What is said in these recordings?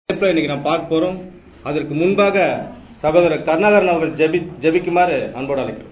தலைப்புல இன்னைக்கு நாம் பார்க்க போறோம் அதற்கு முன்பாக சகோதரர் கருணாகரன் அவர்கள் ஜெபி ஜெபிக்குமாறு அன்போடு அழைக்கிறோம்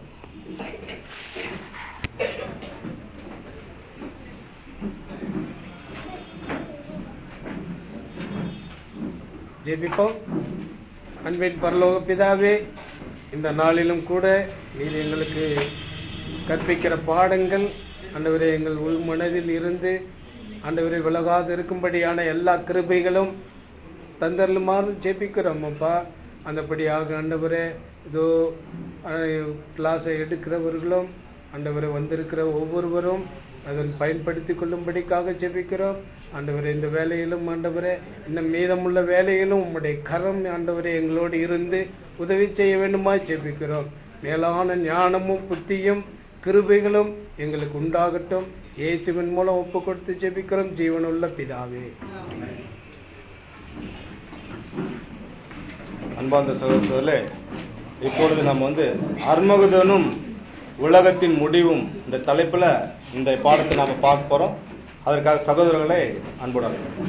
ஜெபிப்போம் அன்பின் பரலோக பிதாவே இந்த நாளிலும் கூட நீர் எங்களுக்கு கற்பிக்கிற பாடங்கள் ஆண்டவரே எங்கள் உள் மனதில் இருந்து ஆண்டவரை விலகாது இருக்கும்படியான எல்லா கிருபைகளும் தந்தருமாறு ஜெபிக்கிறோம் அப்பா அந்தபடியாக ஆண்டவரே இதோ கிளாஸை எடுக்கிறவர்களும் ஆண்டவரை வந்திருக்கிற ஒவ்வொருவரும் அதன் பயன்படுத்தி கொள்ளும்படிக்காக ஜெபிக்கிறோம் ஆண்டவரே இந்த வேலையிலும் ஆண்டவரே இன்னும் மீதமுள்ள வேலையிலும் உம்முடைய கரம் ஆண்டவரே எங்களோடு இருந்து உதவி செய்ய வேண்டுமா ஜெபிக்கிறோம் மேலான ஞானமும் புத்தியும் கிருபைகளும் எங்களுக்கு உண்டாகட்டும் இயேசுவின் மூலம் ஒப்பு கொடுத்து ஜெபிக்கிறோம் ஜீவனுள்ள பிதாவே அன்பார்ந்த சகோதரர்களே இப்பொழுது நாம் வந்து அர்மகுதனும் உலகத்தின் முடிவும் இந்த தலைப்புல இந்த பாடத்தை நாம பார்க்க போறோம் அதற்காக சகோதரர்களை அன்போடு அழைக்கிறோம்.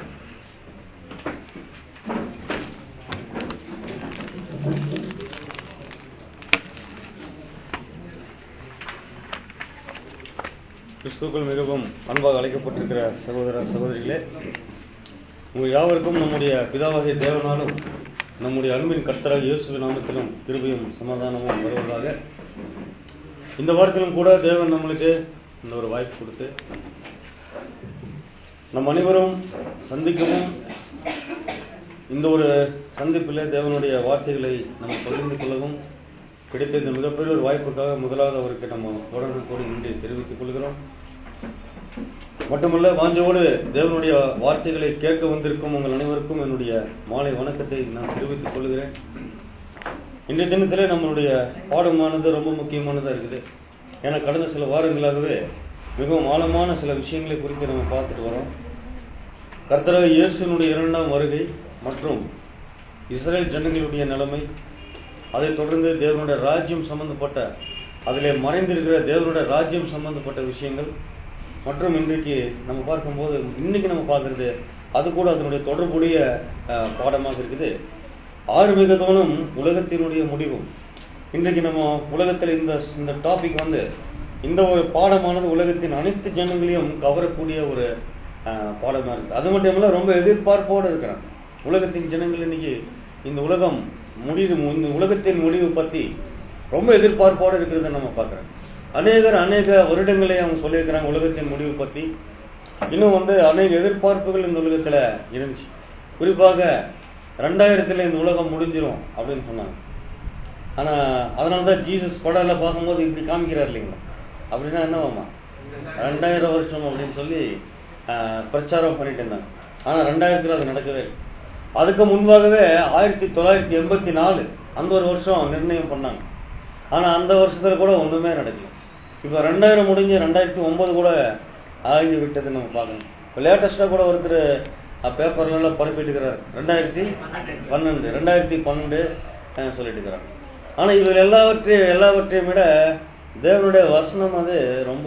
கிறிஸ்துக்கள் மிகவும் அன்பாக அழைக்கப்பட்டிருக்கிற சகோதர சகோதரிகளே உங்கள் யாவருக்கும் நம்முடைய பிதாவாகிய தேவனாலும் நம்முடைய அன்பின் கர்த்தராக இயேசு நாமத்திலும் கிருபையும் சமாதானமும் வருவதாக இந்த வாரத்திலும் கூட தேவன் நம்மளுக்கு இந்த ஒரு வாய்ப்பு கொடுத்து நம் அனைவரும் சந்திக்கவும் இந்த ஒரு சந்திப்பிலே தேவனுடைய வார்த்தைகளை நம்ம பகிர்ந்து கொள்ளவும் கிடைத்த இந்த மிகப்பெரிய ஒரு வாய்ப்புக்காக முதலாவது அவருக்கு நம்ம தொடர்ந்து கூடி நன்றி தெரிவித்துக் கொள்கிறோம் மட்டுமல்ல வாஞ்சோடு தேவனுடைய வார்த்தைகளை கேட்க வந்திருக்கும் உங்கள் அனைவருக்கும் என்னுடைய மாலை வணக்கத்தை நான் தெரிவித்துக் கொள்கிறேன் இன்றைய தினத்திலே நம்மளுடைய பாடமானது ரொம்ப முக்கியமானதா இருக்குது ஏன்னா கடந்த சில வாரங்களாகவே மிகவும் ஆழமான சில விஷயங்களை குறித்து நம்ம பார்த்துட்டு வரோம் கர்த்தராக இயேசுனுடைய இரண்டாம் வருகை மற்றும் இஸ்ரேல் ஜனங்களுடைய நிலைமை அதைத் தொடர்ந்து தேவனுடைய ராஜ்யம் சம்பந்தப்பட்ட அதிலே மறைந்திருக்கிற தேவனுடைய ராஜ்யம் சம்பந்தப்பட்ட விஷயங்கள் மற்றும் இன்றைக்கு நம்ம பார்க்கும்போது இன்னைக்கு நம்ம பார்க்கறது அது கூட அதனுடைய தொடர்புடைய அஹ், பாடமாக இருக்குது ஆறுமிகதோனும் உலகத்தினுடைய முடிவும் இன்றைக்கு நம்ம உலகத்தில் இந்த இந்த டாபிக் வந்து இந்த ஒரு பாடமானது உலகத்தின் அனைத்து ஜனங்களையும் கவரக்கூடிய ஒரு அஹ், பாடமா இருக்கு அது மட்டும் இல்ல ரொம்ப எதிர்பார்ப்போடு இருக்கிறாங்க உலகத்தின் ஜனங்கள் இன்னைக்கு இந்த உலகம் முடிவு இந்த உலகத்தின் முடிவு பத்தி ரொம்ப எதிர்பார்ப்போடு இருக்கிறத நம்ம பார்க்கிறோம் அநேகர் அநேக வருடங்களை அவங்க சொல்லியிருக்கிறாங்க உலகத்தின் முடிவு பத்தி இன்னும் வந்து அநேக எதிர்பார்ப்புகள் இந்த உலகத்துல இருந்துச்சு குறிப்பாக ரெண்டாயிரத்துல இந்த உலகம் முடிஞ்சிரும் அப்படின்னு சொன்னாங்க ஆனா அதனாலதான் ஜீசஸ் படம் எல்லாம் பார்க்கும்போது இப்படி காமிக்கிறார் இல்லைங்களா அப்படின்னா என்னவாமா ரெண்டாயிரம் வருஷம் அப்படின்னு சொல்லி ஆஹ், பிரச்சாரம் பண்ணிட்டு இருந்தாங்க ஆனா ரெண்டாயிரத்துல அது நடக்கவே இல்லை அதுக்கு முன்பாகவே ஆயிரத்தி தொள்ளாயிரத்தி எண்பத்தி நாலு அந்த ஒரு வருஷம் நிர்ணயம் பண்ணாங்க ஆனா அந்த வருஷத்துல கூட ஒண்ணுமே நடக்கல இப்ப ரெண்டாயிரம் முடிஞ்சு ரெண்டாயிரத்தி ஒன்பது கூட ஆகி விட்டது நம்ம பார்க்கணும் இப்போ லேட்டஸ்டா கூட ஒருத்தர் பேப்பர்ல எல்லாம் பரப்பிட்டு இருக்கிறார் ரெண்டாயிரத்தி பன்னெண்டு ரெண்டாயிரத்தி பன்னெண்டு அஹ், சொல்லிட்டு இருக்கிறாங்க ஆனா இவர் எல்லாவற்றையும் எல்லாவற்றையும் விட தேவனுடைய வசனம் அது ரொம்ப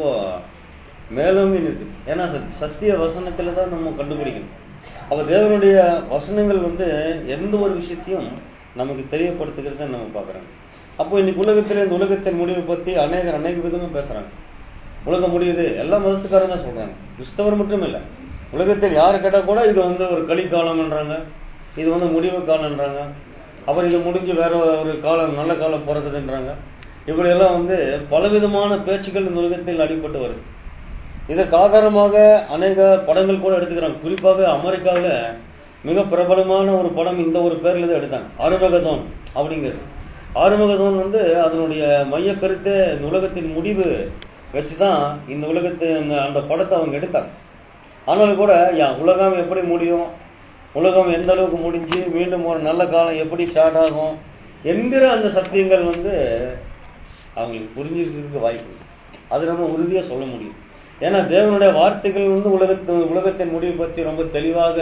மேலோங்கி நிற்கு ஏன்னா சத்- சத்திய வசனத்துல தான் நம்ம கண்டுபிடிக்கணும் அப்ப தேவனுடைய வசனங்கள் வந்து எந்த ஒரு விஷயத்தையும் நமக்கு தெரியப்படுத்துகிறத நம்ம பார்க்கறோம் அப்போ இன்னைக்கு உலகத்துல இந்த உலகத்தின் முடிவை பத்தி அநேகர் அநேக விதமா பேசுறாங்க உலகம் முடியுது எல்லா மதத்துக்காரங்க தான் சொல்றாங்க கிறிஸ்தவர் மட்டும் இல்ல உலகத்தில் யாரு கேட்டா கூட இது வந்து ஒரு கலிக்காலம்ன்றாங்க இது வந்து முடிவு காலம்ன்றாங்க அப்புறம் இது முடிஞ்சு வேற ஒரு காலம் நல்ல காலம் பிறகுதுன்றாங்க இப்படி எல்லாம் வந்து பலவிதமான பேச்சுக்கள் இந்த உலகத்தில் அடிபட்டு வருது இதற்கு ஆதாரமாக அநேக படங்கள் கூட எடுத்துக்கிறாங்க குறிப்பாக அமெரிக்காவில் மிக பிரபலமான ஒரு படம் இந்த ஒரு பேர்ல தான் எடுத்தாங்க ஆறுமுகதோன் அப்படிங்கிறது ஆறுமுகதோன் வந்து அதனுடைய மைய கருத்து இந்த உலகத்தின் முடிவு வச்சுதான் இந்த உலகத்தை இந்த- அந்த படத்தை அவங்க எடுத்தாங்க ஆனாலும் கூட யா உலகம் எப்படி முடியும் உலகம் எந்த அளவுக்கு முடிஞ்சு மீண்டும் ஒரு நல்ல காலம் எப்படி ஸ்டார்ட் ஆகும் என்கிற அந்த சத்தியங்கள் வந்து அவங்களுக்கு புரிஞ்சிருக்கிறதுக்கு வாய்ப்பு இருக்கு. அது நம்ம உறுதியா சொல்ல முடியும் ஏன்னா தேவனுடைய வார்த்தைகள் வந்து உலகத்து உலகத்தின் முடிவு பற்றி ரொம்ப தெளிவாக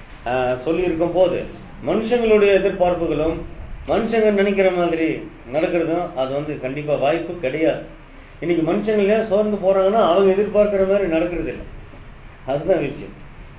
சொல்லி இருக்கும் போது மனுஷங்களுடைய எதிர்பார்ப்புகளும் மனுஷங்க நினைக்கிற மாதிரி நடக்கிறதும் அது வந்து கண்டிப்பா வாய்ப்பு கிடையாது இன்னைக்கு மனுஷங்க ஏன் சோர்ந்து போறாங்கன்னா அவங்க எதிர்பார்க்கிற மாதிரி நடக்கிறது இல்லை அதுதான் விஷயம்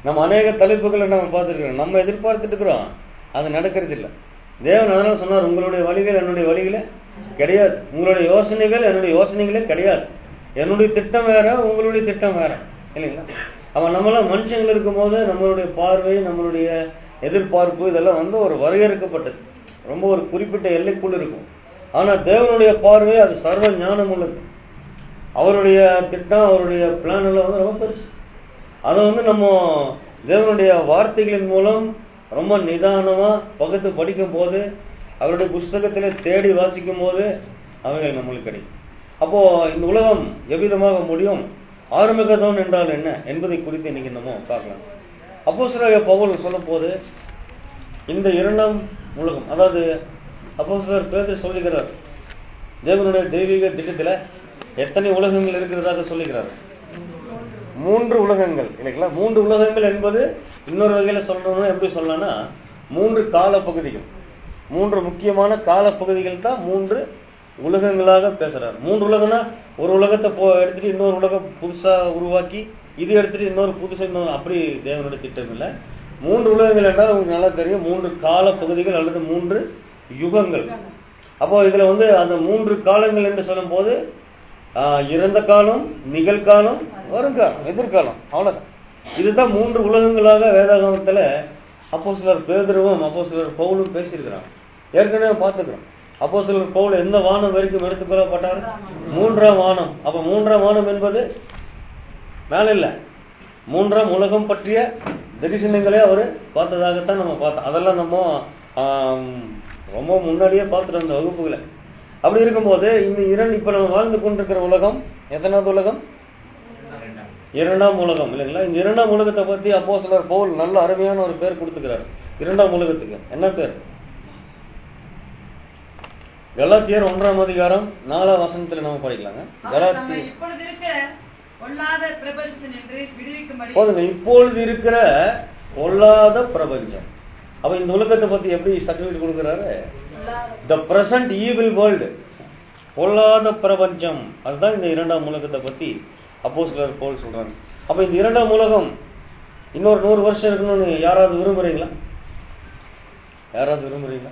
நம்ம அநேக தலைப்புகளை நம்ம பார்த்துருக்கிறோம் நம்ம எதிர்பார்த்துட்டு இருக்கிறோம் அது நடக்கிறது இல்லை தேவன் அதனால சொன்னார் உங்களுடைய வழிகள் என்னுடைய வழிகளே கிடையாது உங்களுடைய யோசனைகள் என்னுடைய யோசனைகளே கிடையாது என்னுடைய திட்டம் வேற உங்களுடைய திட்டம் வேற இல்லைங்களா அவன் நம்மளாம் மனுஷங்கள் இருக்கும்போது நம்மளுடைய பார்வை நம்மளுடைய எதிர்பார்ப்பு இதெல்லாம் வந்து ஒரு வரையறுக்கப்பட்டது ரொம்ப ஒரு குறிப்பிட்ட எல்லைக்குள் இருக்கும் ஆனா தேவனுடைய பார்வை அது சர்வ ஞானம் உள்ளது அவருடைய திட்டம் அவருடைய பிளான் எல்லாம் வந்து ரொம்ப பெருசு அதை வந்து நம்ம தேவனுடைய வார்த்தைகளின் மூலம் ரொம்ப நிதானமா பகுத்து படிக்கும் போது அவருடைய புஸ்தகத்திலே தேடி வாசிக்கும் போது அவைகள் நம்மளுக்கு கிடைக்கும் அப்போ இந்த உலகம் எவ்விதமாக முடியும் ஆரம்பிக்கதோன் என்றால் என்ன என்பதை குறித்து இன்னைக்கு நம்ம பார்க்கலாம் அப்போ சில பவுல் சொல்லும் போது இந்த இரண்டாம் உலகம் அதாவது அப்போ சிலர் பேர் சொல்லுகிறார் தேவனுடைய தெய்வீக திட்டத்துல எத்தனை உலகங்கள் இருக்கிறதாக சொல்லுகிறார் மூன்று உலகங்கள் இல்லைங்களா மூன்று உலகங்கள் என்பது இன்னொரு வகையில சொல்லணும்னா எப்படி சொல்லலாம்னா மூன்று கால பகுதிகள் மூன்று முக்கியமான கால பகுதிகள் தான் மூன்று உலகங்களாக பேசுறாரு மூன்று உலகம்னா ஒரு உலகத்தை போ எடுத்துட்டு இன்னொரு உலகம் புதுசா உருவாக்கி இது எடுத்துட்டு இன்னொரு புதுசா இன்னொரு அப்படி தேவனுடைய திட்டம் இல்லை மூன்று உலகங்கள் என்றால் உங்களுக்கு நல்லா தெரியும் மூன்று கால பகுதிகள் அல்லது மூன்று யுகங்கள் அப்போ இதுல வந்து அந்த மூன்று காலங்கள் என்று சொல்லும் போது ஆஹ், இறந்த காலம் நிகழ்காலம் வருங்காலம் எதிர்காலம் அவ்வளவுதான் இதுதான் மூன்று உலகங்களாக வேதாகமத்துல அப்போ சிலர் பேதருவும் அப்போ சிலர் பவுலும் பேசியிருக்கிறாங்க ஏற்கனவே பார்த்துக்கிறோம் அப்போ சிலர் பவுல் எந்த வானம் வரைக்கும் எடுத்துக்கொள்ளப்பட்டார் மூன்றாம் வானம் அப்ப மூன்றாம் வானம் என்பது மேல இல்ல மூன்றாம் உலகம் பற்றிய தரிசனங்களே அவர் பார்த்ததாகத்தான் நம்ம பார்த்தோம் அதெல்லாம் நம்ம ஆம், ரொம்ப முன்னாடியே பார்த்துட்டு அந்த வகுப்புகளை அப்படி இருக்கும்போது இந்த இரண்டு இப்ப நம்ம வாழ்ந்து கொண்டிருக்கிற உலகம் எத்தனாவது உலகம் இரண்டாம் உலகம் இல்லைங்களா இந்த இரண்டாம் உலகத்தை பத்தி அப்போ சிலர் பவுல் நல்ல அருமையான ஒரு பேர் கொடுத்துக்கிறாரு இரண்டாம் உலகத்துக்கு என்ன பேர் கலாத்தியர் ஒன்றாம் அதிகாரம் நாலாம் வசனத்துல நம்ம படிக்கலாங்க அவர் நம்மை கலாத்தியர் இப்பொழுது இருக்கிற பொல்லாத பிரபஞ்சம் என்று விடுவிக்கும்படி போதுங்க இப்பொழுது இருக்கிற பொல்லாத பிரபஞ்சம் அப்ப இந்த உலகத்தை பத்தி எப்படி சர்டிபிகேட் கொடுக்கிறாரு த பிரசன்ட் ஈவில் வேர்ல்டு பொல்லாத பிரபஞ்சம் அதுதான் இந்த இரண்டாம் உலகத்தை பத்தி அப்போ சிலர் போல் சொல்றாங்க அப்ப இந்த இரண்டாம் உலகம் இன்னொரு நூறு வருஷம் இருக்கணும்னு யாராவது விரும்புறீங்களா யாராவது விரும்புறீங்களா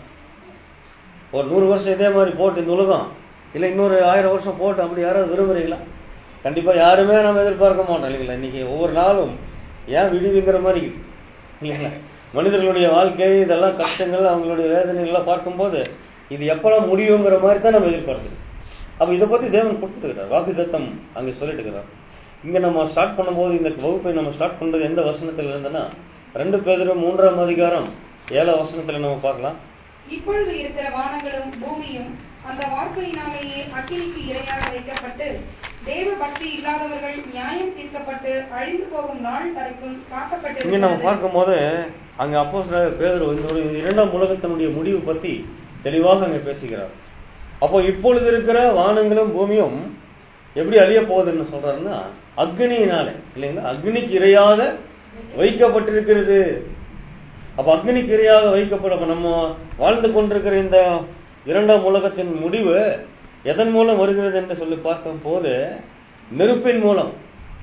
ஒரு நூறு வருஷம் இதே மாதிரி போட்டு இந்த உலகம் இல்ல இன்னொரு ஆயிரம் வருஷம் போட்டு அப்படி யாராவது விரும்புறீங்களா கண்டிப்பா யாருமே நம்ம எதிர்பார்க்க மாட்டோம் இல்லைங்களா இன்னைக்கு ஒவ்வொரு நாளும் ஏன் விடுவிங்கிற மாதிரி இருக்கு. இல்லைங்களா மனிதர்களுடைய வாழ்க்கை இதெல்லாம் கஷ்டங்கள் அவங்களுடைய வேதனைகள் எல்லாம் பார்க்கும்போது இது எப்பெல்லாம் முடியுங்கிற மாதிரி தான் நம்ம எதிர்பார்க்கிறோம் அப்ப இதை பத்தி தேவன் கொடுத்துருக்கிறார் வாக்கு தத்தம் அங்க சொல்லிட்டு இருக்கிறார் இங்க நம்ம ஸ்டார்ட் பண்ணும்போது இந்த வகுப்பை நம்ம ஸ்டார்ட் பண்றது எந்த வசனத்துல இருந்தனா ரெண்டு பேரும் மூன்றாம் அதிகாரம் ஏழாம் வசனத்துல நம்ம பார்க்கலாம் இப்பொழுது இருக்கிற வானங்களும் பூமியும் அந்த வார்த்தையினாலேயே அக்கினிக்கு இரையாக வைக்கப்பட்டு தேவ பக்தி இல்லாதவர்கள் நியாயம் தீர்க்கப்பட்டு அழிந்து போகும் நாள் வரைக்கும் இங்க நம்ம காக்கப்பட்டு பார்க்கும்போது அங்க அப்போ பேதர் இந்த ஒரு இரண்டாம் உலகத்தினுடைய முடிவு பத்தி தெளிவாக அங்க பேசுகிறார் அப்போ இப்பொழுது இருக்கிற வானங்களும் பூமியும் எப்படி அழிய போகுதுன்னு சொல்றாருன்னா அக்னியினால இல்லைங்களா அக்னிக்கு இரையாக வைக்கப்பட்டிருக்கிறது அப்ப அக்னிக்கு இரையாக வைக்கப்படும் அப்ப நம்ம வாழ்ந்து கொண்டிருக்கிற இந்த இரண்டாம் உலகத்தின் முடிவு எதன் மூலம் வருகிறது என்று சொல்லி பார்க்கும் போது நெருப்பின் மூலம்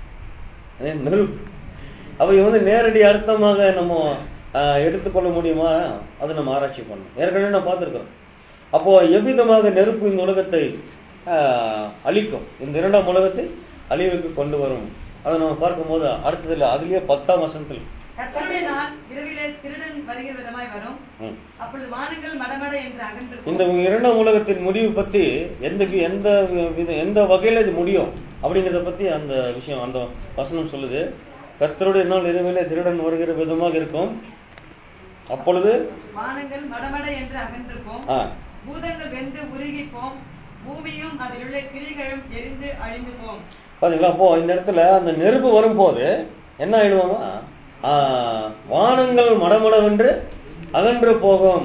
அதே நெருப்பு அப்ப இது வந்து நேரடி அர்த்தமாக நம்ம ஆஹ், எடுத்துக்கொள்ள முடியுமா அது நம்ம ஆராய்ச்சி பண்ணணும் ஏற்கனவே நான் பார்த்திருக்கிறோம் அப்போ எவ்விதமாக நெருப்பு இந்த உலகத்தை ஆஹ், அழிக்கும் இந்த இரண்டாம் உலகத்தை அழிவுக்கு கொண்டு வரும் அதை நம்ம பார்க்கும்போது அடுத்ததுல அதுலயே பத்தாம் வசனத்தில் கர்த்தருடைய நாள் இரவிலே திருடன் வருகிற விதமாய் வரும் ம். அப்பொழுது வானங்கள் மடமட என்று அகன்று இந்த இரண்டாம் உலகத்தின் முடிவு பத்தி எந்த வி- எந்த வித எந்த வகையில இது முடியும் அப்படிங்கறத பத்தி அந்த விஷயம் அந்த வசனம் சொல்லுது கர்த்தருடைய நாள் இரவிலே திருடன் வருகிற விதமாக இருக்கும் அப்பொழுது வானங்கள் மடமட என்று அகன்றிருக்கும் ஆ, பூதங்கள் வெந்து உருகிப்போம் பூமியும் அதில் உள்ள கிரிகளும் எரிந்து அழிந்து போம் பாத்தீங்களா அப்போ இந்த இடத்துல அந்த நெருப்பு வரும்போது என்ன ஆயிடுவாமா ஆ, வானங்கள் மடமடவென்று அகன்று போகும்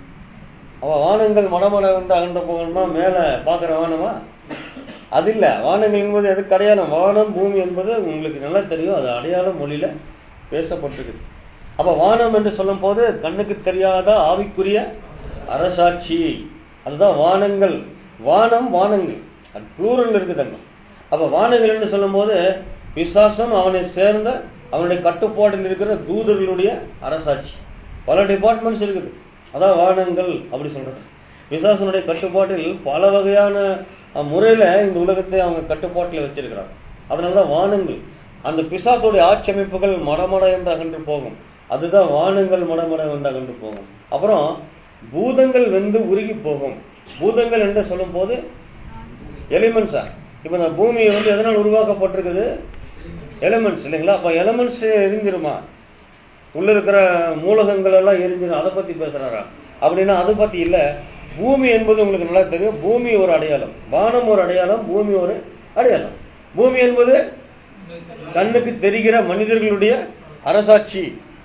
அவ வானங்கள் மடமடவென்று அகன்று போகணும்னா மேல பாக்குற வானமா அது இல்ல வானங்கள் என்பது எதுக்கு அடையாளம் வானம் பூமி என்பது உங்களுக்கு நல்லா தெரியும் அது அடையாள மொழியில பேசப்பட்டிருக்கு அப்ப வானம் என்று சொல்லும் போது கண்ணுக்கு தெரியாத ஆவிக்குரிய அரசாட்சி அதுதான் வானங்கள் வானம் வானங்கள் அது ப்ளூரல் இருக்குதுங்க அப்ப வானங்கள் என்று சொல்லும் போது பிசாசம் அவனை சேர்ந்த அவனுடைய கட்டுப்பாட்டில் இருக்கிற தூதர்களுடைய அரசாட்சி பல டிபார்ட்மெண்ட்ஸ் இருக்குது அதான் வானங்கள் அப்படி சொல்றது பிசாசனுடைய கட்டுப்பாட்டில் பல வகையான அஹ், முறையில இந்த உலகத்தை அவங்க கட்டுப்பாட்டில் வச்சிருக்கிறாங்க அதனாலதான் வானங்கள் அந்த பிசாசுடைய ஆட்சி அமைப்புகள் மடமட என்று அகன்று போகும் அதுதான் வானங்கள் மடமட என்று அகன்று போகும் அப்புறம் பூதங்கள் வெந்து உருகி போகும் பூதங்கள் என்று சொல்லும் போது எலிமெண்ட்ஸா இப்ப இந்த பூமி வந்து எதனால் உருவாக்கப்பட்டிருக்குது எலிமெண்ட்ஸ் இல்லைங்களா அப்ப எலிமெண்ட்ஸ் எரிஞ்சிருமா உள்ள இருக்கிற மூலகங்கள் எல்லாம் எரிஞ்சிடும் அதை பத்தி பேசுறாரா அப்படின்னா அதை பத்தி இல்ல பூமி என்பது உங்களுக்கு நல்லா தெரியும் பூமி ஒரு அடையாளம் வானம் ஒரு அடையாளம் பூமி ஒரு அடையாளம் பூமி என்பது கண்ணுக்கு தெரிகிற மனிதர்களுடைய அரசாட்சி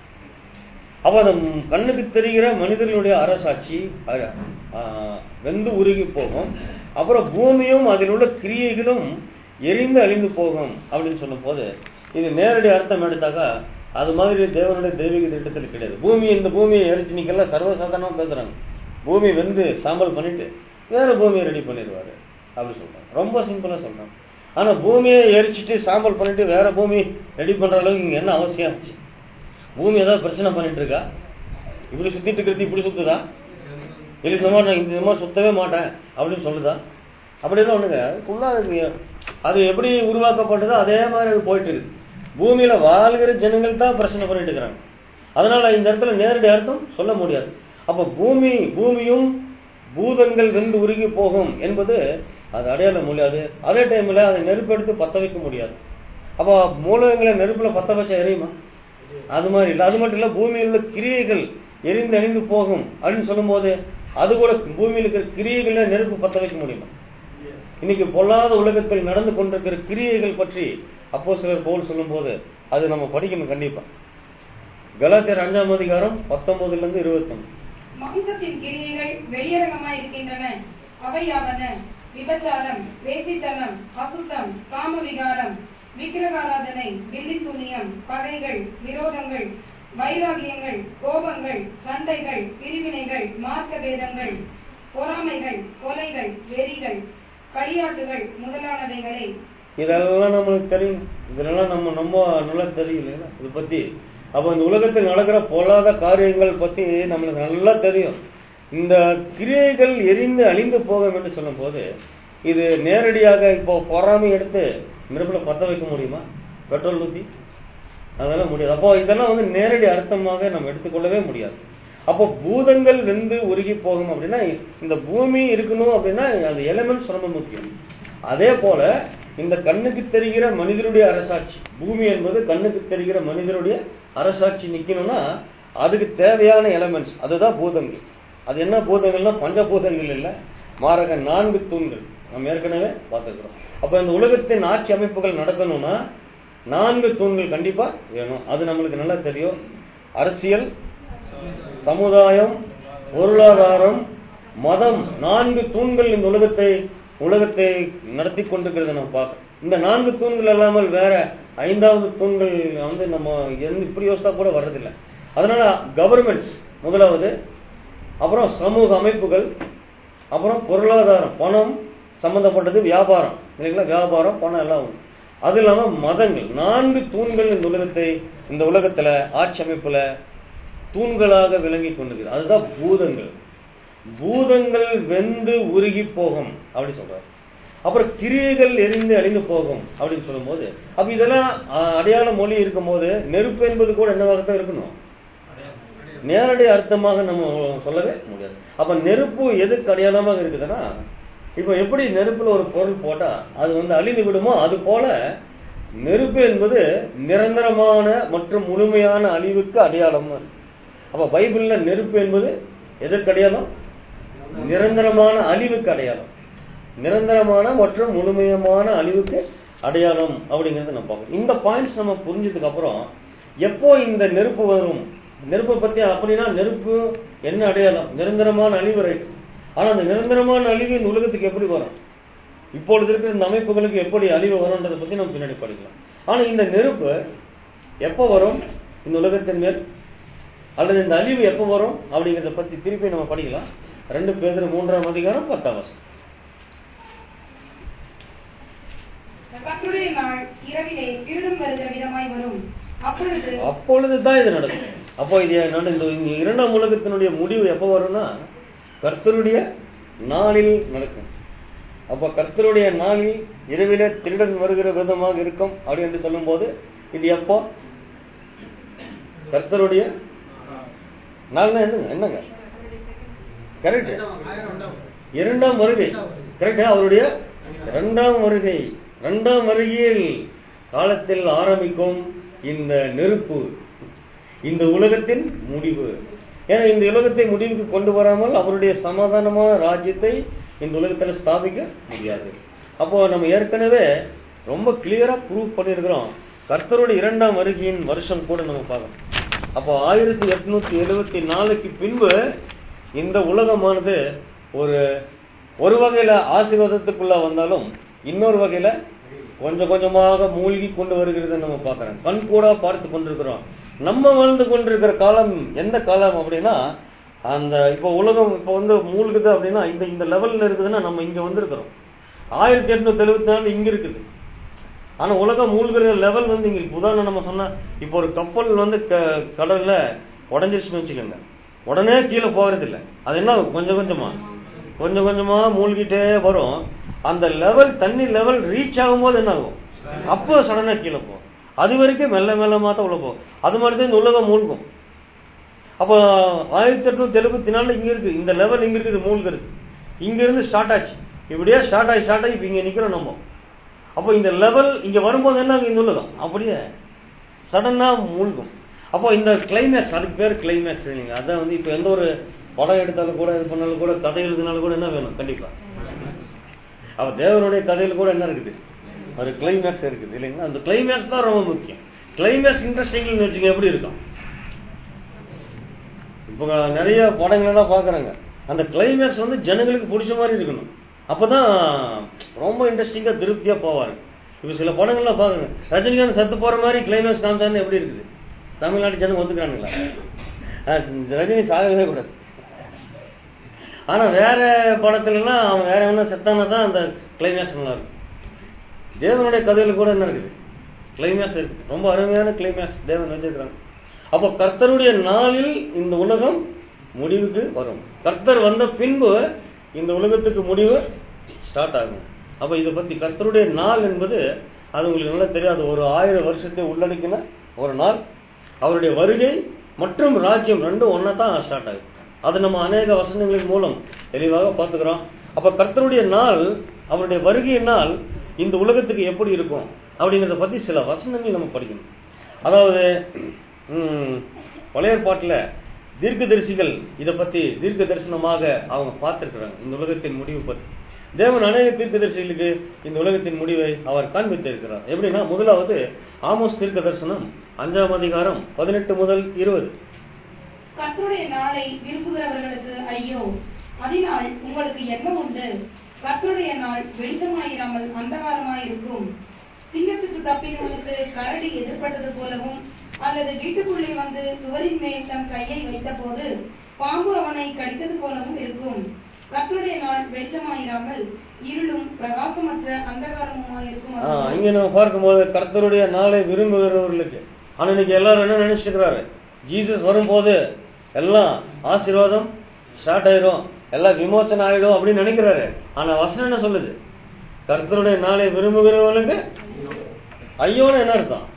அப்ப அந்த ம்- கண்ணுக்கு தெரிகிற மனிதர்களுடைய அரசாட்சி அ- ஆ, வெந்து உருகி போகும் அப்புறம் பூமியும் அதில் உள்ள கிரியைகளும் எரிந்து அழிந்து போகும் அப்படின்னு சொல்லும் போது இது நேரடி அர்த்தம் எடுத்தாக்கா அது மாதிரி தேவனுடைய தெய்வீக திட்டத்தில் கிடையாது பூமி இந்த பூமியை எரிச்சு நிக்கலாம் சர்வசாதாரணமா பேசுறாங்க பூமி வெந்து சாம்பல் பண்ணிட்டு வேற பூமியை ரெடி பண்ணிடுவாரு அப்படி சொல்றாங்க ரொம்ப சிம்பிளா சொல்றாங்க ஆனா பூமியை எரிச்சிட்டு சாம்பல் பண்ணிட்டு வேற பூமி ரெடி பண்ற அளவுக்கு இங்க என்ன அவசியம் இருந்துச்சு பூமி ஏதாவது பிரச்சனை பண்ணிட்டு இருக்கா இப்படி சுத்திட்டு இருக்கிறது இப்படி சுத்துதா இல்லை இந்த மாதிரி நான் இந்த மாதிரி சுத்தவே மாட்டேன் அப்படின்னு சொல்லுதா அப்படிலாம் ஒண்ணுங்க அதுக்குள்ள அதுக்கு அது எப்படி உருவாக்கப்பட்டதோ அதே மாதிரி அது போயிட்டு இருக்கு பூமியில வாழ்கிற ஜனங்கள் தான் பிரச்சனை பண்ணிட்டு இருக்கிறாங்க அதனால இந்த இடத்துல நேரடி அர்த்தம் சொல்ல முடியாது அப்ப பூமி பூமியும் பூதங்கள் வெந்து உருகி போகும் என்பது அது அடையாள முடியாது அதே டைம்ல அதை நெருப்பெடுத்து பத்த வைக்க முடியாது அப்ப மூலகங்களை நெருப்புல பத்த வச்சா எரியுமா அது மாதிரி இல்ல அது மட்டும் இல்ல பூமியில் உள்ள கிரியைகள் எரிந்து அழிந்து போகும் அப்படின்னு சொல்லும்போது அது கூட பூமியில் இருக்கிற கிரியைகளை நெருப்பு பத்த வைக்க முடியுமா இன்னைக்கு பொல்லாத உலகத்தில் நடந்து கொண்டிருக்கிற கிரியைகள் பற்றி அப்போ சிலர் போல் சொல்லும்போது அது நம்ம படிக்கணும் கண்டிப்பா கலாத்தியர் அஞ்சாம் அதிகாரம் பத்தொன்பதுல இருந்து இருபத்தொன்னு மாம்சத்தின் கிரியைகள் வெளியரங்கமாய் இருக்கின்றன அவையாவன விபச்சாரம் வேசித்தனம் அசுத்தம் காமவிகாரம் விக்கிரகாராதனை வில்லிசூனியம் பகைகள் விரோதங்கள் வைராகியங்கள் கோபங்கள் சண்டைகள் பிரிவினைகள் மார்க்க பேதங்கள் பொறாமைகள் கொலைகள் வெறிகள் களியாட்டுகள் முதலானவைகளை இதெல்லாம் நம்மளுக்கு தெரியும் இதெல்லாம் நம்ம நம்ம நல்லா தெரியும் இல்லையா இதை பத்தி அப்ப இந்த உலகத்தில் நடக்கிற பொல்லாத காரியங்கள் பத்தி நம்மளுக்கு நல்லா தெரியும் இந்த கிரியைகள் எரிந்து அழிந்து போகும் என்று சொல்லும் போது இது நேரடியாக இப்போ பொறாமை எடுத்து நெருப்புல பத்த வைக்க முடியுமா பெட்ரோல் ஊத்தி அதெல்லாம் முடியாது அப்போ இதெல்லாம் வந்து நேரடி அர்த்தமாக நம்ம எடுத்துக்கொள்ளவே முடியாது அப்போ பூதங்கள் வெந்து உருகி போகும் அப்படின்னா இந்த பூமி இருக்கணும் அப்படின்னா அது எலிமெண்ட்ஸ் ரொம்ப முக்கியம் அதே போல இந்த கண்ணுக்கு தெரிகிற மனிதனுடைய அரசாட்சி பூமி என்பது கண்ணுக்கு தெரிகிற மனிதனுடைய அரசாட்சி நிக்கணும்னா அதுக்கு தேவையான எலமெண்ட்ஸ் அதுதான் பூதங்கள் அது என்ன பூதங்கள்னா பஞ்சபூதங்கள் இல்ல மாறக நான்கு தூண்கள் நம்ம ஏற்கனவே பார்த்துக்கிறோம் அப்ப இந்த உலகத்தின் ஆட்சி அமைப்புகள் நடக்கணும்னா நான்கு தூண்கள் கண்டிப்பா வேணும் அது நம்மளுக்கு நல்லா தெரியும் அரசியல் சமுதாயம் பொருளாதாரம் மதம் நான்கு தூண்கள் இந்த உலகத்தை உலகத்தை நடத்தி கொண்டிருக்கிறத நம்ம பார்க்கணும் இந்த நான்கு தூண்கள் இல்லாமல் வேற ஐந்தாவது தூண்கள் வந்து நம்ம எந்த இப்படி யோசித்தா கூட வர்றதில்லை அதனால கவர்மெண்ட்ஸ் முதலாவது அப்புறம் சமூக அமைப்புகள் அப்புறம் பொருளாதாரம் பணம் சம்பந்தப்பட்டது வியாபாரம் இல்லைங்களா வியாபாரம் பணம் எல்லாம் உண்டு. அது இல்லாம மதங்கள் நான்கு தூண்கள் இந்த உலகத்தை இந்த உலகத்துல ஆட்சி அமைப்புல தூண்களாக விளங்கி கொண்டிருக்கிறது அதுதான் பூதங்கள் பூதங்கள் வெந்து உருகி போகும் அப்படி சொல்றாரு அப்புறம் கிரியைகள் எரிந்து அழிந்து போகும் அப்படின்னு சொல்லும்போது அப்ப இதெல்லாம் அஹ், அடையாள மொழி இருக்கும்போது நெருப்பு என்பது கூட என்னவாகத்தான் இருக்கணும் நேரடி அர்த்தமாக நம்ம சொல்லவே முடியாது அப்ப நெருப்பு எதுக்கு அடையாளமாக இருக்குதுன்னா இப்ப எப்படி நெருப்புல ஒரு பொருள் போட்டா அது வந்து அழிந்து விடுமோ அது போல நெருப்பு என்பது நிரந்தரமான மற்றும் முழுமையான அழிவுக்கு அடையாளம் அப்ப பைபிள்ல நெருப்பு என்பது எதற்கு அடையாளம் நிரந்தரமான அழிவுக்கு அடையாளம் நிரந்தரமான மற்றும் முழுமையமான அழிவுக்கு அடையாளம் அப்படிங்கறத நம்ம பார்க்கணும் இந்த பாயிண்ட்ஸ் நம்ம புரிஞ்சதுக்கு அப்புறம் எப்போ இந்த நெருப்பு வரும் நெருப்பை பத்தி அப்படின்னா நெருப்பு என்ன அடையாளம் நிரந்தரமான அழிவு ரைட் ஆனா அந்த நிரந்தரமான அழிவு இந்த உலகத்துக்கு எப்படி வரும் இப்பொழுது இருக்கிற இந்த அமைப்புகளுக்கு எப்படி அழிவு வரும்ன்றதை பத்தி நம்ம பின்னாடி படிக்கலாம் ஆனா இந்த நெருப்பு எப்போ வரும் இந்த உலகத்தின் மேல் அல்லது இந்த அழிவு எப்போ வரும் அப்படிங்கறத பத்தி திருப்பி நம்ம படிக்கலாம் ரெண்டு பேர் மூன்றாம் அதிகாரம் பத்தாம் வருஷம் கர்த்தருடைய நாள் இரவிலே இருளும் வருகிற விதமாய் வரும் அப்பொழுது அப்பொழுதுதான் இது நடக்கும் அப்போ இது நட- இந்த இந்த இரண்டாம் உலகத்தினுடைய முடிவு எப்போ வரும்னா கர்த்தருடைய நாளில் நடக்கும் அப்ப கர்த்தருடைய நாளில் இரவில திருடன் வருகிற விதமாக இருக்கும் அப்படி என்று சொல்லும்போது இது எப்போ கர்த்தருடைய நாள்னா என்னங்க என்னங்க கரெக்ட் இரண்டாம் வருகை கரெக்ட் அவருடைய இரண்டாம் வருகை இரண்டாம் வருகையில் காலத்தில் ஆரம்பிக்கும் இந்த நெருப்பு இந்த உலகத்தின் முடிவு ஏன்னா இந்த உலகத்தை முடிவுக்கு கொண்டு வராமல் அவருடைய சமாதானமான ராஜ்யத்தை இந்த உலகத்துல ஸ்தாபிக்க முடியாது அப்போ நம்ம ஏற்கனவே ரொம்ப கிளியரா ப்ரூவ் பண்ணியிருக்கிறோம் கர்த்தருடைய இரண்டாம் வருகையின் வருஷம் கூட நம்ம பார்க்கணும் அப்போ ஆயிரத்தி எட்நூத்தி எழுபத்தி நாலுக்கு பின்பு இந்த உலகமானது ஒரு ஒரு வகையில ஆசீர்வாதத்துக்குள்ள வந்தாலும் இன்னொரு வகையில கொஞ்சம் கொஞ்சமாக மூழ்கி கொண்டு வருகிறத நம்ம பார்க்கிறோம் கண் கூட பார்த்து கொண்டிருக்கிறோம் நம்ம வாழ்ந்து கொண்டிருக்கிற காலம் எந்த காலம் அப்படின்னா அந்த இப்போ உலகம் இப்போ வந்து மூழ்குது அப்படின்னா இந்த இந்த லெவல்ல இருக்குதுன்னா நம்ம இங்க வந்திருக்கிறோம் ஆயிரத்தி எட்நூத்தி எழுபத்தி நாலு இங்க இருக்குது ஆனா உலகம் மூழ்கிற லெவல் வந்து இங்க இருக்கு. உதாரணம் நம்ம சொன்னா இப்போ ஒரு கப்பல் வந்து க- கடல்ல உடஞ்சிருச்சுன்னு வச்சுக்கோங்க உடனே கீழே போகிறது இல்ல அது என்ன ஆகும்? கொஞ்சம் கொஞ்சமா கொஞ்சம் கொஞ்சமா மூழ்கிட்டே வரும் அந்த லெவல் தண்ணி லெவல் ரீச் ஆகும்போது என்ன ஆகும் அப்போ சடனா கீழே போகும் அது வரைக்கும் மெல்ல மெல்லமா தான் உள்ள போகும் அது மாதிரி தான் இந்த உலகம் மூழ்கும் அப்போ ஆயிரத்தி எட்நூத்தி எழுபத்தி நாலுல இங்க இருக்கு இந்த லெவல் இங்க இருக்குது மூழ்கிறது இங்க இருந்து ஸ்டார்ட் ஆச்சு இப்படியே ஸ்டார்ட் ஆகி ஸ்டார்ட் ஆகி இப்ப இங்க நிக்கிறோம் நம்ம அப்போ இந்த லெவல் இங்க வரும்போது என்ன ஆகும் இந்த உலகம் அப்படியே சடனா மூழ்கும் அப்போ இந்த கிளைமேக்ஸ் அதுக்கு பேர் கிளைமேக்ஸ் இல்லைங்க அதான் வந்து இப்போ எந்த ஒரு படம் எடுத்தாலும் கூட இது பண்ணாலும் கூட கதை எழுதினாலும் கூட என்ன வேணும் கண்டிப்பா அப்ப தேவனுடைய கதையில கூட என்ன இருக்குது ஒரு கிளைமேக்ஸ் இருக்குது இல்லைங்களா அந்த கிளைமேக்ஸ் தான் ரொம்ப முக்கியம் கிளைமேக்ஸ் இன்ட்ரெஸ்டிங் வச்சுக்க எப்படி இருக்கும் இப்போ நிறைய படங்கள் எல்லாம் பாக்குறாங்க அந்த கிளைமேக்ஸ் வந்து ஜனங்களுக்கு பிடிச்ச மாதிரி இருக்கணும் அப்பதான் ரொம்ப இன்ட்ரெஸ்டிங்கா திருப்தியா போவாரு இப்ப சில படங்கள்லாம் பாருங்க ரஜினிகாந்த் செத்து போற மாதிரி கிளைமேக்ஸ் காமிச்சாருன்னு எப்படி இருக்குது தமிழ்நாட்டு ஜனங்க ஒத்துக்கிறானுங்களா ஆஹ் ரஜினி சாகவே கூடாது ஆனா வேற படத்துல எல்லாம் அவன் வேற என்ன செத்தானா தான் அந்த கிளைமேக்ஸ் நல்லா இருக்கும் தேவனுடைய கதையில கூட என்ன இருக்குது கிளைமேக்ஸ் இருக்கு ரொம்ப அருமையான கிளைமேக்ஸ் தேவன் வச்சிருக்கிறாங்க அப்போ கர்த்தருடைய நாளில் இந்த உலகம் முடிவுக்கு வரும் கர்த்தர் வந்த பின்பு இந்த உலகத்துக்கு முடிவு ஸ்டார்ட் ஆகும் அப்ப இதை பத்தி கர்த்தருடைய நாள் என்பது அது உங்களுக்கு நல்லா தெரியாது ஒரு ஆயிரம் வருஷத்தை உள்ளடக்கின ஒரு நாள் அவருடைய வருகை மற்றும் ராஜ்யம் ரெண்டும் ஒன்னா தான் ஸ்டார்ட் ஆகுது அது நம்ம அநேக வசனங்களின் மூலம் தெளிவாக பார்த்துக்கிறோம் அப்ப கர்த்தருடைய நாள் அவருடைய வருகை நாள் இந்த உலகத்துக்கு எப்படி இருக்கும் அப்படிங்கறத பத்தி சில வசனங்கள் நம்ம படிக்கணும் அதாவது ம், பழைய ஏற்பாட்டுல தீர்க்கதரிசிகள் இத பத்தி தீர்க்க தரிசனமாக அவங்க பார்த்திருக்கிறாங்க இந்த உலகத்தின் முடிவு பத்தி தேவன் அநேக தீர்க்கதரிசிகளுக்கு இந்த உலகத்தின் முடிவை அவர் காண்பித்திருக்கிறார் எப்படின்னா முதலாவது ஆமோஸ் தீர்க்க தரிசனம் அஞ்சாம் அதிகாரம் பதினெட்டு முதல் இருபது கர்த்தருடைய நாளை விரும்புகிறவர்களுக்கு ஐயோ அதனால் உங்களுக்கு என்ன உண்டு கர்த்தருடைய நாள் வெளிச்சமாயிராமல் அந்தகாரமாயிருக்கும் சிங்கத்துக்கு தப்பினவனுக்கு கரடி எதிர்பட்டது போலவும் அல்லது வீட்டுக்குள்ளே வந்து சுவரின் மேல் தன் கையை வைத்த போது பாம்பு அவனை கடித்தது போலவும் இருக்கும் கர்த்தருடைய நாள் வெளிச்சமாயிராமல் இருளும் பிரகாசமற்ற அந்தகாரமுமாயிருக்கும் ஆ, இங்க நம்ம பார்க்கும்போது கர்த்தருடைய நாளை விரும்புகிறவர்களுக்கு ஆனா இன்னைக்கு எல்லாரும் என்ன நினைச்சிட்டு இருக்கிறாரு ஜீசஸ் வரும்போது எல்லாம் ஆசீர்வாதம் ஸ்டார்ட் ஆயிரும் எல்லாம் விமோசனம் ஆயிடும் அப்படின்னு நினைக்கிறாரு ஆனா வசனம் என்ன சொல்லுது கர்த்தருடைய நாளை விரும்புகிறவர்களுக்கு ஐயோன்னு என்ன அர்த்தம்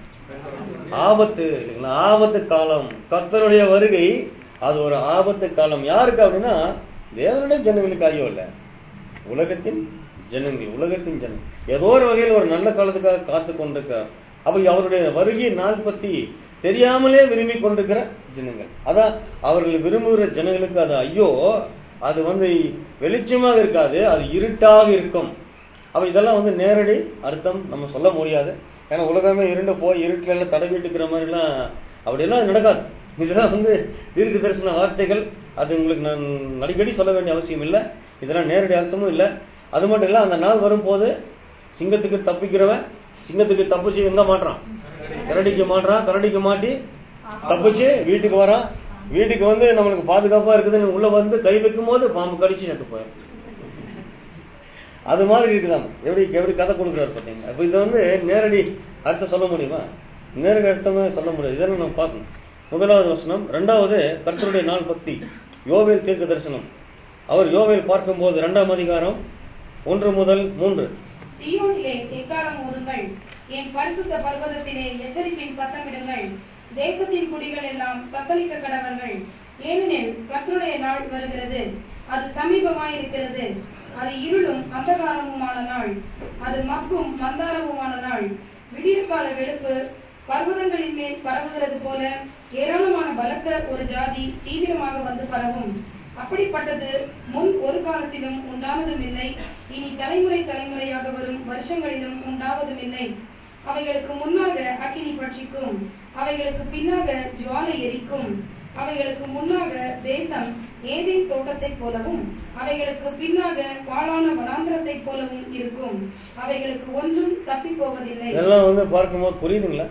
ஆபத்து இல்லைங்களா ஆபத்து காலம் கர்த்தருடைய வருகை அது ஒரு ஆபத்து காலம் யாருக்கு அப்படின்னா தேவனுடைய ஜனங்களுக்கு ஐயோ இல்ல உலகத்தின் ஜனங்கள் உலகத்தின் ஜனம் ஏதோ ஒரு வகையில் ஒரு நல்ல காலத்துக்காக காத்து கொண்டிருக்கிறார் அப்ப அவருடைய வருகை நாள் பத்தி தெரியாமலே விரும்பி கொண்டிருக்கிற ஜனங்கள் அதான் அவர்கள் விரும்புகிற ஜனங்களுக்கு அது ஐயோ அது வந்து வெளிச்சமாக இருக்காது அது இருட்டாக இருக்கும் அப்ப இதெல்லாம் வந்து நேரடி அர்த்தம் நம்ம சொல்ல முடியாது ஏன்னா உலகமே இருண்டு போய் இருட்டுல எல்லாம் தடவிட்டு இருக்கிற மாதிரி எல்லாம் அப்படியெல்லாம் நடக்காது இதெல்லாம் வந்து தீர்க்க தரிசன வார்த்தைகள் அது உங்களுக்கு நான் அடிக்கடி சொல்ல வேண்டிய அவசியம் இல்லை இதெல்லாம் நேரடி அர்த்தமும் இல்லை அது மட்டும் இல்ல அந்த நாள் வரும்போது சிங்கத்துக்கு தப்பிக்கிறவன் சிங்கத்துக்கு தப்பிச்சு எங்க மாட்டான் கரடிக்கு மாட்டான் கரடிக்கு மாட்டி தப்பிச்சு வீட்டுக்கு வரான் வீட்டுக்கு வந்து நம்மளுக்கு பாதுகாப்பா இருக்குதுன்னு உள்ள வந்து கை வைக்கும் போது பாம்பு கடிச்சு செத்து போயிடும் அது மாதிரி இருக்குதாங்க எப்படி எப்படி கதை கொடுக்குறாரு பார்த்தீங்க அப்ப இதை வந்து நேரடி அர்த்தம் சொல்ல முடியுமா நேருக்கு அர்த்தமே சொல்ல முடியாது இதெல்லாம் நம்ம பார்க்கணும் முதலாவது வசனம் ரெண்டாவது கர்த்தருடைய நாள் பக்தி யோவேல் தீர்க்க தரிசனம் அவர் யோவேல் பார்க்கும்போது இரண்டாம் அதிகாரம் ஒன்று முதல் மூன்று சீயோனிலே எக்காலம் ஊதுங்கள் என் பரிசுத்த பர்வதத்திலே எச்சரிப்பின் சத்தமிடுங்கள் தேசத்தின் குடிகள் எல்லாம் தத்தளிக்க கடவர்கள் ஏனெனில் கர்த்தருடைய நாள் வருகிறது அது சமீபமாயிருக்கிறது அது இருளும் அந்தகாரமுமான நாள் அது மக்கும் மந்தாரமுமான நாள் விடியற்கால வெளுப்பு பர்வதங்களின் மேல் பரவுகிறது போல ஏராளமான பலத்த ஒரு ஜாதி தீவிரமாக வந்து பரவும் அப்படிப்பட்டது முன் ஒரு காலத்திலும் உண்டானதும் இல்லை இனி தலைமுறை தலைமுறையாக வரும் வருஷங்களிலும் உண்டாவதும் இல்லை அவைகளுக்கு முன்னாக அக்கினி பட்சிக்கும் அவைகளுக்கு பின்னாக ஜுவாலை எரிக்கும் அவைகளுக்கு முன்னாக தேசம் ஏதேன் தோட்டத்தைப் போலவும் அவைகளுக்கு பின்னாக பாழான வனாந்திரத்தைப் போலவும் இருக்கும் அவைகளுக்கு ஒன்றும் தப்பி போவதில்லை இதெல்லாம் வந்து பார்க்கும்போது புரியுதுங்களா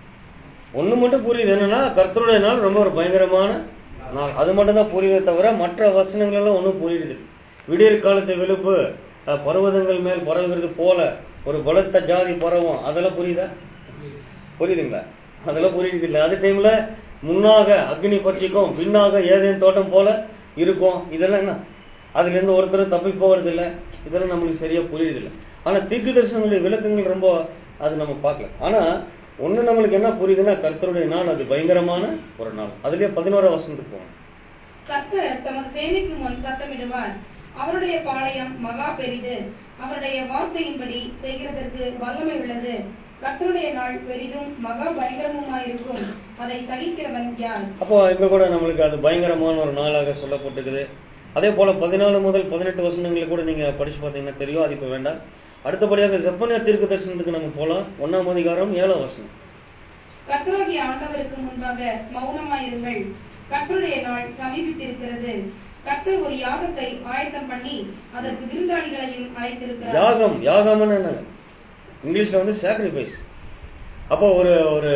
ஒண்ணு மட்டும் புரியுது என்னன்னா கர்த்தருடைய நாள் ரொம்ப ஒரு பயங்கரமான நாள் அது மட்டும் தான் புரியுதே தவிர மற்ற வசனங்கள் எல்லாம் ஒன்றும் புரியுது விடியற் காலத்து வெளுப்பு அஹ், பர்வதங்கள் மேல் பரவுகிறது போல ஒரு பலத்த ஜாதி பரவும் அதெல்லாம் புரியுதா புரியுதுங்களா அதெல்லாம் புரியுது இல்ல அதே டைம்ல முன்னாக அக்னி பட்சிக்கும் பின்னாக ஏதேன் தோட்டம் போல இருக்கும் இதெல்லாம் என்ன அதுல இருந்து ஒருத்தர் தப்பி போகிறது இல்ல இதெல்லாம் நம்மளுக்கு சரியா புரியுது இல்ல ஆனா தீர்க்க தரிசனங்களுடைய விளக்கங்கள் ரொம்ப அது நம்ம பார்க்கல ஆனா ஒண்ணு நம்மளுக்கு என்ன புரியுதுன்னா கர்த்தருடைய நாள் அது பயங்கரமான ஒரு நாள் அதுலயே பதினோரா வசனத்துக்கு போகணும் கர்த்தர் தமது சேனைக்கு முன் சத்தமிடுவார் அவருடைய பாளையம் மகா பெரிது அவருடைய வார்த்தையின்படி செய்கிறதற்கு வல்லமை உள்ளது கர்த்தருடைய நாள் பெரிதும் மகா பயங்கரமுமாயிருக்கும் அதை சகிக்கிறவன் யார் அப்போ இங்க கூட நம்மளுக்கு அது பயங்கரமான ஒரு நாளாக சொல்லப்பட்டிருக்குது அதே போல பதினாலு முதல் பதினெட்டு வசனங்களை கூட நீங்க படிச்சு பார்த்தீங்கன்னா தெரியும் அது இப்ப வேண்டாம் அடுத்தபடியாக செப்பனியா தீர்க்க தரிசனத்துக்கு நம்ம போலாம் ஒன்னாம் அதிகாரம் ஏழாம் வசனம் கர்த்தராகிய ஆண்டவருக்கு முன்பாக மௌனமாயிருங்கள் கர்த்தருடைய நாள் சமீபித்திருக்கிறது கர்த்தர் ஒரு யாகத்தை ஆயத்தம் பண்ணி அதற்கு விருந்தாளிகளையும் அழைத்திருக்கிறார் யாகம் யாகம்னு என்ன இங்கிலீஷ்ல வந்து சாக்ரிஃபைஸ் அப்போ ஒரு ஒரு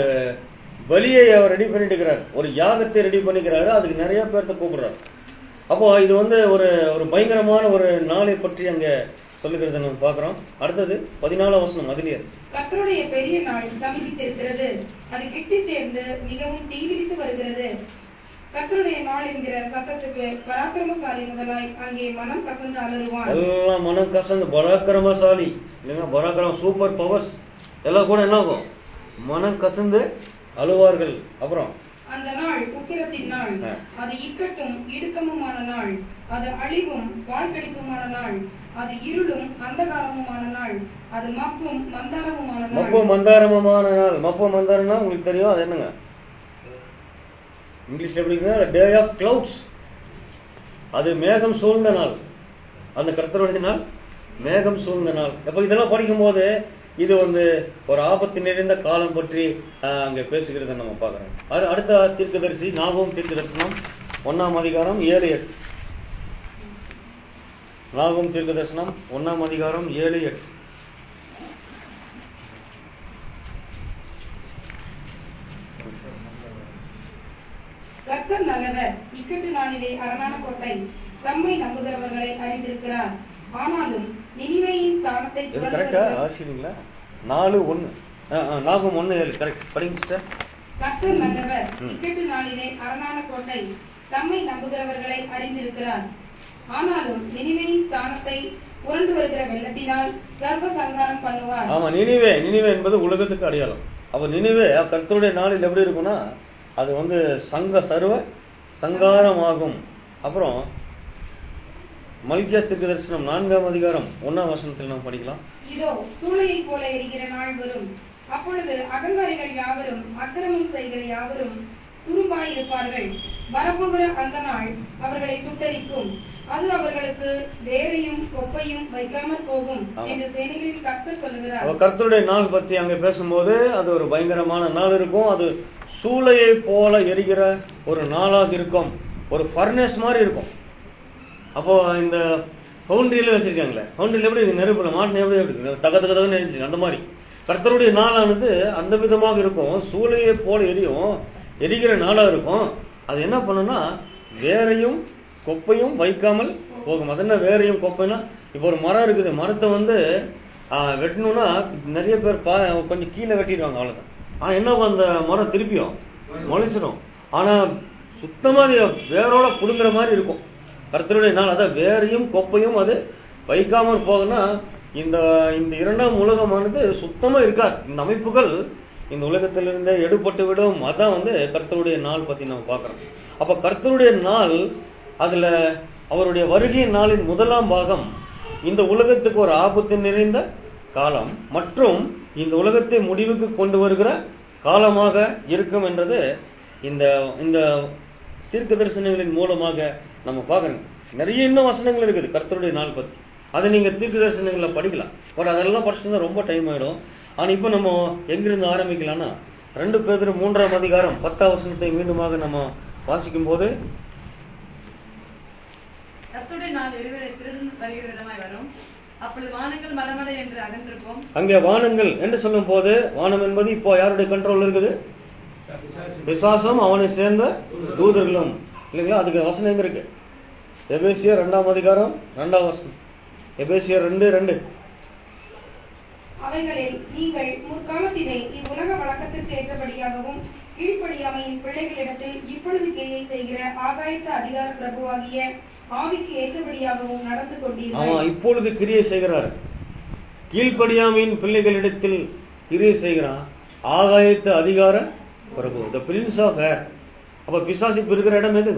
பலியை அவர் ரெடி பண்ணிட்டு இருக்கிறார் ஒரு யாகத்தை ரெடி பண்ணிக்கிறாரு அதுக்கு நிறைய பேர்த்த கூப்பிடுறாரு அப்போ இது வந்து ஒரு ஒரு பயங்கரமான ஒரு நாளை பற்றி அங்க சொல்லுகிறத நம்ம பார்க்கிறோம் அடுத்தது பதினாலாம் வசனம் அதுலயே கர்த்தருடைய பெரிய நாள் சமீபித்திருக்கிறது அது கிட்டி சேர்ந்து மிகவும் தீவிரித்து வருகிறது கர்த்தருடைய நாள் என்கிற சத்தத்துக்கு பராக்கிரமசாலி முதலாய் அங்கே மனம் கசந்து அலறுவான் எல்லாம் மனம் கசந்து பராக்கிரமசாலி இல்லைங்க பராக்கிரம சூப்பர் பவர்ஸ் எல்லாம் கூட என்ன ஆகும் மனம் கசந்து அழுவார்கள் அப்புறம் அந்த நாள் உக்கிரத்தின் நாள் ஆ. அது இக்கட்டும் இடுக்கமுமான நாள் அது அழிவும் வாழ்க்கடிப்புமான நாள் அது இருளும் அந்தகாரமுமான நாள் அது மப்பும் மந்தாரமுமான மப்பு நாள் மந்தாரமமான நாள் மப்பு மந்தாரம்னா உங்களுக்கு தெரியும் அது என்னங்க இங்கிலீஷ்ல எப்படி டே ஆஃப் கிளவுட்ஸ் அது மேகம் சூழ்ந்த நாள் அந்த கர்த்தருடைய நாள் மேகம் சூழ்ந்த நாள் அப்ப இதெல்லாம் படிக்கும்போது இது வந்து ஒரு ஆபத்து நிறைந்த காலம் பற்றி ஆஹ், அங்க பேசுகிறத நம்ம பார்க்கிறோம் அது அடுத்த தீர்க்கதரிசி நாகவும் தீர்க்க தரிசனம் ஒன்னாம் அதிகாரம் ஏழு எட்டு நாகவும் தீர்க்க தரிசனம் ஒன்னாம் அதிகாரம் ஏழு எட்டு கர்த்தர் நல்லவர் இக்கட்டு நாளிலே அரணான கோட்டை தம்மை நம்புகிறவர்களை அறிந்திருக்கிறார் ஆனாலும் நினிவேயின் ஸ்தானத்தை இது கரெக்டா ஆசிரியங்களா நாலு ஒன்னு நாகம் ஒன்னு ஏழு கரெக்ட் படிங்க சிஸ்டர் கர்த்தர் நல்லவர் ம். இக்கட்டு நாளிலே அரணான கோட்டை தம்மை நம்புகிறவர்களை அறிந்திருக்கிறார் ஆனாலும் நினிவேயின் ஸ்தானத்தை புரண்டு வருகிற வெள்ளத்தினால் சர்வ சங்காரம் பண்ணுவார் ஆமா நினைவே நினைவே என்பது உலகத்துக்கு அடையாளம் அப்ப நினைவே கர்த்தருடைய நாளில் எப்படி இருக்கும்னா அது வந்து சங்க சர்வ சங்காரமாகும் அப்புறம் மல்கியா தீர்க்க தரிசனம் நான்காம் அதிகாரம் ஒன்னாம் வசனத்தில் நாம் படிக்கலாம் இதோ சூளையைப் போல எரிகிற நாள் வரும் அப்பொழுது அகங்காரிகள் யாவரும் அக்கிரமம் செய்கிற யாவரும் துரும்பாயிருப்பார்கள் வரப்போகிற அந்த நாள் அவர்களை சுட்டரிக்கும் அது அவர்களுக்கு வேரையும் கொப்பையும் வைக்காமற் போகும் ஆமா. என்று சேனைகளின் கர்த்தர் சொல்லுகிறார் அப்ப கர்த்தருடைய நாள் பத்தி அங்க பேசும்போது அது ஒரு பயங்கரமான நாள் இருக்கும் அது சூளையை போல எரிகிற ஒரு நாளாக இருக்கும் ஒரு ஃபர்னஸ் மாதிரி இருக்கும் அப்போ இந்த பவுண்டரியில வச்சிருக்காங்களே பவுண்டரியில எப்படி இருக்கு நெருப்புல மாட்டின எப்படி எப்படி இருக்கு தக தக தகன்னு எரிஞ்சுங்க அந்த மாதிரி கர்த்தருடைய நாளானது அந்த விதமாக இருக்கும் சூளையை போல எரியும் எரிகிற நாளா இருக்கும் அது என்ன பண்ணும்னா வேரையும் கொப்பையும் வைக்காமல் போகும் அது என்ன வேரையும் கொப்பைனா இப்போ ஒரு மரம் இருக்குது மரத்தை வந்து ஆ, வெட்டணும்னா நிறைய பேர் பா கொஞ்சம் கீழே வெட்டிடுவாங்க அவ்வளவுதான் ஆனா என்ன ஆகும் அந்த மரம் திருப்பியும் முளைச்சிடும் ஆனா சுத்தமா அது வேரோட புடுங்குற மாதிரி இருக்கும் கர்த்தருடைய நாள் அதான் வேரையும் கொப்பையும் அது வைக்காமல் போகும்னா இந்த இந்த இரண்டாம் உலகமானது சுத்தமா இருக்காது இந்த அமைப்புகள் இந்த உலகத்திலிருந்தே எடுபட்டு விடும் அதான் வந்து கர்த்தருடைய நாள் பத்தி நம்ம பார்க்கிறோம் அப்ப கர்த்தருடைய நாள் அதுல அவருடைய வருகையின் நாளின் முதலாம் பாகம் இந்த உலகத்துக்கு ஒரு ஆபத்து நிறைந்த காலம் மற்றும் இந்த உலகத்தை முடிவுக்கு கொண்டு வருகிற காலமாக இருக்கும் என்றது இந்த இந்த தீர்க்க தரிசனங்களின் மூலமாக நம்ம பார்க்கணும் நிறைய இன்னும் வசனங்கள் இருக்குது கர்த்தருடைய நாள் பத்தி அதை நீங்க தீர்க்க தரிசனங்களை படிக்கலாம் பட் அதெல்லாம் படிச்சுதான் ரொம்ப டைம் ஆயிடும் ஆனா இப்ப நம்ம எங்கிருந்து ஆரம்பிக்கலாம்னா ரெண்டு பேர் மூன்றாம் அதிகாரம் பத்தாம் வசனத்தை மீண்டுமாக நம்ம வாசிக்கும் போது கர்த்தருடைய நாள் இருவரை திருடன் வருகிற விதமாய் வரும் அப்பொழுது வானங்கள் மடமடை என்று அகன்றிருக்கும் அங்கே வானங்கள் என்று சொல்லும் போது வானம் என்பது இப்போ யாருடைய கண்ட்ரோல் இருக்குது விசாசம் அவனை சேர்ந்த தூதர்களும் இல்லைங்களா அதுக்கு வசனம் எங்க இருக்கு எபேசியர் ரெண்டாம் அதிகாரம் ரெண்டாம் வசனம் எபேசியர் ரெண்டு ரெண்டு அவைகளில் நீங்கள் முற்காலத்திலே இவ்வுலக வழக்கத்திற்கு ஏற்றபடியாகவும் கீழ்ப்படியாமையின் பிள்ளைகளிடத்தில் இப்பொழுது கிரியை செய்கிற ஆகாயத்த அதிகார பிரபுவாகிய ஆவிக்கு ஏற்றபடியாகவும் நடந்து அவன் கொண்டீர்கள் இப்பொழுது கிரியை செய்கிறார் கீழ்ப்படியாமையின் பிள்ளைகளிடத்தில் கிரியை செய்கிறான் ஆகாயத்து அதிகார பிரபு த பிரின்ஸ் ஆஃப் ஏர் அப்ப பிசாசிப்பு இருக்கிற இடம் எது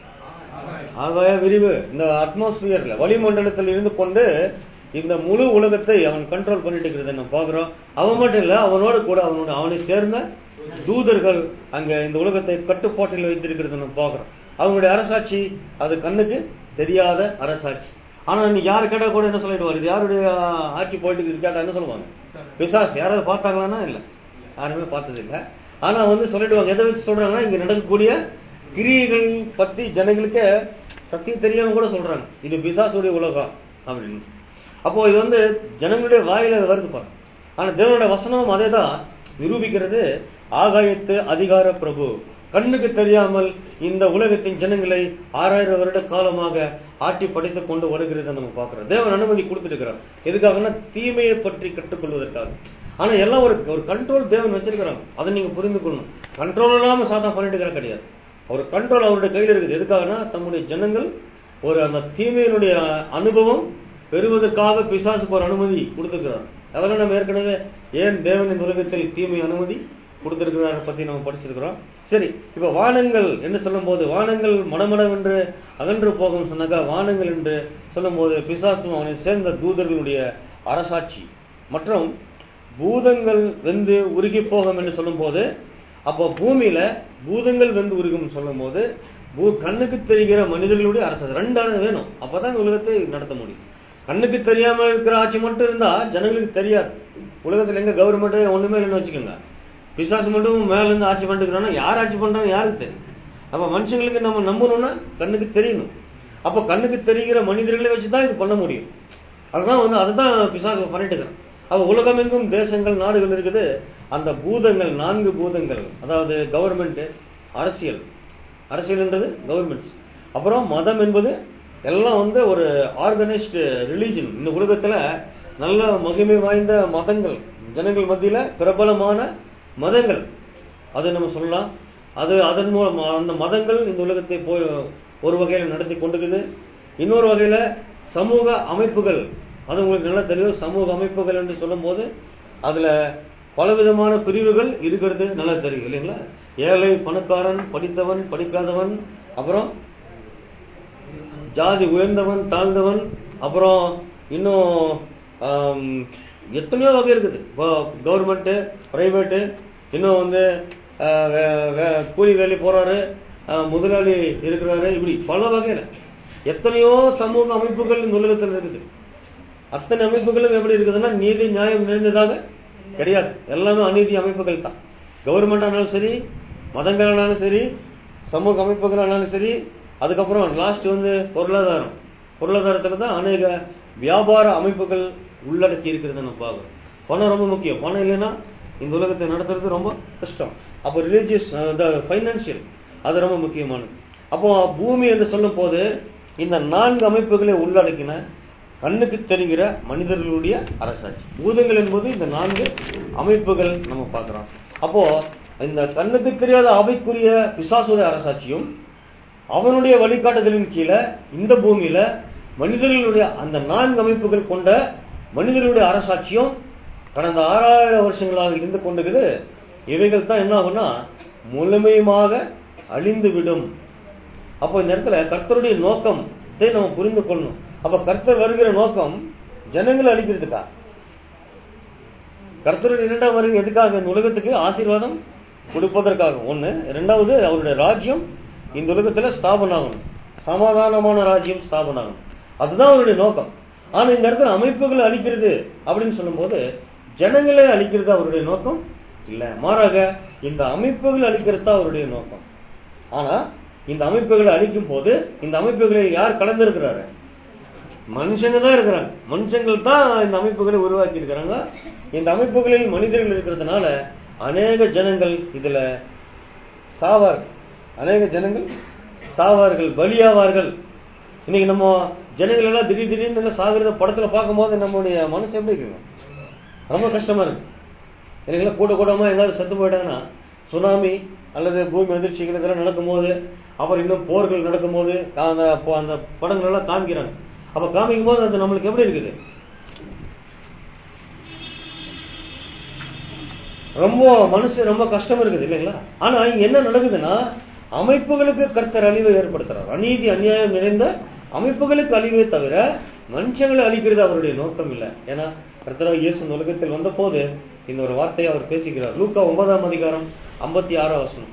ஆகாய விரிவு இந்த அட்மாஸ்பியர்ல வளிமண்டலத்தில் இருந்து கொண்டு இந்த முழு உலகத்தை அவன் கண்ட்ரோல் பண்ணிட்டு இருக்கிறத நம்ம பாக்குறோம் அவன் மட்டும் இல்ல அவனோட கூட அவனோட அவனை சேர்ந்த தூதர்கள் அங்க இந்த உலகத்தை கட்டுப்பாட்டில் வைத்திருக்கிறத நம்ம பாக்குறோம் அவங்களுடைய அரசாட்சி அது கண்ணுக்கு தெரியாத அரசாட்சி ஆனா நீ யாரு கேட்டா கூட என்ன சொல்லிடுவாரு இது யாருடைய ஆட்சி போயிட்டு கேட்டா என்ன சொல்லுவாங்க பிசாஸ் யாராவது பார்த்தாங்களான்னா இல்ல யாருமே பார்த்தது இல்ல ஆனா வந்து சொல்லிடுவாங்க எதை வச்சு சொல்றாங்கன்னா இங்க நடக்கக்கூடிய கிரியைகள் பத்தி ஜனங்களுக்கு சத்தியம் தெரியாம கூட சொல்றாங்க இது பிசாசுடைய உலகம் அப்படின்னு அப்போ இது வந்து ஜனங்களுடைய வாயில அது வருது பாருங்க ஆனா தேவனுடைய வசனமும் அதே தான் நிரூபிக்கிறது ஆகாயத்து அதிகார பிரபு கண்ணுக்கு தெரியாமல் இந்த உலகத்தின் ஜனங்களை ஆறாயிரம் வருட காலமாக ஆட்டி படைத்துக் கொண்டு வருகிறத நம்ம பார்க்கிறோம் தேவன் அனுமதி கொடுத்துருக்கிறார் எதுக்காகன்னா தீமையை பற்றி கற்றுக்கொள்வதற்காக ஆனா எல்லாம் ஒரு ஒரு கண்ட்ரோல் தேவன் வச்சிருக்கிறாங்க அதை நீங்க புரிந்து கொள்ளணும் கண்ட்ரோல் இல்லாம சாதா பண்ணிட்டு இருக்கிற கிடையாது அவர் கண்ட்ரோல் அவருடைய கையில் இருக்குது எதுக்காகனா தம்முடைய ஜனங்கள் ஒரு அந்த தீமையினுடைய அனுபவம் பெறுவதற்காக பிசாசுக்கு ஒரு அனுமதி கொடுத்திருக்கிறார் அதெல்லாம் நம்ம ஏற்கனவே ஏன் தேவன் இந்த உலகத்தில் தீமை அனுமதி கொடுத்திருக்கிறார் பத்தி நம்ம படிச்சிருக்கிறோம் சரி இப்ப வானங்கள் என்று சொல்லும் போது வானங்கள் மடமடம் என்று அகன்று போகும் சொன்னாக்கா வானங்கள் என்று சொல்லும் போது பிசாசும் அவனை சேர்ந்த தூதர்களுடைய அரசாட்சி மற்றும் பூதங்கள் வெந்து உருகி போகும் என்று சொல்லும் போது அப்போ பூமியில பூதங்கள் வெந்து உருகும் சொல்லும் போது பூ கண்ணுக்கு தெரிகிற மனிதர்களுடைய அரசு ரெண்டானது வேணும் அப்பதான் இந்த உலகத்தை நடத்த முடியும் கண்ணுக்கு தெரியாம இருக்கிற ஆட்சி மட்டும் இருந்தா ஜனங்களுக்கு தெரியாது உலகத்துல எங்க கவர்மெண்ட் ஒண்ணுமே இல்லைன்னு வச்சுக்கோங்க பிசாசு மட்டும் மேல இருந்து ஆட்சி பண்ணிருக்கிறான்னா யார் ஆட்சி பண்றாங்க யாருக்கு தெரியும் அப்ப மனுஷங்களுக்கு நம்ம நம்பணும்னா கண்ணுக்கு தெரியணும் அப்ப கண்ணுக்கு தெரிகிற மனிதர்களை வச்சுதான் இது பண்ண முடியும் அதுதான் வந்து அதுதான் பிசாசு பண்ணிட்டு இருக்கிறான் அப்ப உலகமெங்கும் தேசங்கள் நாடுகள் இருக்குது அந்த பூதங்கள் நான்கு பூதங்கள் அதாவது கவர்மெண்ட் அரசியல் அரசியல்ன்றது கவர்மெண்ட் அப்புறம் மதம் என்பது எல்லாம் வந்து ஒரு ஆர்கனைஸ்டு ரிலீஜன் இந்த உலகத்துல நல்ல மகிமை வாய்ந்த மதங்கள் ஜனங்கள் மத்தியில பிரபலமான மதங்கள் அது நம்ம சொல்லலாம் அது அதன் மூலம் அந்த மதங்கள் இந்த உலகத்தை போய் ஒரு வகையில நடத்தி கொண்டுக்குது இன்னொரு வகையில சமூக அமைப்புகள் அது உங்களுக்கு நல்லா தெரியும் சமூக அமைப்புகள் என்று சொல்லும் போது அதுல பலவிதமான பிரிவுகள் இருக்கிறது நல்லா தெரியும் இல்லைங்களா ஏழை பணக்காரன் படித்தவன் படிக்காதவன் அப்புறம் ஜாதி உயர்ந்தவன் தாழ்ந்தவன் அப்புறம் இன்னும் ஆம், எத்தனையோ வகை இருக்குது இப்போ கவர்மெண்ட்டு பிரைவேட்டு இன்னும் வந்து ஆ, வே- வே- கூலி வேலை போறாரு ஆ, முதலாளி இருக்கிறாரு இப்படி பல வகையில எத்தனையோ சமூக அமைப்புகள் இந்த உலகத்தில் இருக்குது அத்தனை அமைப்புகளும் எப்படி இருக்குதுன்னா நீதி நியாயம் நிறைந்ததாக கிடையாது எல்லாமே அநீதி அமைப்புகள் தான் கவர்மெண்ட் ஆனாலும் சரி மதங்களானாலும் சரி சமூக அமைப்புகளானாலும் சரி அதுக்கப்புறம் லாஸ்ட் வந்து பொருளாதாரம் பொருளாதாரத்துல தான் அநேக வியாபார அமைப்புகள் உள்ளடக்கி இருக்கிறத நம்ம பார்க்கறோம் பணம் ரொம்ப முக்கியம் பணம் இல்லைன்னா இந்த உலகத்தை நடத்துறது ரொம்ப கஷ்டம் அப்போ ரிலீஜியஸ் ஃபைனான்சியல் அது ரொம்ப முக்கியமானது அப்போ பூமி என்று சொல்லும் போது இந்த நான்கு அமைப்புகளை உள்ளடக்கின கண்ணுக்கு தெரிகிற மனிதர்களுடைய அரசாட்சி பூதங்கள் என்பது இந்த நான்கு அமைப்புகள் நம்ம பார்க்கிறோம் அப்போ இந்த கண்ணுக்கு தெரியாத அவைக்குரிய பிசாசுடைய அரசாட்சியும் அவனுடைய வழிகாட்டுதலின் கீழே இந்த பூமியில மனிதர்களுடைய அந்த நான்கு அமைப்புகள் கொண்ட மனிதர்களுடைய அரசாட்சியும் கடந்த ஆறாயிரம் வருஷங்களாக இருந்து கொண்டிருக்குது இவைகள் தான் என்ன ஆகும்னா முழுமையுமாக அழிந்து விடும் அப்போ இந்த இடத்துல கர்த்தருடைய நோக்கம் நம்ம புரிந்து கொள்ளணும் அப்ப கர்த்தர் வருகிற நோக்கம் ஜனங்களை அழிக்கிறதுக்கா கர்த்தருடைய இரண்டாம் வருகை எதுக்காக இந்த உலகத்துக்கு ஆசீர்வாதம் கொடுப்பதற்காக ஒண்ணு இரண்டாவது அவருடைய ராஜ்யம் இந்த உலகத்துல ஸ்தாபனம் ஆகணும் சமாதானமான ராஜ்யம் ஸ்தாபனம் ஆகணும் அதுதான் அவருடைய நோக்கம் ஆனா இந்த இடத்துல அமைப்புகளை அழிக்கிறது அப்படின்னு சொல்லும்போது ஜனங்களை அழிக்கிறது அவருடைய நோக்கம் இல்ல மாறாக இந்த அமைப்புகள் அழிக்கிறது தான் அவருடைய நோக்கம் ஆனா இந்த அமைப்புகளை அழிக்கும் போது இந்த அமைப்புகளை யார் கலந்திருக்கிறாரு மனுஷங்க தான் இருக்கிறாங்க மனுஷங்கள் தான் இந்த அமைப்புகளை உருவாக்கி இருக்கிறாங்க இந்த அமைப்புகளில் மனிதர்கள் இருக்கிறதுனால அநேக ஜனங்கள் இதுல சாவார்கள் அநேக ஜனங்கள் சாவார்கள் பலியாவார்கள் இன்னைக்கு நம்ம ஜனங்கள் எல்லாம் திடீர் திடீர்னு எல்லாம் சாகிறத படத்துல பார்க்கும்போது நம்மளுடைய மனசு எப்படி இருக்குங்க ரொம்ப கஷ்டமா இருக்கு இல்லைங்களா கூட்ட கூட்டமா எங்காவது செத்து போயிட்டாங்கன்னா சுனாமி அல்லது பூமி அதிர்ச்சிகள் இதெல்லாம் நடக்கும்போது அப்புறம் இன்னும் போர்கள் நடக்கும்போது அந்த அந்த படங்கள் எல்லாம் காமிக்கிறாங்க அப்ப காமிக்கும் போது அது நம்மளுக்கு எப்படி இருக்குது ரொம்ப மனசு ரொம்ப கஷ்டம் இருக்குது இல்லைங்களா ஆனா இங்க என்ன நடக்குதுன்னா அமைப்புகளுக்கு கர்த்தர் அழிவை ஏற்படுத்துறார் அநீதி அநியாயம் நிறைந்த அமைப்புகளுக்கு அழிவே தவிர மனுஷங்களை அழிக்கிறது அவருடைய நோக்கம் இல்லை ஏன்னா கர்த்தராக இயேசு இந்த உலகத்தில் வந்த போது இந்த ஒரு வார்த்தையை அவர் பேசுகிறார் லூக்கா ஒன்பதாம் அதிகாரம் ஐம்பத்தி ஆறாம் வசனம்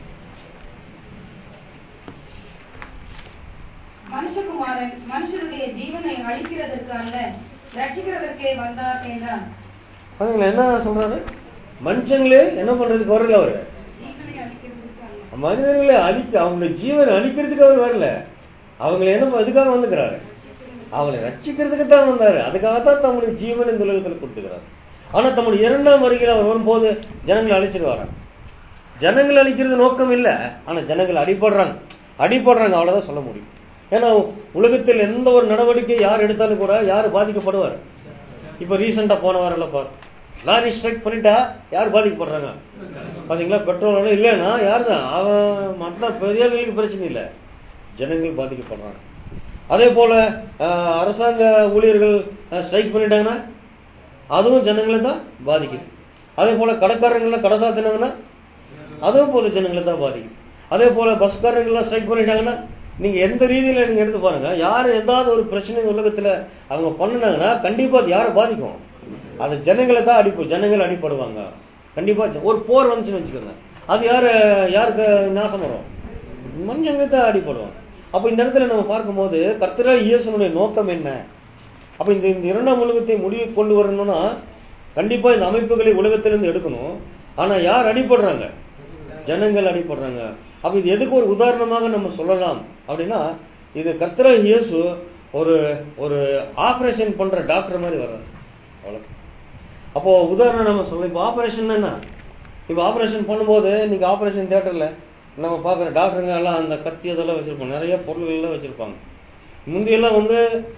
மனுஷகுமாரன் மனுஷருடைய ஜீவனை அழிக்கிறதற்கு அல்ல ரட்சிக்கிறதற்கே வந்தார் என்றான் பாருங்களேன் என்ன சொல்றாரு மனுஷங்களே என்ன பண்றதுக்கு வரல அவரு ஜீவனை அழிக்கிறதற்கு அல்ல மனிதர்களை அழிக்க அவங்களுடைய ஜீவனை அழிக்கிறதுக்கு அவர் வரல அவங்களை என்ன எதுக்காக வந்துக்கிறாரு அவங்களை ரட்சிக்கிறதுக்கு தான் வந்தாரு அதுக்காகத்தான் தம்முடைய ஜீவன் இந்த உலகத்தில் கொடுத்துக்கிறார் ஆனா தம்முடைய இரண்டாம் வருகையில் அவர் வரும்போது ஜனங்களை அழிச்சிருவாரு ஜனங்களை அழிக்கிறது நோக்கம் இல்ல ஆனா ஜனங்கள் அடிபடுறாங்க அடிபடுறாங்க அவ்வளவுதான் சொல்ல முடியும் ஏன்னா உலகத்தில் எந்த ஒரு நடவடிக்கை யார் எடுத்தாலும் கூட யார் பாதிக்கப்படுவார் இப்ப ரீசெண்டா போன வாரம் பாரு லாரி ஸ்ட்ரைக் பண்ணிட்டா யார் பாதிக்கப்படுறாங்க பாத்தீங்களா பெட்ரோல் விலை இல்லைன்னா யார் தான் அவன் மற்ற பெரியவர்களுக்கு பிரச்சனை இல்லை ஜனங்கள் பாதிக்கப்படுறாங்க அதே போல அஹ், அரசாங்க ஊழியர்கள் ஸ்ட்ரைக் பண்ணிட்டாங்கன்னா அதுவும் ஜனங்களை தான் பாதிக்குது அதே போல கடைக்காரங்களாம் கடை சாத்தினாங்கன்னா அதுவும் போல ஜனங்களை தான் பாதிக்கும் அதே போல பஸ்காரங்கள்லாம் ஸ்ட்ரைக் பண்ணிட்டாங்கன்னா நீங்க எந்த ரீதியில நீங்க எடுத்து பாருங்க யார் ஏதாவது ஒரு பிரச்சனை இந்த உலகத்துல அவங்க பண்ணுனாங்கன்னா கண்டிப்பா அது யாரை பாதிக்கும் அது ஜனங்களை தான் அடிப்போம் ஜனங்கள் அடிப்படுவாங்க கண்டிப்பா ஜ- ஒரு போர் வந்துச்சுன்னு வச்சுக்கோங்க அது யாரு யாருக்கு நாசம் வரும் மனுஷங்க தான் அடிப்படுவாங்க அப்ப இந்த இடத்துல நம்ம பார்க்கும்போது கர்த்தரா இயேசுனுடைய நோக்கம் என்ன அப்ப இந்த இந்த இரண்டாம் உலகத்தை முடிவுக்கு கொண்டு வரணும்னா கண்டிப்பா இந்த அமைப்புகளை உலகத்திலிருந்து எடுக்கணும் ஆனா யார் அடிபடுறாங்க ஜனங்கள் அடிபடுறாங்க அப்ப இது எதுக்கு ஒரு உதாரணமாக நம்ம சொல்லலாம் அப்படின்னா இது கர்த்தரா இயேசு ஒரு ஒரு ஆபரேஷன் பண்ற டாக்டர் மாதிரி வர்றாரு அவ்வளவு அப்போ உதாரணம் நம்ம சொல்ல இப்போ ஆபரேஷன் என்ன இப்போ ஆபரேஷன் பண்ணும்போது இன்னைக்கு ஆபரேஷன் தியேட்டர்ல நம்ம பார்க்குற டாக்டருங்க எல்லாம் அந்த கத்தி அதெல்லாம் வச்சிருப்பாங்க நிறைய பொருள்கள் எல்லாம் வச்சிருப்பாங்க முந்தியெல்லாம் வந்து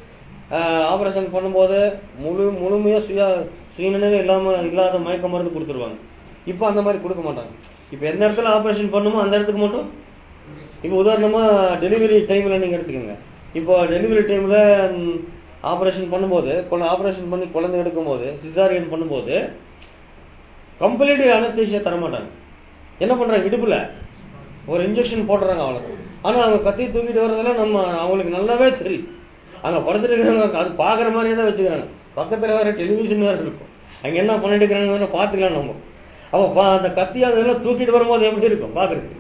ஆபரேஷன் பண்ணும்போது முழு முழுமையா சுய சுயநினைவு இல்லாம இல்லாத மயக்க மருந்து கொடுத்துருவாங்க இப்போ அந்த மாதிரி கொடுக்க மாட்டாங்க இப்போ எந்த இடத்துல ஆபரேஷன் பண்ணுமோ அந்த இடத்துக்கு மட்டும் இப்போ உதாரணமா டெலிவரி டைம்ல நீங்க எடுத்துக்கோங்க இப்போ டெலிவரி டைம்ல ஆபரேஷன் பண்ணும்போது ஆபரேஷன் பண்ணி குழந்தை எடுக்கும்போது சிசாரியன் பண்ணும்போது கம்ப்ளீட் அனஸ்தேஷியா தர மாட்டாங்க என்ன பண்றாங்க இடுப்புல ஒரு இன்ஜெக்ஷன் போடுறாங்க அவ்வளவு ஆனா அவங்க கத்தி தூக்கிட்டு வர்றதெல்லாம் நம்ம அவங்களுக்கு நல்லாவே தெரியும் அங்க படுத்துட்டு இருக்கிறவங்க அது பாக்குற மாதிரியே தான் வச்சுக்கிறாங்க பக்கத்துல வேற டெலிவிஷன் வேற இருக்கும் அங்க என்ன பண்ணிட்டு இருக்கிறாங்க பாத்துக்கலாம் நம்ம அவ பா- அந்த கத்தி அதெல்லாம் தூக்கிட்டு வரும்போது எப்படி இருக்கும் பாக்குறதுக்கு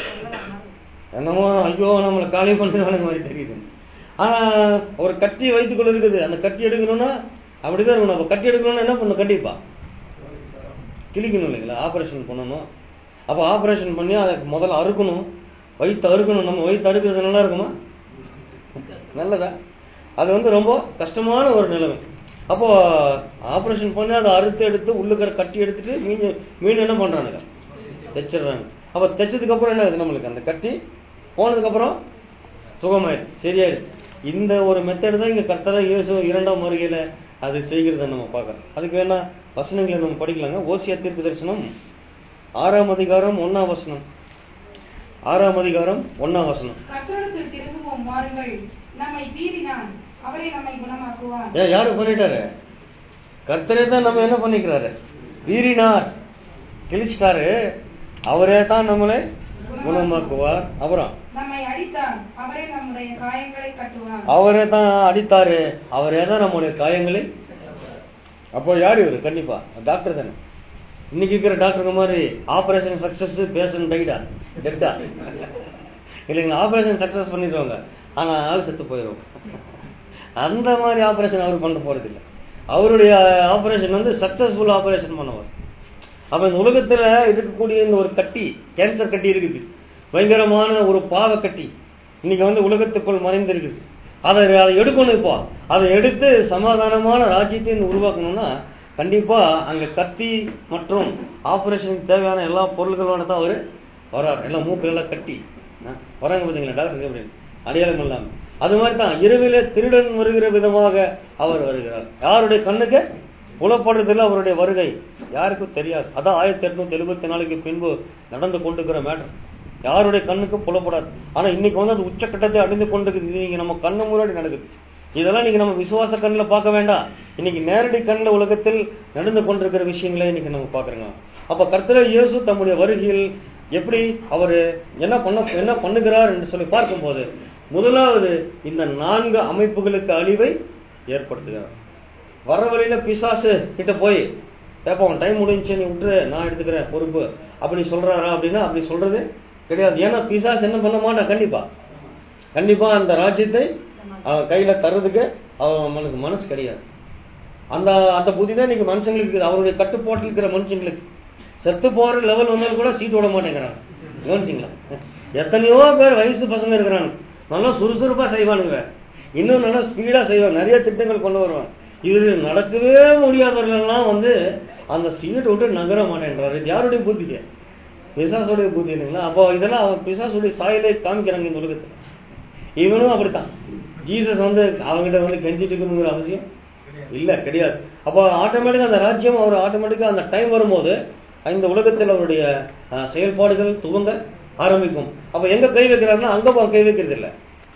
என்னமோ ஐயோ நம்மளை காலி பண்ணுறாங்க மாதிரி தெரியுது ஆனா ஒரு கட்டி வைத்துக்கொள்ள இருக்குது அந்த கட்டி எடுக்கணும்னா அப்படிதான் இருக்கணும் அப்ப கட்டி எடுக்கணும்னா என்ன பண்ணணும் கண்டிப்பா கிழிக்கணும் இல்லைங்களா ஆபரேஷன் பண்ணணும் அப்ப ஆபரேஷன் பண்ணி அதை முதல்ல அறுக்கணும் வயிற்று அறுக்கணும் நம்ம வயிற்று அறுக்கிறது நல்லா இருக்குமா நல்லதா அது வந்து ரொம்ப கஷ்டமான ஒரு நிலைமை அப்போ ஆபரேஷன் பண்ணி அதை அறுத்து எடுத்து உள்ளுக்கிற கட்டி எடுத்துட்டு மீன் மீன் என்ன பண்றானுங்க தைச்சிடுறாங்க அப்ப தைச்சதுக்கு அப்புறம் என்ன ஆகுது நம்மளுக்கு அந்த கட்டி போனதுக்கு அப்புறம் சுகமாயிடுச்சு சரியாயிடுச்சு இந்த ஒரு மெத்தட் தான் இங்க கர்த்தரா இயேசு இரண்டாம் வருகையில அது செய்கிறத நம்ம பார்க்கறோம் அதுக்கு வேணா வசனங்களை நம்ம படிக்கலாங்க ஓசியா தீர்க்க தரிசனம் ஆறாம் அதிகாரம் ஒன்னாம் வசனம் ஆறாம் அதிகாரம் ஒன்னாம் வசனம் கர்த்தரிடத்தில் திரும்புவோம் வாருங்கள் நம்மை பீறினான் அவரே நம்மை குணமாக்குவார் ஏன் யாரு பண்ணிட்டாரு கர்த்தரே தான் நம்ம என்ன பண்ணிக்கிறாரு வீரினார் கிழிச்சிட்டாரு அவரே தான் நம்மளை குணமாக்குவார் அப்புறம் நம்மை அடித்தார் அவரே நம்முடைய காயங்களை கட்டுவார் அவரே தான் அடித்தாரு அவரே தான் நம்முடைய காயங்களை அப்போ யார் இவரு கண்டிப்பா டாக்டர் தானே இன்னைக்கு இருக்கிற டாக்டருங்க மாதிரி ஆபரேஷன் சக்சஸ் பேஷண்ட் டைடா டெட்டா இல்லைங்களா ஆபரேஷன் சக்சஸ் பண்ணிடுவாங்க ஆனா ஆள் செத்து போயிடும் அந்த மாதிரி ஆபரேஷன் அவர் பண்ண போறது இல்லை அவருடைய ஆபரேஷன் வந்து சக்சஸ்ஃபுல் ஆபரேஷன் பண்ணுவார் அப்ப இந்த உலகத்துல இருக்கக்கூடிய இந்த ஒரு கட்டி கேன்சர் கட்டி இருக்குது பயங்கரமான ஒரு பாவ கட்டி இன்னைக்கு வந்து உலகத்துக்குள் மறைந்திருக்குது அதை அதை எடுக்கணும் இப்போ அதை எடுத்து சமாதானமான ராஜ்யத்தை இங்க உருவாக்கணும்னா கண்டிப்பா அங்க கத்தி மற்றும் ஆபரேஷனுக்கு தேவையான எல்லா பொருள்களோட தான் அவரு வரார் எல்லாம் மூக்கு எல்லாம் கட்டி ஆ, வராங்க பாத்தீங்களா டாக்டர் எப்படி அடையாளம் இல்லாம அது மாதிரி தான் இரவிலே திருடன் வருகிற விதமாக அவர் வருகிறார் யாருடைய கண்ணுக்கு புலப்படுறதில்ல அவருடைய வருகை யாருக்கும் தெரியாது அதான் ஆயிரத்தி எட்நூத்தி எழுபத்தி நாலுக்கு பின்பு நடந்து கொண்டிருக்கிற மேட்டர் யாருடைய கண்ணுக்கு புலப்படாது ஆனா இன்னைக்கு வந்து அது உச்சக்கட்டத்தை அடைந்து கொண்டிருக்குது இது நீங்க நம்ம கண்ணு முன்னாடி நடக்குது இதெல்லாம் நீங்க நம்ம விசுவாச கண்ணுல பார்க்க வேண்டாம் இன்னைக்கு நேரடி கண்ணுல உலகத்தில் நடந்து கொண்டிருக்கிற விஷயங்களை இன்னைக்கு நம்ம பாக்குறோங்க அப்ப கர்த்தர் இயேசு தம்முடைய வருகையில் எப்படி அவரு என்ன பண்ண என்ன பண்ணுகிறார் என்று சொல்லி பார்க்கும்போது முதலாவது இந்த நான்கு அமைப்புகளுக்கு அழிவை ஏற்படுத்துகிறார் வர வழியில பிசாசு கிட்ட போய் கேட்போம் டைம் முடிஞ்சு நீ விட்டுரு நான் எடுத்துக்கிறேன் பொறுப்பு அப்படி சொல்றாரா அப்படின்னா அப்படி சொல்றது கிடையாது ஏன்னா பிசாசு என்ன பண்ண மாட்டான் கண்டிப்பா கண்டிப்பா அந்த ராஜ்யத்தை அவன் கையில தர்றதுக்கு அவனுக்கு மனசு கிடையாது அந்த அந்த புத்தி தான் இன்னைக்கு மனுஷங்களுக்கு இருக்குது. அவருடைய கட்டுப்பாட்டில் இருக்கிற மனுஷங்களுக்கு செத்து போற லெவல் வந்தாலும் கூட சீட் விட மாட்டேங்கிறாங்க கவனிச்சிங்களா எத்தனையோ பேர் வயசு பசங்க இருக்கிறாங்க நல்லா சுறுசுறுப்பா செய்வானுங்க இன்னும் நல்லா ஸ்பீடா செய்வாங்க நிறைய திட்டங்கள் கொண்டு வருவாங்க இது நடக்கவே முடியாதவர்கள்லாம் வந்து அந்த சீட் விட்டு நகர மாட்டேன்றாரு இது யாருடைய புத்தி பிசாசுடைய புத்தி இல்லைங்களா அப்போ இதெல்லாம் அவன் பிசாசுடைய சாயலை காமிக்கிறாங்க இந்த உலகத்துல இவனும் அப்படித்தான் ஜீசஸ் வந்து அவங்ககிட்ட வந்து கெஞ்சிட்டு இருக்கணுங்கிற அவசியம் இல்ல கிடையாது அப்போ ஆட்டோமேட்டிக்கா அந்த ராஜ்யம் அவர் ஆட்டோமேட்டிக்கா அந்த டைம் வரும்போது இந்த உலகத்தில் அவருடைய அஹ், செயல்பாடுகள் துவங்க ஆரம்பிக்கும் அப்ப எங்க கை வைக்கிறாருன்னா அங்க அவன் கை வைக்கிறது இல்ல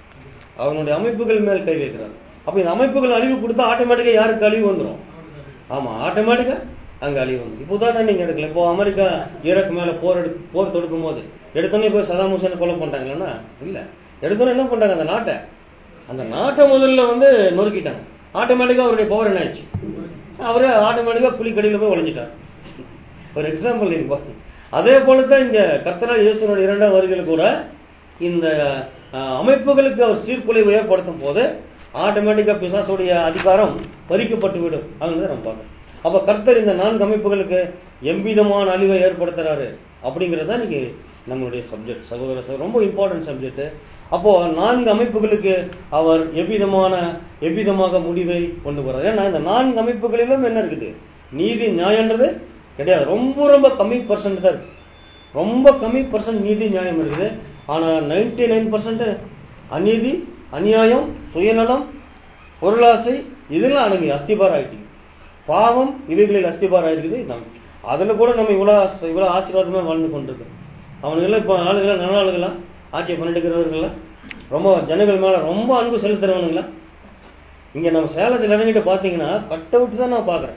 அவனுடைய அமைப்புகள் மேல் கை வைக்கிறார் அப்ப இந்த அமைப்புகள் அழிவு கொடுத்தா ஆட்டோமேட்டிக்கா யாருக்கு அழிவு வந்துரும் ஆமா ஆட்டோமேட்டிக்கா அங்க அழிவு வந்து இப்போ உதாரணம் நீங்க எடுக்கல இப்போ அமெரிக்கா ஈராக் மேல போர் எடு போர் தொடுக்கும் போது எடுத்தோன்னே போய் சதாம் ஹுசேன் கொலை பண்றாங்களா இல்ல எடுத்தோன்னே என்ன பண்றாங்க அந்த நாட்டை அந்த நாட்டை முதல்ல வந்து நொறுக்கிட்டாங்க ஆட்டோமேட்டிக்கா அவருடைய பவர் என்ன ஆச்சு அவரே ஆட்டோமேட்டிக்கா புலிக்கடியில போய் ஒளிஞ்சிட்டார் ஒரு எக்ஸாம்பிள் நீங்க பாருங்க அதே போலதான் இங்க கர்த்தரா இயேசுனுடைய இரண்டாம் வருகையில் கூட இந்த அஹ், அமைப்புகளுக்கு அவர் சீர்குலைவு ஏற்படுத்தும் போது ஆட்டோமேட்டிக்கா பிசாசுடைய அதிகாரம் பறிக்கப்பட்டு விடும் அதுதான் நம்ம பார்க்கணும் அப்ப கர்த்தர் இந்த நான்கு அமைப்புகளுக்கு எவ்விதமான அழிவை ஏற்படுத்துறாரு அப்படிங்கறத இன்னைக்கு நம்மளுடைய சப்ஜெக்ட் சகோதர சகோதரர் ரொம்ப இம்பார்ட்டன்ட் சப்ஜெக்ட் அப்போ நான்கு அமைப்புகளுக்கு அவர் எவ்விதமான எவ்விதமாக முடிவை கொண்டு வர்றார் ஏன்னா இந்த நான்கு அமைப்புகளிலும் என்ன இருக்குது நீதி நியாயன்றது கிடையாது ரொம்ப ரொம்ப கம்மி பர்சன்ட் தான் இருக்கு ரொம்ப கம்மி பர்சன்ட் நீதி நியாயம் இருக்குது ஆனா நைன்டி நைன் பர்சன்ட் அநீதி அநியாயம் சுயநலம் பொருளாசை இதெல்லாம் அடங்கி அஸ்திபார் ஆயிட்டீங்க பாவம் இவைகளில் அஸ்திபார் ஆயிருக்குது நம் அதுல கூட நம்ம இவ்வளவு ஆச- இவ்வளவு ஆசீர்வாதமா வாழ்ந்து கொண்டிருக்கோம் அவனுங்கெல்லாம் இப்போ ஆளுகளா நல்ல ஆளுகளா ஆட்சியை பண்ணிட்டுக்கிறவர்களா ரொம்ப ஜனங்கள் மேல ரொம்ப அன்பு செலுத்துறவனுங்களா இங்க நம்ம சேலத்துல இறங்கிட்டு பாத்தீங்கன்னா கட்டை விட்டு தான் நான் பாக்குறேன்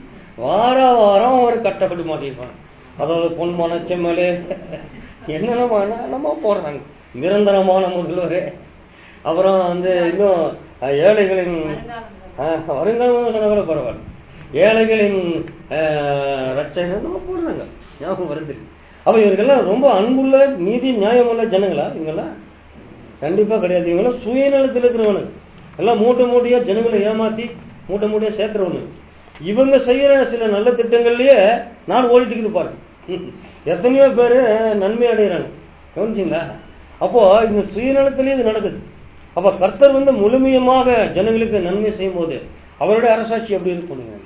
வார வாரம் ஒரு கட்டப்பட்டு மாட்டிருப்பாங்க அதாவது பொன்மான செம்மலே என்னென்னமா என்னென்னமோ போடுறாங்க நிரந்தரமான முதல்வர் அப்புறம் வந்து இன்னும் அஹ், ஏழைகளின் அஹ், வருங்காலம் சொன்னா கூட பரவாயில்ல ஏழைகளின் அஹ், ரட்சகன் என்னமோ போடுறாங்க ஞாபகம் வருது அப்ப இவர்கள்லாம் ரொம்ப அன்புள்ள நீதி நியாயமுள்ள ஜனங்களா இவங்கெல்லாம் கண்டிப்பா கிடையாது இவங்கெல்லாம் சுயநலத்தில் இருக்கிறவனுங்க எல்லாம் மூட்டை மூட்டையா ஜனங்களை ஏமாத்தி மூட்டை மூட்டையா சேர்க்கிறவனு இவங்க செய்யற சில நல்ல திட்டங்கள்லயே நான் ஓடிட்டு இருக்குது பாருங்க எத்தனையோ பேரு நன்மை அடைகிறாங்க கவனிச்சிங்களா அப்போ இந்த சுயநலத்திலேயே இது நடக்குது அப்ப கர்த்தர் வந்து முழுமையமாக ஜனங்களுக்கு நன்மை செய்யும் போது அவருடைய அரசாட்சி எப்படி இருக்கும் நீங்க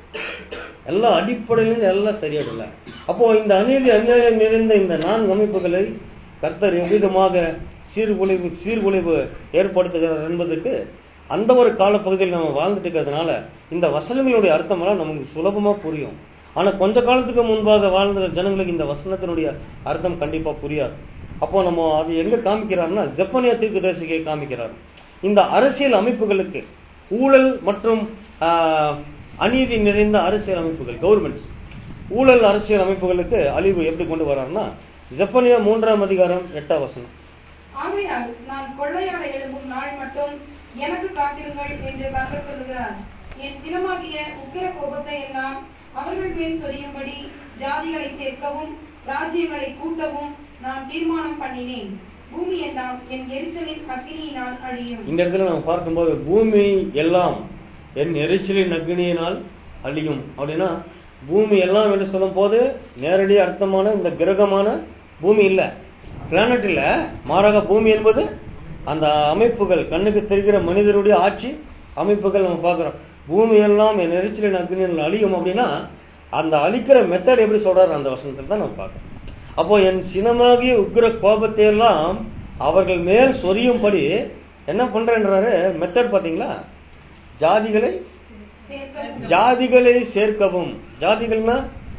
எல்லா அடிப்படையிலும் எல்லாம் சரியாடல அப்போ இந்த அநீதி அநியாயம் நிறைந்த இந்த நான்கு அமைப்புகளை கர்த்தர் எவ்விதமாக சீர்குலைவு சீர்குலைவு ஏற்படுத்துகிறார் என்பதற்கு அந்த ஒரு காலப்பகுதியில் நம்ம வாழ்ந்துட்டு இருக்கிறதுனால இந்த வசனங்களுடைய அர்த்தமெல்லாம் நமக்கு சுலபமா புரியும் ஆனா கொஞ்ச காலத்துக்கு முன்பாக வாழ்ந்த ஜனங்களுக்கு இந்த வசனத்தினுடைய அர்த்தம் கண்டிப்பா புரியாது அப்போ நம்ம அது எங்க காமிக்கிறாருன்னா ஜப்பனியா தீர்க்கதரிசிக்கை காமிக்கிறார் இந்த அரசியல் அமைப்புகளுக்கு ஊழல் மற்றும் ஆஹ், அநீதி நிறைந்த அரசியல் அமைப்புகள் கவர்மெண்ட்ஸ் ஊழல் அரசியல் அமைப்புகளுக்கு அழிவு எப்படி கொண்டு வர்றாருன்னா ஜப்பனியா மூன்றாம் அதிகாரம் எட்டாம் வசனம் ஆகையால் நான் கொள்ளையாட எழும்பும் நாள் மட்டும் எனக்கு காத்திருங்கள் என்று கர்த்தர் சொல்லுகிறார் என் தினமாகிய உக்கிர கோபத்தை எல்லாம் அவர்கள் மேல் சொரியும்படி ஜாதிகளை சேர்க்கவும் ராஜ்யங்களை கூட்டவும் நான் தீர்மானம் பண்ணினேன் பூமி எல்லாம் என் எரிச்சலின் அக்கினியினால் அழியும் இந்த இடத்துல நம்ம பார்க்கும்போது பூமி எல்லாம் என் எரிச்சலின் அக்னியினால் அழியும் அப்படின்னா பூமி எல்லாம் என்று சொல்லும் போது நேரடி அர்த்தமான இந்த கிரகமான பூமி இல்ல பிளானட் இல்ல மாறாக பூமி என்பது அந்த அமைப்புகள் கண்ணுக்கு தெரிகிற மனிதருடைய ஆட்சி அமைப்புகள் நம்ம பார்க்கிறோம் பூமி எல்லாம் என் எரிச்சலின் அக்னியினால் அழியும் அப்படின்னா அந்த அழிக்கிற மெத்தட் எப்படி சொல்றாரு அந்த வசனத்தில் தான் நம்ம பார்க்கிறோம் அப்போ என் சினமாகிய உக்கிர கோபத்தை எல்லாம் அவர்கள் மேல் சொரியும்படி என்ன பண்றேன்றாரு மெத்தட் பாத்தீங்களா ஜாதிகளை சேர்க்கவும் ஜாதிகளை சேர்க்கவும் ஜாதிகள்னா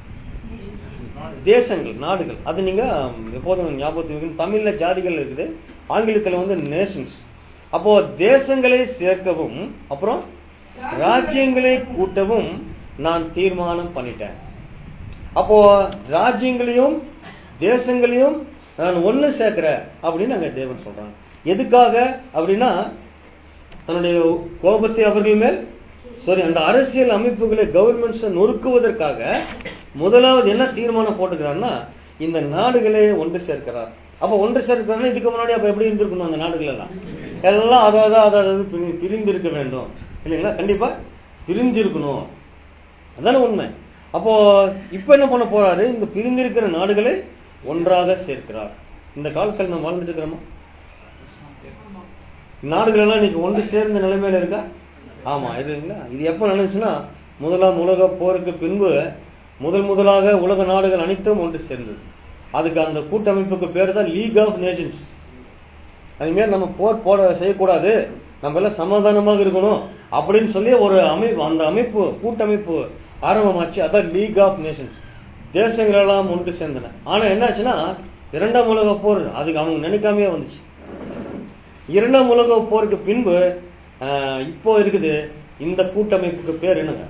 தேசங்கள் நாடுகள் அது நீங்க எப்போதும் ஞாபகத்துக்கு வைக்கணும். தமிழ்ல ஜாதிகள் இருக்குது ஆங்கிலத்துல வந்து நேஷன்ஸ் அப்போ தேசங்களை சேர்க்கவும் அப்புறம் ராஜ்யங்களை கூட்டவும் நான் தீர்மானம் பண்ணிட்டேன் அப்போ ராஜ்யங்களையும் தேசங்களையும் நான் ஒண்ணு சேர்க்கிறேன் அப்படின்னு அங்க தேவன் சொல்றாங்க எதுக்காக அப்படின்னா தன்னுடைய கோபத்தை அவர்கள் மேல் சாரி அந்த அரசியல் அமைப்புகளை கவர்மெண்ட்ஸ் நொறுக்குவதற்காக முதலாவது என்ன தீர்மானம் போட்டுக்கிறாருன்னா இந்த நாடுகளை ஒன்று சேர்க்கிறார் அப்ப ஒன்று சேர்க்கிறாருன்னா இதுக்கு முன்னாடி அப்ப எப்படி இருந்திருக்கணும் அந்த நாடுகள் எல்லாம் எல்லாம் அதாவது அதாவது பிரி- பிரிந்து இருக்க வேண்டும் இல்லைங்களா கண்டிப்பா பிரிஞ்சிருக்கணும் அதான உண்மை அப்போ இப்ப என்ன பண்ண போறாரு இந்த பிரிந்திருக்கிற நாடுகளை ஒன்றாக சேர்க்கிறார் இந்த காலத்தில் நம்ம வாழ்ந்துட்டு இருக்கிறோமா நாடுகள் எல்லாம் இன்னைக்கு ஒன்று சேர்ந்த நிலைமையில இருக்கா ஆமா இல்லைங்களா இது எப்ப நடந்துச்சுன்னா முதலாம் உலக போருக்கு பின்பு முதல் முதலாக உலக நாடுகள் அனைத்தும் ஒன்று சேர்ந்தது அதுக்கு அந்த கூட்டமைப்புக்கு பேர் தான் லீக் ஆஃப் நேஷன்ஸ் அதுமாரி நம்ம போர் போட செய்யக்கூடாது நம்ம எல்லாம் சமாதானமாக இருக்கணும் அப்படின்னு சொல்லி ஒரு அமைப்பு அந்த அமைப்பு கூட்டமைப்பு ஆரம்பமாச்சு அதான் லீக் ஆஃப் நேஷன்ஸ் தேசங்கள் எல்லாம் ஒன்று சேர்ந்தன ஆனா என்னாச்சுன்னா இரண்டாம் உலக போர் அதுக்கு அவங்க நினைக்காமையே வந்துச்சு இரண்டாம் உலக போருக்கு பின்பு ஆஹ், இப்போ இருக்குது இந்த கூட்டமைப்புக்கு பேர் என்னங்க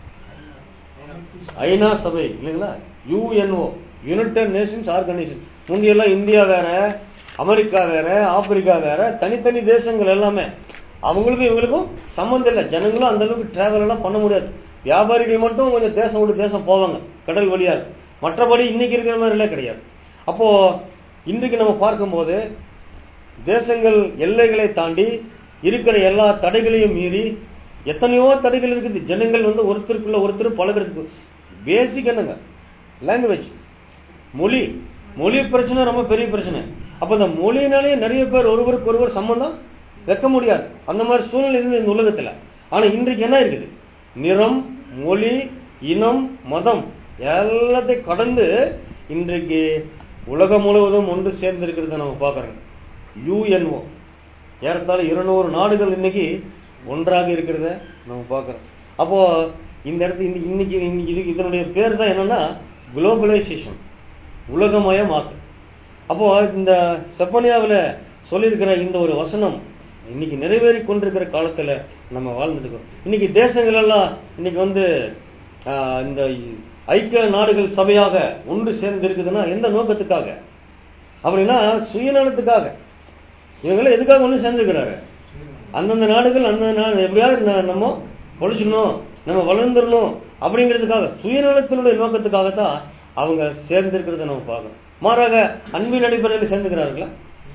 ஐநா சபை இல்லைங்களா யுஎன்ஓ யுனைடெட் நேஷன்ஸ் ஆர்கனைசேஷன் முந்தியெல்லாம் இந்தியா வேற அமெரிக்கா வேற ஆப்பிரிக்கா வேற தனித்தனி தேசங்கள் எல்லாமே அவங்களுக்கும் இவங்களுக்கும் சம்மந்தம் இல்லை ஜனங்களும் அந்த அளவுக்கு டிராவல் எல்லாம் பண்ண முடியாது வியாபாரிகள் மட்டும் கொஞ்சம் தேசம் விட்டு தேசம் போவாங்க கடல் வழியாக மற்றபடி இன்னைக்கு இருக்கிற மாதிரிலாம் கிடையாது அப்போ இன்றைக்கு நம்ம பார்க்கும்போது தேசங்கள் எல்லைகளை தாண்டி இருக்கிற எல்லா தடைகளையும் மீறி எத்தனையோ தடைகள் இருக்குது ஜனங்கள் வந்து ஒருத்தருக்குள்ள ஒருத்தர் பழகிறதுக்கு பேசிக் என்னங்க லாங்குவேஜ் மொழி மொழி பிரச்சனை ரொம்ப பெரிய பிரச்சனை அப்ப இந்த மொழியினாலே நிறைய பேர் ஒருவருக்கு ஒருவர் சம்பந்தம் வைக்க முடியாது அந்த மாதிரி சூழ்நிலை இருந்தது இந்த உலகத்துல ஆனா இன்றைக்கு என்ன இருக்குது நிறம் மொழி இனம் மதம் எல்லாத்தையும் கடந்து இன்றைக்கு உலகம் முழுவதும் ஒன்று சேர்ந்து இருக்கிறத நம்ம பார்க்கறோம் யுஎன்ஓ ஏறத்தாழ இருநூறு நாடுகள் இன்னைக்கு ஒன்றாக இருக்கிறத நம்ம பார்க்கறோம் அப்போ இந்த இடத்து இன்னைக்கு இன்னைக்கு இன்னைக்கு இது இதனுடைய பேர் தான் என்னன்னா குளோபலைசேஷன் உலகமயமாக்கு அப்போ இந்த செப்பனியாவில் சொல்லியிருக்கிற இந்த ஒரு வசனம் இன்னைக்கு நிறைவேறி கொண்டிருக்கிற காலத்துல நம்ம வாழ்ந்துட்டு இருக்கோம் இன்னைக்கு தேசங்கள் எல்லாம் இன்னைக்கு வந்து ஆஹ், இந்த ஐக்கிய நாடுகள் சபையாக ஒன்று சேர்ந்து இருக்குதுன்னா எந்த நோக்கத்துக்காக அப்படின்னா சுயநலத்துக்காக இவங்கெல்லாம் எதுக்காக ஒன்று சேர்ந்துக்கிறாரு அந்தந்த நாடுகள் அந்தந்த நாடு எப்படியாவது ந- நம்ம பொழிச்சிடணும் நம்ம வளர்ந்துடணும் அப்படிங்கிறதுக்காக சுயநலத்தினுடைய நோக்கத்துக்காகத்தான் அவங்க சேர்ந்திருக்கிறத நம்ம பார்க்கணும் மாறாக அன்பின் அடிப்படையில் சேர்ந்துக்கிறார்களா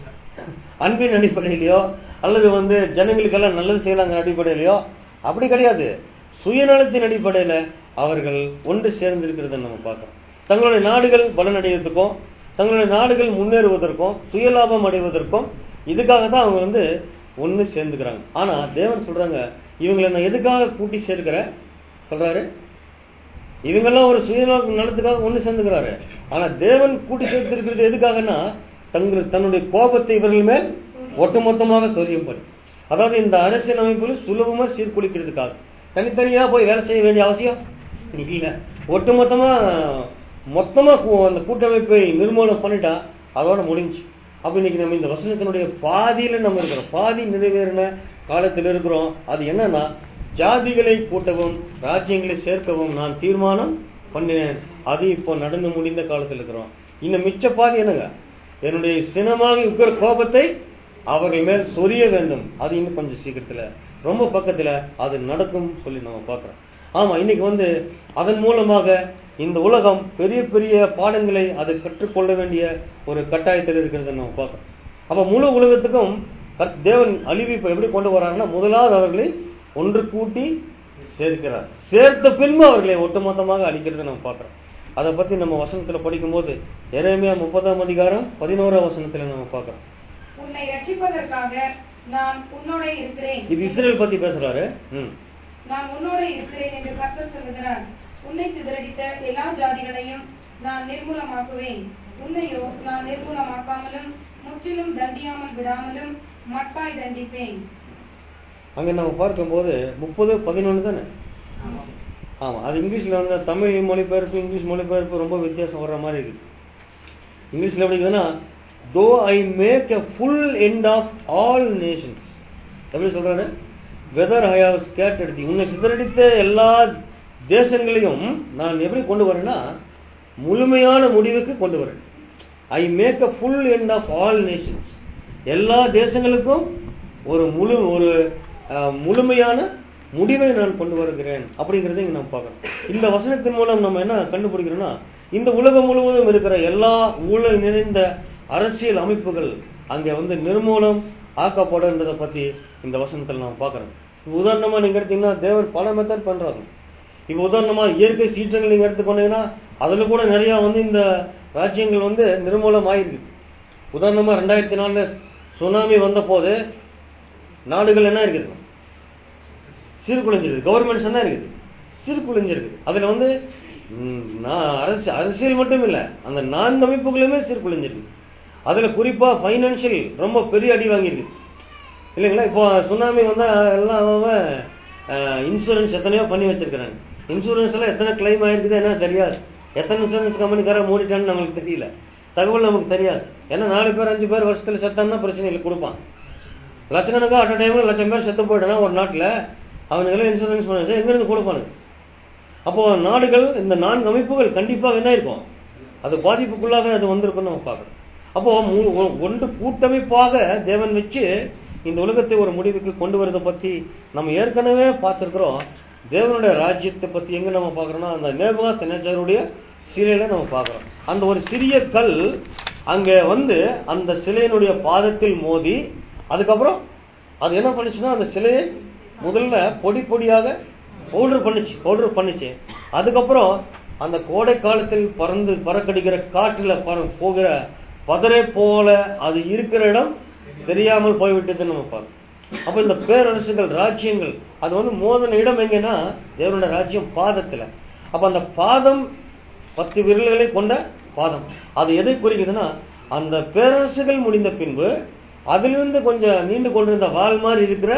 அன்பின் அடிப்படையிலையோ அல்லது வந்து ஜனங்களுக்கெல்லாம் நல்லது செய்யலாங்கிற அடிப்படையிலையோ அப்படி கிடையாது சுயநலத்தின் அடிப்படையில அவர்கள் ஒன்று சேர்ந்திருக்கிறத நம்ம பார்க்கிறோம் தங்களுடைய நாடுகள் பலனடைவதற்கும் தங்களுடைய நாடுகள் முன்னேறுவதற்கும் சுயலாபம் அடைவதற்கும் இதுக்காக தான் அவங்க வந்து ஒன்று சேர்ந்துக்கிறாங்க ஆனா தேவன் சொல்றாங்க இவங்களை நான் எதுக்காக கூட்டி சேர்க்கிறேன் சொல்றாரு இவங்கெல்லாம் ஒரு சுயநல நலத்துக்காக ஒண்ணு சேர்ந்துக்கிறாரு ஆனா தேவன் கூட்டி சேர்த்திருக்கிறது எதுக்காகன்னா தங்கள் தன்னுடைய கோபத்தை இவர்கள் மேல் ஒட்டுமொத்தமாக சொல்லியும்படி அதாவது இந்த அரசியல் அமைப்புகள் சுலபமா சீர்குலைக்கிறதுக்காக தனித்தனியா போய் வேலை செய்ய வேண்டிய அவசியம் இல்ல ஒட்டுமொத்தமா மொத்தமா கூ- அந்த கூட்டமைப்பை நிர்மூலம் பண்ணிட்டா அதோட முடிஞ்சு அப்ப இன்னைக்கு நம்ம இந்த வசனத்தினுடைய பாதியில நம்ம இருக்கிறோம் பாதி நிறைவேறின காலத்தில் இருக்கிறோம் அது என்னன்னா ஜாதிகளை கூட்டவும் ராஜ்யங்களை சேர்க்கவும் நான் தீர்மானம் பண்ணினேன் அது இப்போ நடந்து முடிந்த காலத்தில் இருக்கிறோம் இன்னும் மிச்ச பாதி என்னங்க என்னுடைய சினமாக இருக்கிற கோபத்தை அவர்கள் மேல் சொரிய வேண்டும் அது இன்னும் கொஞ்சம் சீக்கிரத்துல ரொம்ப பக்கத்துல அது நடக்கும் சொல்லி நம்ம பார்க்கிறோம் ஆமா இன்னைக்கு வந்து அதன் மூலமாக இந்த உலகம் பெரிய பெரிய பாடங்களை அது கற்றுக்கொள்ள வேண்டிய ஒரு கட்டாயத்தில் இருக்கிறத நம்ம பார்க்கிறோம் அப்ப முழு உலகத்துக்கும் கர்த்- தேவன் அழிவு இப்ப எப்படி கொண்டு வராருன்னா முதலாவது அவர்களை ஒன்று கூட்டி சேர்க்கிறார் சேர்த்த பின்பு அவர்களை ஒட்டுமொத்தமாக அழிக்கிறதை நம்ம பார்க்கிறோம் அதை பத்தி நம்ம வசனத்துல படிக்கும்போது எரேமியா முப்பதாம் அதிகாரம் பதினோராம் வசனத்துல நம்ம பார்க்கிறோம் உன்னை ரட்சிப்பதற்காக நான் உன்னோட இருக்கிறேன் இது இஸ்ரேல் பத்தி பேசுறாரு ம் நான் உன்னோட இருக்கிறேன் என்று கர்த்தர் சொல்லுகிறார் உன்னை சிதறடித்த எல்லா ஜாதிகளையும் நான் நிர்மூலமாக்குவேன் உன்னையோ நான் நிர்மூலமாக்காமலும் முற்றிலும் தண்டியாமல் விடாமலும் மட்டாய் தண்டிப்பேன் அங்க நம்ம பார்க்கும்போது முப்பது பதினொன்று தானே ஆமா அது இங்கிலீஷ்ல வந்து தமிழ் மொழிபெயர்ப்பு இங்கிலீஷ் மொழிபெயர்ப்பு ரொம்ப வித்தியாசம் வர்ற மாதிரி இருக்கு இங்கிலீஷ்ல எப்படி இருக்குதுன்னா though I make a full end of all nations எப்படி சொல்றாரு whither I have scattered thee உன்னை சிதறடித்த எல்லா தேசங்களையும் நான் எப்படி கொண்டு வரேன்னா முழுமையான முடிவுக்கு கொண்டு வரேன் I make a full end of all nations எல்லா தேசங்களுக்கும் ஒரு முழு ஒரு அஹ், முழுமையான முடிவை நான் கொண்டு வருகிறேன் அப்படிங்கறதை இங்க நம்ம பார்க்கணும் இந்த வசனத்தின் மூலம் நம்ம என்ன கண்டுபிடிக்கிறோம்னா இந்த உலகம் முழுவதும் இருக்கிற எல்லா ஊழல் நிறைந்த அரசியல் அமைப்புகள் அங்கே வந்து நிர்மூலம் ஆக்கப்படுன்றதை பத்தி இந்த வசனத்தில் நம்ம பார்க்கறோம் இப்ப உதாரணமா நீங்க எடுத்தீங்கன்னா தேவன் பல மெத்தட் பண்றாரு இப்ப உதாரணமா இயற்கை சீற்றங்கள் நீங்க எடுத்துக்கொண்டீங்கன்னா அதுல கூட நிறைய வந்து இந்த ராஜ்யங்கள் வந்து நிர்மூலம் ஆயிருக்கு உதாரணமா ரெண்டாயிரத்தி நாலுல சுனாமி வந்த போது நாடுகள் என்ன இருக்குது சீர்குலைஞ்சிருக்கு கவர்மெண்ட்ஸ் என்ன இருக்குது சீர்குலைஞ்சிருக்கு அதுல வந்து ம், நான் அரசு அரசியல் மட்டும் இல்ல அந்த நான்கு அமைப்புகளுமே சீர்குலைஞ்சிருக்கு அதுல குறிப்பா பைனான்சியல் ரொம்ப பெரிய அடி வாங்கியிருக்கு இல்லைங்களா இப்போ சுனாமி வந்தா எல்லாம் அவன் இன்சூரன்ஸ் எத்தனையோ பண்ணி வச்சிருக்கிறாங்க இன்சூரன்ஸ் எல்லாம் எத்தனை கிளைம் ஆயிருக்குது என்ன தெரியாது எத்தனை இன்சூரன்ஸ் கம்பெனிக்கார மூடிட்டான்னு நமக்கு தெரியல தகவல் நமக்கு தெரியாது ஏன்னா நாலு பேர் அஞ்சு பேர் வருஷத்துல செத்தான்னா பிரச்சனை இல்லை கொடுப்பான் லட்சக்கணக்கா அட் டைம்ல லட்சம் பேர் செத்து போயிட்டானா ஒரு நாட்டுல அவனுக்கு இன்சூரன்ஸ் பண்ண எங்க இருந்து கொடுப்பானுங்க அப்போ நாடுகள் இந்த நான்கு அமைப்புகள் கண்டிப்பாக என்ன இருக்கும் அது பாதிப்புக்குள்ளாக அது வந்திருக்கும் நம்ம பார்க்கணும் அப்போ மூ- ஒ- ஒன்று கூட்டமைப்பாக தேவன் வச்சு இந்த உலகத்தை ஒரு முடிவுக்கு கொண்டு வரதை பத்தி நம்ம ஏற்கனவே பார்த்திருக்கிறோம் தேவனுடைய ராஜ்யத்தை பத்தி எங்க நம்ம பார்க்கறோம்னா அந்த நேபா தினச்சருடைய சிலையில நம்ம பார்க்கறோம் அந்த ஒரு சிறிய கல் அங்க வந்து அந்த சிலையினுடைய பாதத்தில் மோதி அதுக்கப்புறம் அது என்ன பண்ணுச்சுன்னா அந்த சிலையை முதல்ல பொடி பொடியாக பவுடர் பண்ணுச்சு பவுடர் பண்ணுச்சு அதுக்கப்புறம் அந்த கோடை காலத்தில் பறந்து பறக்கடிக்கிற காற்றுல பற- போகிற பதரை போல அது இருக்கிற இடம் தெரியாமல் போய்விட்டதுன்னு நம்ம பார்க்கணும் அப்ப இந்த பேரரசுகள் ராஜ்யங்கள் அது வந்து மோதன இடம் எங்கன்னா தேவனுடைய ராஜ்யம் பாதத்துல அப்ப அந்த பாதம் பத்து விரல்களை கொண்ட பாதம் அது எதை குறிக்குதுன்னா அந்த பேரரசுகள் முடிந்த பின்பு அதிலிருந்து கொஞ்சம் நீண்டு கொண்டிருந்த வால் மாதிரி இருக்கிற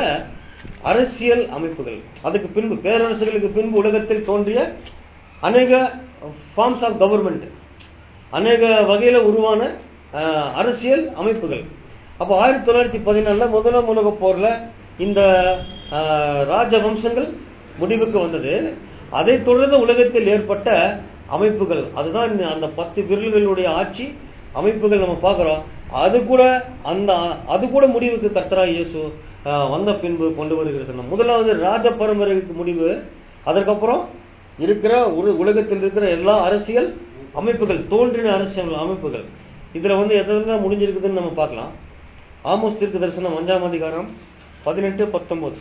அரசியல் அமைப்புகள் அதுக்கு பின்பு பேரரசுகளுக்கு பின்பு உலகத்தில் தோன்றிய அநேக ஃபார்ம்ஸ் ஆஃப் கவர்மெண்ட் அநேக வகையில உருவான அஹ், அரசியல் அமைப்புகள் அப்போ ஆயிரத்தி தொள்ளாயிரத்தி பதினாலுல முதலாம் உலகப் போர்ல இந்த அஹ், ராஜ வம்சங்கள் முடிவுக்கு வந்தது அதைத் தொடர்ந்து உலகத்தில் ஏற்பட்ட அமைப்புகள் அதுதான் இந்த அந்த பத்து விரல்களுடைய ஆட்சி அமைப்புகள் நம்ம பார்க்கிறோம் அது கூட அந்த அது கூட முடிவுக்கு கர்த்தரா இயேசு அஹ், வந்த பின்பு கொண்டு வருகிறது நம்ம முதலாவது ராஜ பரம்பரைக்கு முடிவு அதற்கப்புறம் இருக்கிற ஒரு உலகத்தில் இருக்கிற எல்லா அரசியல் அமைப்புகள் தோன்றின அரசியல் அமைப்புகள் இதுல வந்து எதெல்லாம் முடிஞ்சிருக்குதுன்னு நம்ம பார்க்கலாம் ஆமோஸ் தீர்க்க தரிசனம் அஞ்சாம் அதிகாரம் பதினெட்டு பத்தொன்பது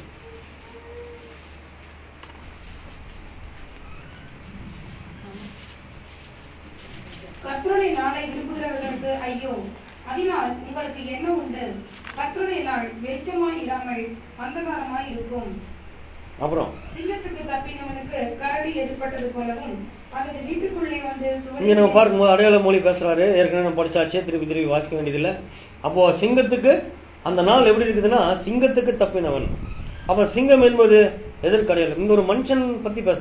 கர்த்தருடைய நாளை விரும்புகிறவர்களுக்கு ஐயோ அதனால் உங்களுக்கு என்ன உண்டு கர்த்தருடைய நாள் வெளிச்சமாய் இராமல் அந்தகாரமாய் இருக்கும் அப்புறம் சிங்கத்துக்கு தப்பினவனுக்கு கரடி எதிர்பட்டது போலவும் அல்லது வீட்டுக்குள்ளே வந்து இங்க நம்ம சுவரில் பார்க்கும்போது அடையாள மொழி பேசுறாரு ஏற்கனவே நம்ம படிச்சாச்சே திருப்பி திருப்பி வாசிக்க வேண்டியதில்லை அப்போ சிங்கத்துக்கு அந்த நாள் எப்படி இருக்குதுன்னா சிங்கத்துக்கு தப்பினவன் அப்ப சிங்கம் என்பது எதற்கு அடையாளம் இந்த ஒரு மனுஷன் பத்தி பேசுறாரு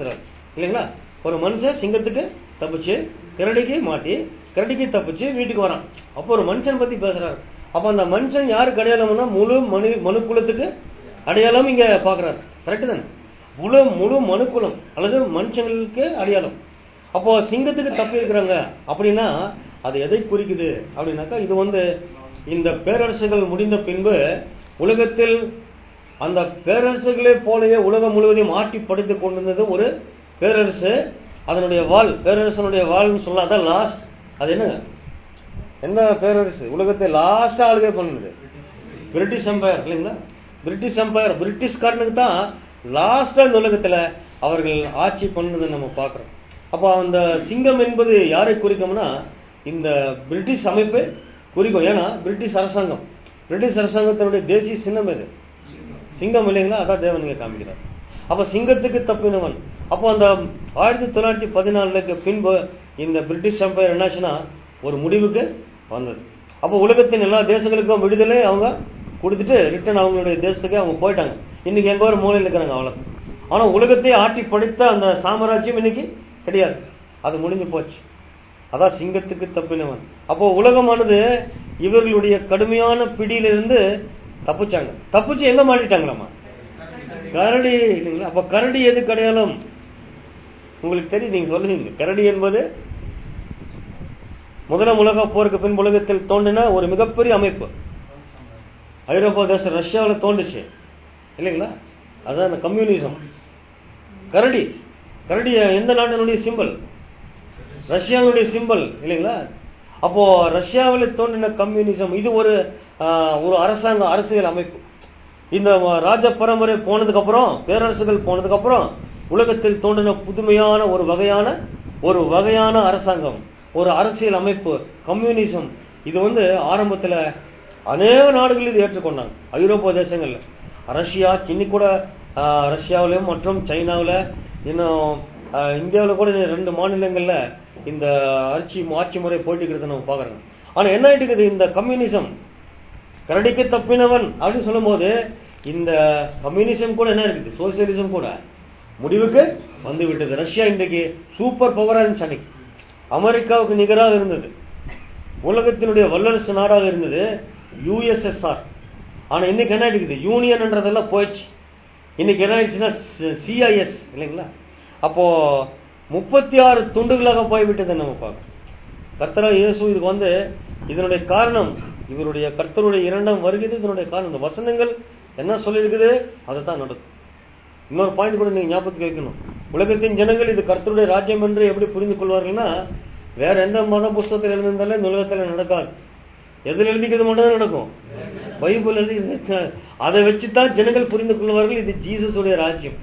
இல்லைங்களா ஒரு மனுஷன் சிங்கத்துக்கு தப்பிச்சு கரடிக்கு மாட்டி கரடிக்கு தப்பிச்சு வீட்டுக்கு வரான் அப்போ ஒரு மனுஷன் பத்தி பேசுறாரு அப்ப அந்த மனுஷன் யாருக்கு அடையாளம்னா முழு மனு மனுக்குலத்துக்கு அடையாளம் இங்க பாக்குறாரு கரெக்ட் தானே முழு முழு மனுக்குலம் அல்லது மனுஷங்களுக்கு அடையாளம் அப்போ சிங்கத்துக்கு தப்பி இருக்கிறாங்க அப்படின்னா அது எதை குறிக்குது அப்படின்னாக்கா இது வந்து இந்த பேரரசுகள் முடிந்த பின்பு உலகத்தில் அந்த பேரரசுகளே போலவே உலகம் முழுவதையும் ஆட்டி படுத்துக் கொண்டிருந்தது ஒரு பேரரசு அதனுடைய வால் பேரரசனுடைய வால்னு சொல்லலாம் அதான் லாஸ்ட் அது என்ன என்ன பேரரசு உலகத்தை லாஸ்டா ஆளுகை பண்ணுது பிரிட்டிஷ் எம்பையர் இல்லைங்களா பிரிட்டிஷ் எம்பையர் பிரிட்டிஷ்காரனுக்கு தான் லாஸ்டா இந்த உலகத்துல அவர்கள் ஆட்சி பண்ணதை நம்ம பார்க்கிறோம் அப்போ அந்த சிங்கம் என்பது யாரை குறிக்கும்னா இந்த பிரிட்டிஷ் அமைப்பு குறிக்கும் ஏன்னா பிரிட்டிஷ் அரசாங்கம் பிரிட்டிஷ் அரசாங்கத்தினுடைய தேசிய சின்னம் எது சிங்கம் இல்லைங்களா அதான் தேவன் இங்க காமிக்கிறார் அப்ப சிங்கத்துக்கு தப்பினவன் அப்போ அந்த ஆயிரத்தி தொள்ளாயிரத்தி பதினாலுக்கு பின்பு இந்த பிரிட்டிஷ் எம்பையர் என்னாச்சுன்னா ஒரு முடிவுக்கு வந்தது அப்போ உலகத்தின் எல்லா தேசங்களுக்கும் விடுதலை அவங்க கொடுத்துட்டு ரிட்டர்ன் அவங்களுடைய தேசத்துக்கு அவங்க போயிட்டாங்க இன்னைக்கு எங்க ஒரு மூலையில் இருக்கிறாங்க அவ்வளவு ஆனா உலகத்தை ஆட்டி படைத்த அந்த சாம்ராஜ்யம் இன்னைக்கு கிடையாது அது முடிஞ்சு போச்சு அதான் சிங்கத்துக்கு தப்பினவன் அப்போ உலகமானது இவர்களுடைய கடுமையான பிடியிலிருந்து தப்பிச்சாங்க தப்பிச்சு எங்க மாட்டிட்டாங்களாமா கரடி இல்லைங்களா அப்ப கரடி எது அடையாளம் உங்களுக்கு தெரியும் நீங்க சொல்லுவீங்க கரடி என்பது முதலாம் உலக போருக்கு பின் உலகத்தில் தோன்றின ஒரு மிகப்பெரிய அமைப்பு ஐரோப்பா தேசம் ரஷ்யாவில் தோன்றுச்சு இல்லைங்களா அதான் அந்த கம்யூனிசம் கரடி கரடி எந்த நாட்டினுடைய சிம்பல் ரஷ்யாவுடைய சிம்பல் இல்லைங்களா அப்போ ரஷ்யாவில் தோன்றின கம்யூனிசம் இது ஒரு ஆஹ், ஒரு அரசாங்க அரசியல் அமைப்பு இந்த ராஜ பரம்பரை போனதுக்கு அப்புறம் பேரரசுகள் போனதுக்கு அப்புறம் உலகத்தில் தோன்றின புதுமையான ஒரு வகையான ஒரு வகையான அரசாங்கம் ஒரு அரசியல் அமைப்பு கம்யூனிசம் இது வந்து ஆரம்பத்துல அநேக நாடுகள் இது ஏற்றுக்கொண்டாங்க ஐரோப்பிய தேசங்கள்ல ரஷ்யா இன்னைக்கு கூட ஆஹ், ரஷ்யாவிலும் மற்றும் சைனாவில் இன்னும் ஆஹ், இந்தியாவுல கூட இன்னும் ரெண்டு மாநிலங்கள்ல இந்த ஆட்சி ஆட்சி முறை போட்டிக்கிறத நம்ம பாக்குறோம் ஆனா என்ன ஆயிட்டு இருக்குது இந்த கம்யூனிசம் கரடிக்கு தப்பினவன் அப்படின்னு சொல்லும்போது இந்த கம்யூனிசம் கூட என்ன இருக்குது சோசியலிசம் கூட முடிவுக்கு வந்து விட்டது ரஷ்யா இன்றைக்கு சூப்பர் பவரா இருந்துச்சு அன்னைக்கு அமெரிக்காவுக்கு நிகராக இருந்தது உலகத்தினுடைய வல்லரசு நாடாக இருந்தது யுஎஸ்எஸ்ஆர் ஆனா இன்னைக்கு என்ன இருக்குது யூனியன்ன்றதெல்லாம் போயிடுச்சு இன்னைக்கு என்ன ஆயிடுச்சுன்னா சிஐஎஸ் இல்லைங்களா அப்போ முப்பத்தி ஆறு துண்டுகளாக போய்விட்டதை நம்ம பார்க்கணும் கர்த்தரா இயேசு இதுக்கு வந்து இதனுடைய காரணம் இவருடைய கர்த்தருடைய இரண்டாம் வருகிறது இதனுடைய காரணம் இந்த வசனங்கள் என்ன சொல்லியிருக்குது அதை தான் நடக்கும் இன்னொரு பாயிண்ட் கூட நீங்க ஞாபகத்துக்கு வைக்கணும் உலகத்தின் ஜனங்கள் இது கர்த்தருடைய ராஜ்யம் என்று எப்படி புரிந்து கொள்வார்கள்னா வேற எந்த மத புஸ்தகத்தில் எழுந்திருந்தாலும் இந்த உலகத்துல நடக்காது எதில் எழுதிக்கிறது மட்டும் தான் நடக்கும் பைபிள் எழுதி அதை வச்சுதான் ஜனங்கள் புரிந்து கொள்வார்கள் இது ஜீசஸுடைய ராஜ்யம்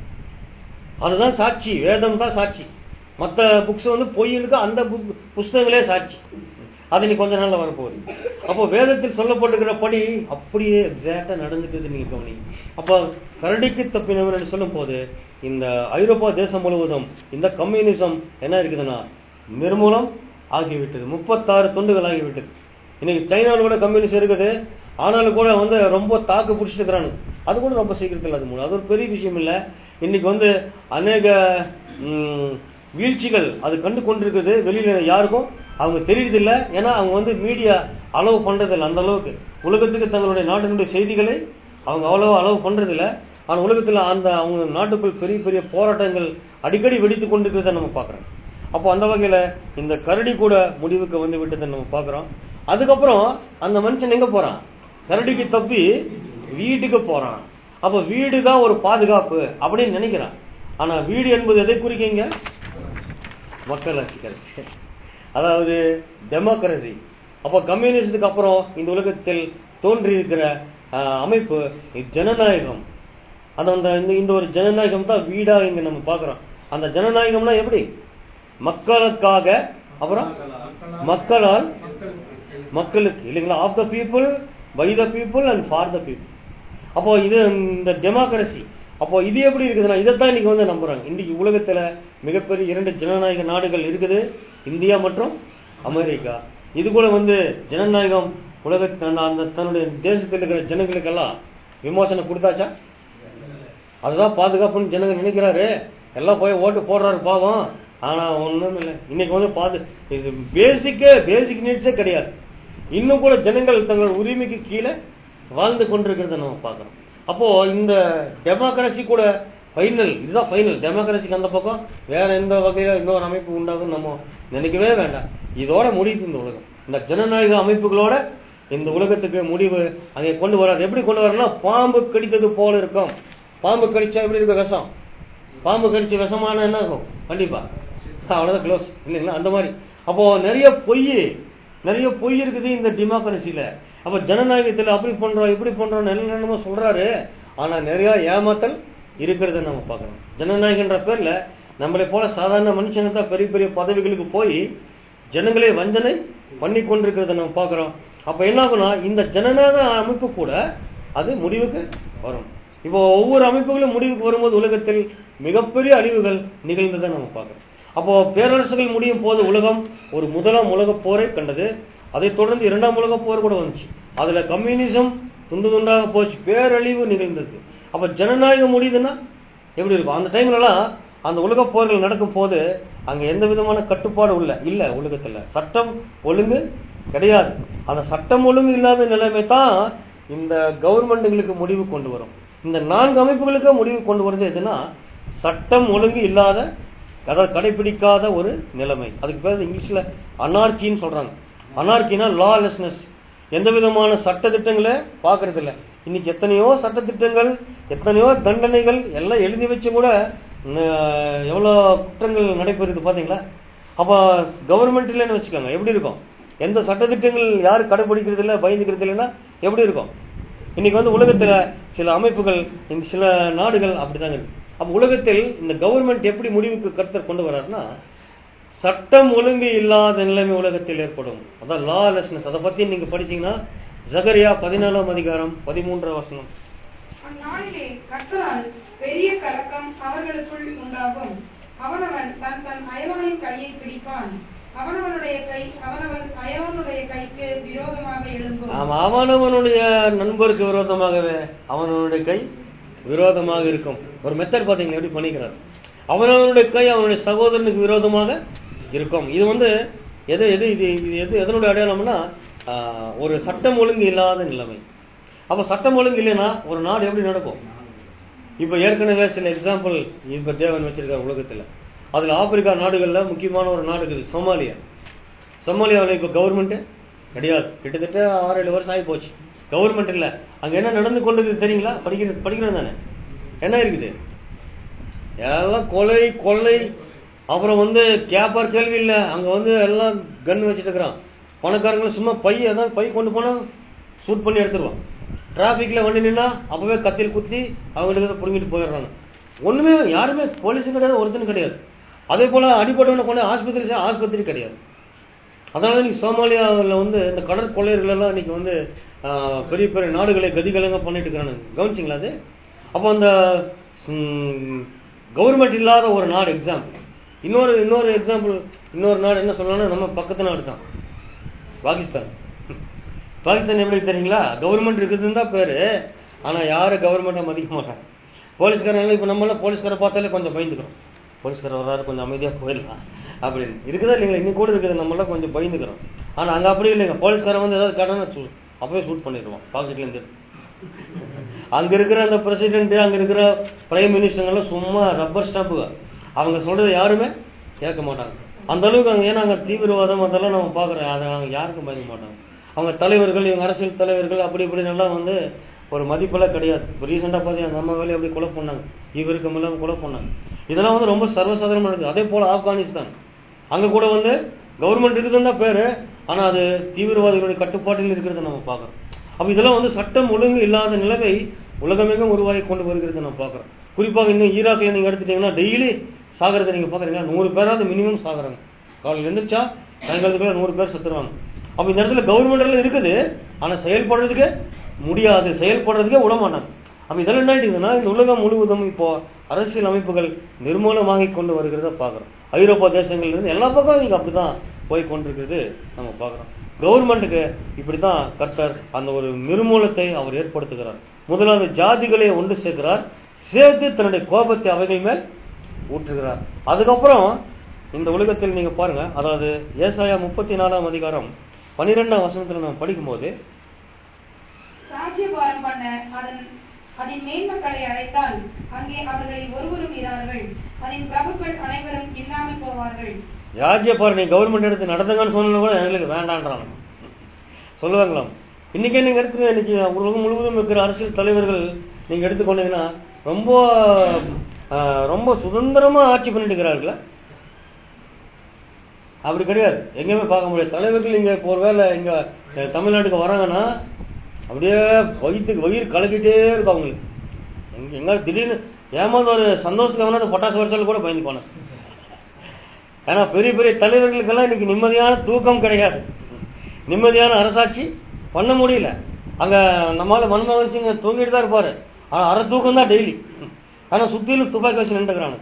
அதுதான் சாட்சி வேதம் தான் சாட்சி மத்த புக்ஸ் வந்து பொய்யிலுக்கு அந்த புக்- புஸ்தகங்களே சாட்சி அது நீ கொஞ்ச நாள்ல வரப்போகுது அப்போ வேதத்தில் சொல்லப்பட்டிருக்கிற படி அப்படியே எக்ஸாக்டா நடந்துக்குது நீங்க கவனி அப்போ கரடிக்கு தப்பினவர் என்று சொல்லும் போது இந்த ஐரோப்பா தேசம் முழுவதும் இந்த கம்யூனிசம் என்ன இருக்குதுன்னா நிர்மூலம் ஆகிவிட்டது முப்பத்தாறு துண்டுகள் ஆகிவிட்டது இன்னைக்கு சைனாவில் கூட கம்யூனிஸ்ட் இருக்குது ஆனாலும் கூட வந்து ரொம்ப தாக்கு பிடிச்சிட்டு இருக்கிறானு அது கூட ரொம்ப சீக்கிரத்தில் அது மூலம் அது ஒரு பெரிய விஷயம் இல்ல இன்னைக்கு வந்து அநேக ம், வீழ்ச்சிகள் அது கண்டு கொண்டிருக்குது வெளியில யாருக்கும் அவங்க தெரியுது இல்ல ஏன்னா அவங்க வந்து மீடியா அளவு பண்றது இல்ல அந்த அளவுக்கு உலகத்துக்கு தங்களுடைய நாட்டினுடைய செய்திகளை அவங்க அவ்வளவு அளவு பண்றது இல்ல ஆனா உலகத்துல அந்த அவங்க நாட்டுக்குள் பெரிய பெரிய போராட்டங்கள் அடிக்கடி வெடித்து கொண்டிருக்கிறத நம்ம பாக்குறோம் அப்போ அந்த வகையில இந்த கரடி கூட முடிவுக்கு வந்து விட்டதை நம்ம பாக்குறோம் அதுக்கப்புறம் அந்த மனுஷன் எங்க போறான் கரடிக்கு தப்பி வீட்டுக்கு போறான் அப்ப வீடு தான் ஒரு பாதுகாப்பு அப்படின்னு நினைக்கிறான் ஆனா வீடு என்பது எதை குறிக்கீங்க மக்களாட்சி கட்சி அதாவது டெமோக்ரஸி அப்ப கம்யூனிஸ்டுக்கு அப்புறம் இந்த உலகத்தில் தோன்றி இருக்கிற அமைப்பு ஜனநாயகம் அது அந்த இந்த- இந்த ஒரு ஜனநாயகம் தான் வீடா இங்க நம்ம பாக்குறோம் அந்த ஜனநாயகம்னா எப்படி மக்களுக்காக அப்புறம் மக்களால் மக்களுக்கு இல்லைங்களா of the people by the people and for the people அப்போ இது இந்த டெமோக்ரஸி அப்போ இது எப்படி இருக்குதுன்னா இதைத்தான் இன்னைக்கு வந்து நம்புறாங்க இன்னைக்கு உலகத்துல மிகப்பெரிய இரண்டு ஜனநாயக நாடுகள் இருக்குது இந்தியா மற்றும் அமெரிக்கா இது கூட வந்து ஜனநாயகம் உலக அந்த தன்னுடைய தேசத்தில் இருக்கிற ஜனங்களுக்கெல்லாம் விமோசனம் கொடுத்தாச்சா அதுதான் பாதுகாப்புன்னு ஜனங்க நினைக்கிறாரு எல்லாம் போய் ஓட்டு போடுறாரு பாவம் ஆனா ஒண்ணும் இல்லை இன்னைக்கு வந்து பாது இது பேசிக்கே பேசிக் நீட்ஸே கிடையாது இன்னும் கூட ஜனங்கள் தங்கள் உரிமைக்கு கீழே வாழ்ந்து கொண்டிருக்கிறத நம்ம பார்க்கிறோம் அப்போ இந்த டெமோக்ரஸி கூட ஃபைனல் இதுதான் ஃபைனல் டெமோக்ரஸிக்கு அந்த பக்கம் வேற எந்த வகையில இன்னொரு அமைப்பு உண்டாகும் நம்ம நினைக்கவே வேண்டாம் இதோட முடியுது இந்த உலகம் இந்த ஜனநாயக அமைப்புகளோட இந்த உலகத்துக்கு முடிவு அங்கே கொண்டு வராது எப்படி கொண்டு வரலாம் பாம்பு கடித்தது போல இருக்கும் பாம்பு கடிச்சா எப்படி இருக்கும் விஷம் பாம்பு கடிச்சு விஷமான என்ன இருக்கும் கண்டிப்பா அவ்வளவுதான் க்ளோஸ் இல்லைங்களா அந்த மாதிரி அப்போ நிறைய பொய் நிறைய பொய் இருக்குது இந்த டெமோக்ரஸில அப்ப ஜனநாயகத்துல அப்படி பண்றோம் இப்படி பண்றோம் என்னென்னமோ சொல்றாரு ஆனா நிறைய ஏமாத்தல் இருக்கிறத நம்ம பார்க்கணும் ஜனநாயகன்ற பேர்ல நம்மளை போல சாதாரண மனுஷங்க தான் பெரிய பெரிய பதவிகளுக்கு போய் ஜனங்களை வஞ்சனை பண்ணி கொண்டிருக்கிறத நம்ம பார்க்கிறோம் அப்ப என்ன ஆகும்னா இந்த ஜனநாயக அமைப்பு கூட அது முடிவுக்கு வரும் இப்போ ஒவ்வொரு அமைப்புகளும் முடிவுக்கு வரும்போது உலகத்தில் மிகப்பெரிய அழிவுகள் நிகழ்ந்ததை நம்ம பார்க்கிறோம் அப்போ பேரரசுகள் முடியும் போது உலகம் ஒரு முதலாம் உலகப் போரை கண்டது அதைத் தொடர்ந்து இரண்டாம் உலகப் போர் கூட வந்துச்சு அதுல கம்யூனிசம் துண்டு துண்டாக போச்சு பேரழிவு நிகழ்ந்தது அப்ப ஜனநாயகம் முடியுதுன்னா எப்படி இருக்கும் அந்த டைம்ல எல்லாம் அந்த உலக போர்கள் நடக்கும் போது அங்க எந்த விதமான கட்டுப்பாடு உள்ள இல்ல உலகத்துல சட்டம் ஒழுங்கு கிடையாது அந்த சட்டம் ஒழுங்கு இல்லாத நிலைமை தான் இந்த கவர்மெண்ட்டுகளுக்கு முடிவு கொண்டு வரும் இந்த நான்கு அமைப்புகளுக்கு முடிவு கொண்டு வருது எதுனா சட்டம் ஒழுங்கு இல்லாத அதாவது கடைபிடிக்காத ஒரு நிலைமை அதுக்கு பேர் இங்கிலீஷ்ல அனார்கின்னு சொல்றாங்க அனார்கினா லாலெஸ்னஸ் எந்த விதமான சட்ட திட்டங்களை பாக்குறது இல்ல இன்னைக்கு எத்தனையோ சட்ட திட்டங்கள் எத்தனையோ தண்டனைகள் எல்லாம் எழுதி வச்சு கூட அஹ், எவ்வளவு குற்றங்கள் நடைபெறுது பாத்தீங்களா அப்ப கவர்மெண்ட் இல்லைன்னு வச்சுக்கோங்க எப்படி இருக்கும் எந்த சட்ட திட்டங்கள் யாரு கடைபிடிக்கிறது இல்ல பயந்துக்கிறது இல்லைன்னா எப்படி இருக்கும் இன்னைக்கு வந்து உலகத்துல சில அமைப்புகள் இந்த சில நாடுகள் அப்படிதாங்க இருக்கு அப்ப உலகத்தில் இந்த கவர்மெண்ட் எப்படி முடிவுக்கு கருத்தர் கொண்டு வர்றாருன்னா சட்டம் ஒழுங்கு இல்லாத நிலைமை உலகத்தில் ஏற்படும் அதான் லாலெஸ்னஸ் அதை பத்தி நீங்க படிச்சீங்கன்னா ஜகரியா பதினாலாம் அதிகாரம் பதிமூன்றாம் வசனம் அந்நாளிலே கர்த்தரால் பெரிய கலக்கம் அவர்களுக்குள் உண்டாகும் அவனவன் தன் தன் அயலவனின் கையை பிடிப்பான் அவனவனுடைய கை அவனவன் அயலவனுடைய கைக்கு விரோதமாக எழும்பும் ஆமா அவனவனுடைய நண்பருக்கு விரோதமாகவே அவனவனுடைய கை விரோதமாக இருக்கும் ஒரு மெத்தட் பாத்தீங்களா எப்படி பண்ணிக்கிறார் அவனவனுடைய கை அவனுடைய சகோதரனுக்கு விரோதமாக இருக்கும் இது வந்து எது எது இது இது எது எதனுடைய அடையாளம்னா ஆஹ், ஒரு சட்டம் ஒழுங்கு இல்லாத நிலைமை அப்ப சட்டம் ஒழுங்கு இல்லைன்னா ஒரு நாடு எப்படி நடக்கும் இப்ப ஏற்கனவே சில எக்ஸாம்பிள் இப்ப தேவன் வச்சிருக்காரு உலகத்துல அதுல ஆப்பிரிக்கா நாடுகள்ல முக்கியமான ஒரு நாடு இருக்குது சோமாலியா சோமாலியாவில் இப்ப கவர்மெண்ட் கிடையாது கிட்டத்தட்ட ஆறு ஏழு வருஷம் ஆகி போச்சு கவர்மெண்ட் இல்ல அங்க என்ன நடந்து கொண்டிருக்கு தெரியுங்களா படிக்கிறது படிக்கிறோம் தானே என்ன இருக்குது எல்லாம் கொலை கொள்ளை அப்புறம் வந்து கேப்பார் கேள்வி இல்ல அங்க வந்து எல்லாம் கன் வச்சுட்டு இருக்கிறான் பணக்காரங்களும் சும்மா பை அதான் பை கொண்டு போனா ஷூட் பண்ணி எடுத்துருவான் டிராபிக்ல வண்டி நின்னா அப்பவே கத்தியில் குத்தி அவங்களுக்கு புடுங்கிட்டு போயிடுறாங்க ஒண்ணுமே யாருமே போலீஸும் கிடையாது ஒருத்தனும் கிடையாது அதே போல அடிப்பட்டவனை கொண்டு ஆஸ்பத்திரி சே- ஆஸ்பத்திரி கிடையாது அதனால இன்னைக்கு சோமாலியாவில் வந்து இந்த கடற் கொள்ளையர்கள் எல்லாம் இன்னைக்கு வந்து ஆஹ், பெரிய பெரிய நாடுகளை கதிகலங்க பண்ணிட்டு இருக்கிறானுங்க கவனிச்சிங்களா அது அப்போ அந்த கவர்மெண்ட் இல்லாத ஒரு நாடு எக்ஸாம்பிள் இன்னொரு இன்னொரு எக்ஸாம்பிள் இன்னொரு நாடு என்ன சொல்லணும்னா நம்ம பக்கத்து நாடு தான் பாகிஸ்தான் பாகிஸ்தான் எப்படி தெரியுங்களா கவர்மெண்ட் இருக்குதுன்னு தான் பேரு ஆனா யாரும் கவர்மெண்ட்டை மதிக்க மாட்டாங்க போலீஸ்காரங்க இப்ப நம்ம எல்லாம் போலீஸ்காரை பார்த்தாலே கொஞ்சம் பயந்துக்கிறோம் போலீஸ்காரர் வர்றாரு கொஞ்சம் அமைதியா போயிடலாம் அப்படின்னு இருக்குதா இல்லைங்களா இன்னும் கூட இருக்குது நம்ம எல்லாம் கொஞ்சம் பயந்துக்கிறோம் ஆனா அங்க அப்படி இல்லைங்க போலீஸ்காரன் வந்து ஏதாவது கடனை சூ- அப்பவே ஷூட் பண்ணிடுவான் பாக்கெட்ல இருந்து அங்க இருக்கிற அந்த பிரசிடென்ட் அங்க இருக்கிற பிரைம் மினிஸ்டர் எல்லாம் சும்மா ரப்பர் ஸ்டாம்பு அவங்க சொல்றதை யாருமே கேட்க மாட்டாங்க அந்த அளவுக்கு அங்க ஏன்னா அங்க தீவிரவாதம் அதெல்லாம் நம்ம பாக்குறோம் அதை அவங்க யாருக்கும் பயக்க மாட்டாங்க அவங்க தலைவர்கள் இவங்க அரசியல் தலைவர்கள் அப்படி இப்படி எல்லாம் வந்து ஒரு மதிப்பெல்லாம் கிடையாது இப்போ ரீசெண்டாக பார்த்தீங்கன்னா நம்ம வேலையை அப்படி கொலை பண்ணாங்க இவருக்கு எல்லாம் கொலை பண்ணாங்க இதெல்லாம் வந்து ரொம்ப சர்வசாதாரணமா இருக்குது அதே போல ஆப்கானிஸ்தான் அங்க கூட வந்து கவர்மெண்ட் இருக்குதுன்னு தான் பேரு ஆனா அது தீவிரவாதிகளுடைய கட்டுப்பாட்டில் இருக்கிறத நம்ம பார்க்கறோம் அப்ப இதெல்லாம் வந்து சட்டம் ஒழுங்கு இல்லாத நிலைமை உலகமெங்கும் உருவாகி கொண்டு வருகிறத நம்ம பார்க்கறோம் குறிப்பாக இன்னும் ஈராக்ல நீங்க எடுத்துட்டீங்கன்னா டெய்லி சாகிறத நீங்க பாக்குறீங்களா நூறு பேராவது மினிமம் சாகுறாங்க காலையில் எழுந்திரிச்சா சாயங்காலத்துக்குள்ள நூறு பேர் செத்துருவாங்க அப்ப இந்த இடத்துல கவர்மெண்ட் எல்லாம் இருக்குது ஆனா செயல்படுறதுக்கு முடியாது செயல்படுறதுக்கே விட மாட்டாங்க அப்ப இதெல்லாம் என்ன ஆயிட்டுதுன்னா இந்த உலகம் முழுவதும் இப்போ அரசியல் அமைப்புகள் நிர்மூலமாகி கொண்டு வருகிறத பாக்குறோம் ஐரோப்பா தேசங்கள்ல இருந்து எல்லா பக்கம் நீங்க அப்படிதான் போய் கொண்டிருக்கிறது நம்ம பாக்குறோம் கவர்மெண்ட்டுக்கு இப்படித்தான் கர்த்தர் அந்த ஒரு நிர்மூலத்தை அவர் ஏற்படுத்துகிறார் முதலாவது ஜாதிகளை ஒன்று சேர்க்கிறார் சேர்த்து தன்னுடைய கோபத்தை அவைகள் மேல் ஊற்றுகிறார் அதுக்கப்புறம் இந்த உலகத்தில் நீங்க பாருங்க அதாவது ஏசாயா முப்பத்தி நாலாம் அதிகாரம் பன்னிரெண்டாம் வசனத்துல நம்ம படிக்கும்போது ராஜ்யபாரம் பண்ண அதன் அதன் மேன்மக்களை அழைத்தால் அங்கே அவர்களில் ஒருவரும் இரார்கள் அதன் பிரபுக்கள் அனைவரும் இல்லாமல் போவார்கள் ராஜ்யபார் நீ கவர்மெண்ட் எடுத்து நடத்துங்கன்னு சொன்னா கூட எங்களுக்கு வேண்டான்றாங்க சொல்லுவாங்களாம் இன்னைக்கே நீங்க எடுத்து இன்னைக்கு உலகம் முழுவதும் இருக்கிற அரசியல் தலைவர்கள் நீங்க எடுத்துக்கொண்டீங்கன்னா ரொம்ப ஆஹ், ரொம்ப சுதந்திரமா ஆட்சி பண்ணிட்டு இருக்கிறார்களா அப்படி கிடையாது எங்கேயுமே பார்க்க முடியாது தலைவர்கள் இங்க இப்போ ஒருவேளை இங்க அஹ், தமிழ்நாட்டுக்கு வராங்கன்னா அப்படியே வயிற்றுக்கு வயிறு கலக்கிட்டே இருக்கும் அவங்களுக்கு எங்க எங்க திடீர்னு ஏமாந்து ஒரு சந்தோஷத்துக்கு வேணா பட்டாசு வருஷாலும் கூட பயந்து போனேன் ஏன்னா பெரிய பெரிய தலைவர்களுக்கெல்லாம் இன்னைக்கு நிம்மதியான தூக்கம் கிடையாது நிம்மதியான அரசாட்சி பண்ண முடியல அங்க நம்மால மன்மோகன் சிங் தூங்கிட்டு தான் இருப்பாரு ஆனா அரை தூக்கம் தான் டெய்லி ஆனா சுத்திலும் துப்பாக்கி வச்சு நின்றுக்கிறானு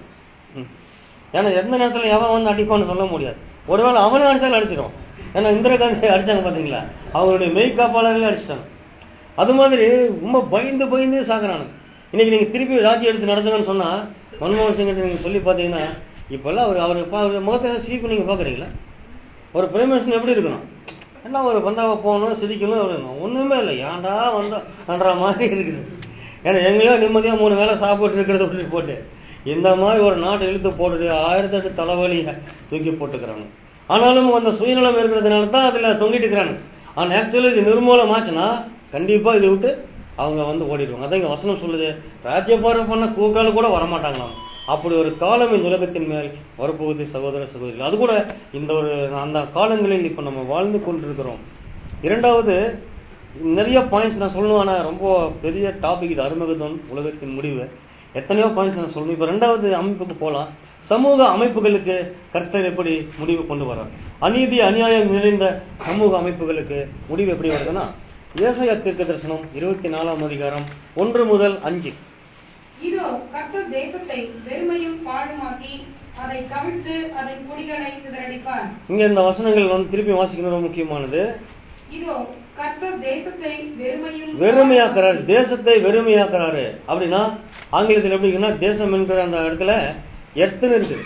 ஏன்னா எந்த நேரத்துல எவன் வந்து அடிப்பான்னு சொல்ல முடியாது ஒருவேளை அவனை அடிச்சாலும் அடிச்சிடும் ஏன்னா இந்திரா காந்தி அடிச்சாங்க பாத்தீங்களா அவங்களுடைய மெய் காப்பாளர்களே அடிச்சிட்டாங்க அது மாதிரி ரொம்ப பயந்து பயந்து சாகுறானுங்க இன்னைக்கு நீங்க திருப்பி ராஜ்யம் எடுத்து நடத்துங்கன்னு சொன்னா மன்மோகன் சிங் நீங்க சொல்லி பாத்தீங்கன்னா இப்பெல்லாம் அவர் அவர் பா- அவர் முகத்தை சிரிப்பு நீங்க பாக்குறீங்களா ஒரு பிரைம் மினிஸ்டர் எப்படி இருக்கணும் எல்லாம் ஒரு பந்தாவை போகணும் சிரிக்கணும் இருக்கணும் ஒண்ணுமே இல்லை ஏன்டா வந்தோன்ற மாதிரி இருக்குது ஏன்னா எங்கேயோ நிம்மதியா மூணு வேளை சாப்பிட்டு இருக்கிறத விட்டுட்டு போட்டு இந்த மாதிரி ஒரு நாட்டை இழுத்து போட்டுட்டு ஆயிரத்தெட்டு தலைவலியை தூக்கி போட்டுக்கிறாங்க ஆனாலும் அந்த சுயநலம் இருக்கிறதுனால தான் அதுல தொங்கிட்டு இருக்கிறாங்க ஆனா ஆக்சுவலி இது நிர்மூலமாச்சுன்னா கண்டிப்பா இதை விட்டு அவங்க வந்து ஓடிடுவாங்க அதான் இங்க வசனம் சொல்லுது ராஜ்யபாரம் பண்ண கூக்கால கூட வரமாட்டாங்களாம் அப்படி ஒரு காலம் இந்த உலகத்தின் மேல் வரப்போகுது சகோதர சகோதரிகள் அது கூட இந்த ஒரு அந்த காலங்களில் இப்ப நம்ம வாழ்ந்து கொண்டிருக்கிறோம் இரண்டாவது நிறைய பாயிண்ட்ஸ் நான் சொல்லணும் ஆனா ரொம்ப பெரிய டாபிக் இது அருமகதம் உலகத்தின் முடிவு எத்தனையோ பாயிண்ட்ஸ் நான் சொல்லணும் இப்ப ரெண்டாவது அமைப்புக்கு போலாம் சமூக அமைப்புகளுக்கு கர்த்தர் எப்படி முடிவு கொண்டு வர்றார் அநீதி அநியாயம் நிறைந்த சமூக அமைப்புகளுக்கு முடிவு எப்படி வருதுன்னா ஏசாயா தீர்க்க தரிசனம் இருபத்தி நாலாம் அதிகாரம் ஒன்று முதல் அஞ்சு இதோ கர்த்தர் தேசத்தை வெறுமையும் பாழுமாக்கி அதை கவிழ்த்து அதன் குடிகளை சிதறடிப்பார் இங்க இந்த வசனங்கள் வந்து திருப்பி வாசிக்கணும் ரொம்ப முக்கியமானது இதோ கர்த்தர் தேசத்தை வெறுமையும் வெறுமையாக்குறாரு தேசத்தை வெறுமையாக்குறாரு அப்படின்னா ஆங்கிலத்தில் எப்படி இருக்குன்னா தேசம் என்கிற அந்த இடத்துல எர்த்துன்னு இருக்கு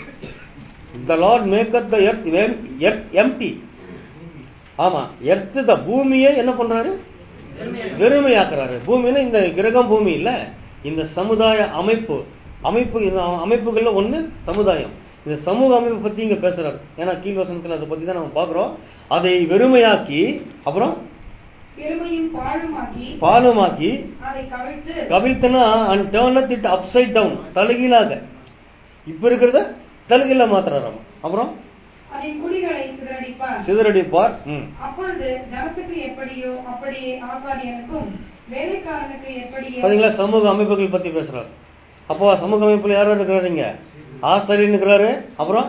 the Lord maketh the earth earth empty ஆமா எர்த் த பூமியை என்ன பண்றாரு வெறுமையாக்குறாரு பூமின்னா இந்த கிரகம் பூமி இல்ல இந்த சமுதாய அமைப்பு அமைப்பு இந்த அமைப்புகள்ல ஒண்ணு சமுதாயம் இந்த சமூக அமைப்பு பத்தி இங்க பேசுறாரு ஏன்னா கீழ் வசனத்துல அதை பத்தி தான் நம்ம பாக்குறோம் அதை வெறுமையாக்கி அப்புறம் வெறுமையும் பாழுமாக்கி பாலமாக்கி அதை கவிழ்த்து கவிழ்த்தனா and turn it upside down தலைகீழாக இப்ப இருக்கிறத தலைகீழ மாத்துறாராம் அப்புறம் அதன் குடிகளை சிதறடிப்பார் சிதறடிப்பார் ம். அப்பொழுது ஜனத்துக்கு எப்படியோ அப்படியே ஆசாரியனுக்கும் வேலைக்காரனுக்கு எப்படியோ பாத்தீங்களா சமூக அமைப்புகள் பத்தி பேசுறாரு அப்போ சமூக அமைப்புல யார் யார் இருக்கிறாருங்க ஆசிரியர் இருக்கிறாரு அப்புறம்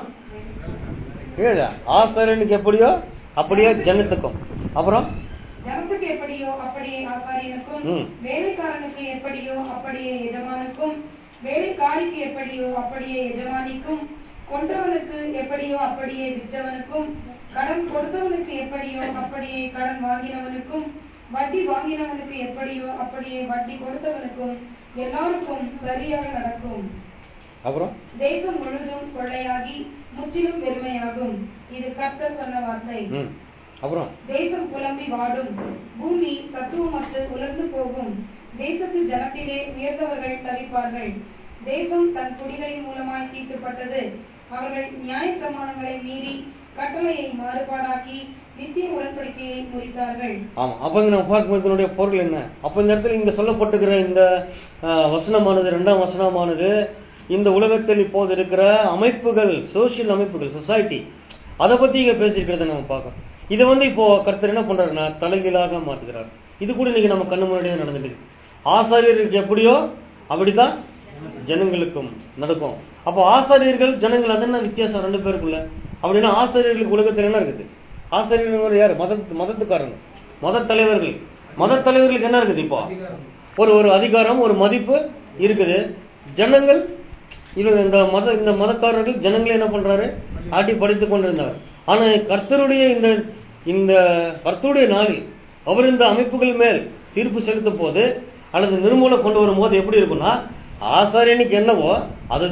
ஏழு ஆசிரியனுக்கு எப்படியோ அப்படியே ஜனத்துக்கும் அப்புறம் ஜனத்துக்கு எப்படியோ அப்படியே ஆசாரியனுக்கும் ம். வேலைக்காரனுக்கு எப்படியோ அப்படியே எஜமானுக்கும் வேலைக்காரிக்கு எப்படியோ அப்படியே எஜமானிக்கும் கொன்றவனுக்கு எப்படியோ அப்படியே விற்றவனுக்கும் கடன் கொடுத்தவனுக்கு எப்படியோ அப்படியே கடன் வாங்கினவனுக்கும் வட்டி வாங்கினவனுக்கு எப்படியோ அப்படியே வட்டி கொடுத்தவனுக்கும் எல்லாருக்கும் சரியாக நடக்கும் அப்புறம் தேசம் முழுதும் கொள்ளையாகி முற்றிலும் வெறுமையாகும் இது கர்த்தர் சொன்ன வார்த்தை ம். அப்புறம் தேசம் புலம்பி வாடும் பூமி தத்துவமற்று உலர்ந்து போகும் தேசத்து ஜனத்திலே உயர்ந்தவர்கள் தவிப்பார்கள் தேசம் தன் குடிகளின் மூலமாய் தீட்டுப்பட்டது அவர்கள் நியாயப்பிரமாணங்களை மீறி கட்டளையை மாறுபாடாக்கி நித்திய உடன்படிக்கையை முறித்தார்கள் ஆமா அப்ப இங்க நம்ம பார்க்கும்போது இதனுடைய பொருள் என்ன அப்ப இந்த இடத்துல இங்க சொல்லப்பட்டிருக்கிற இந்த ஆஹ், வசனமானது இரண்டாம் வசனமானது இந்த உலகத்தில் இப்போது இருக்கிற அமைப்புகள் சோசியல் அமைப்புகள் சொசைட்டி அதை பத்தி இங்க பேசியிருக்கிறத நம்ம பார்க்கறோம் இதை வந்து இப்போ கர்த்தர் என்ன பண்றாருன்னா தலைகீழாக மாத்துகிறார் இது கூட இன்னைக்கு நம்ம கண்ணு முன்னாடியே நடந்துட்டு இருக்கு. ஆசாரியருக்கு எப்படியோ அப்படிதான் ஜனங்களுக்கும் நடக்கும் அப்போ ஆசாரியர்கள் ஜனங்கள் அது என்ன வித்தியாசம் ரெண்டு பேருக்குள்ள அப்படின்னா ஆசாரியர்களுக்கு உலகத்தில் என்ன இருக்குது ஆசாரியர்கள் யாரு மத மதத்துக்காரங்க மத தலைவர்கள் மத தலைவர்களுக்கு என்ன இருக்குது இப்போ ஒரு ஒரு அதிகாரம் ஒரு மதிப்பு இருக்குது ஜனங்கள் இவங்க இந்த மத இந்த மதக்காரர்கள் ஜனங்களை என்ன பண்றாரு ஆட்டி படித்துக் கொண்டிருந்தவர் ஆனா கர்த்தருடைய இந்த இந்த கர்த்தருடைய நாளில் அவர் இந்த அமைப்புகள் மேல் தீர்ப்பு செலுத்தும் போது அல்லது நிர்மூலம் கொண்டு வரும்போது எப்படி இருக்கும்னா ஆசாரியனுக்கு என்னவோ அதுதான்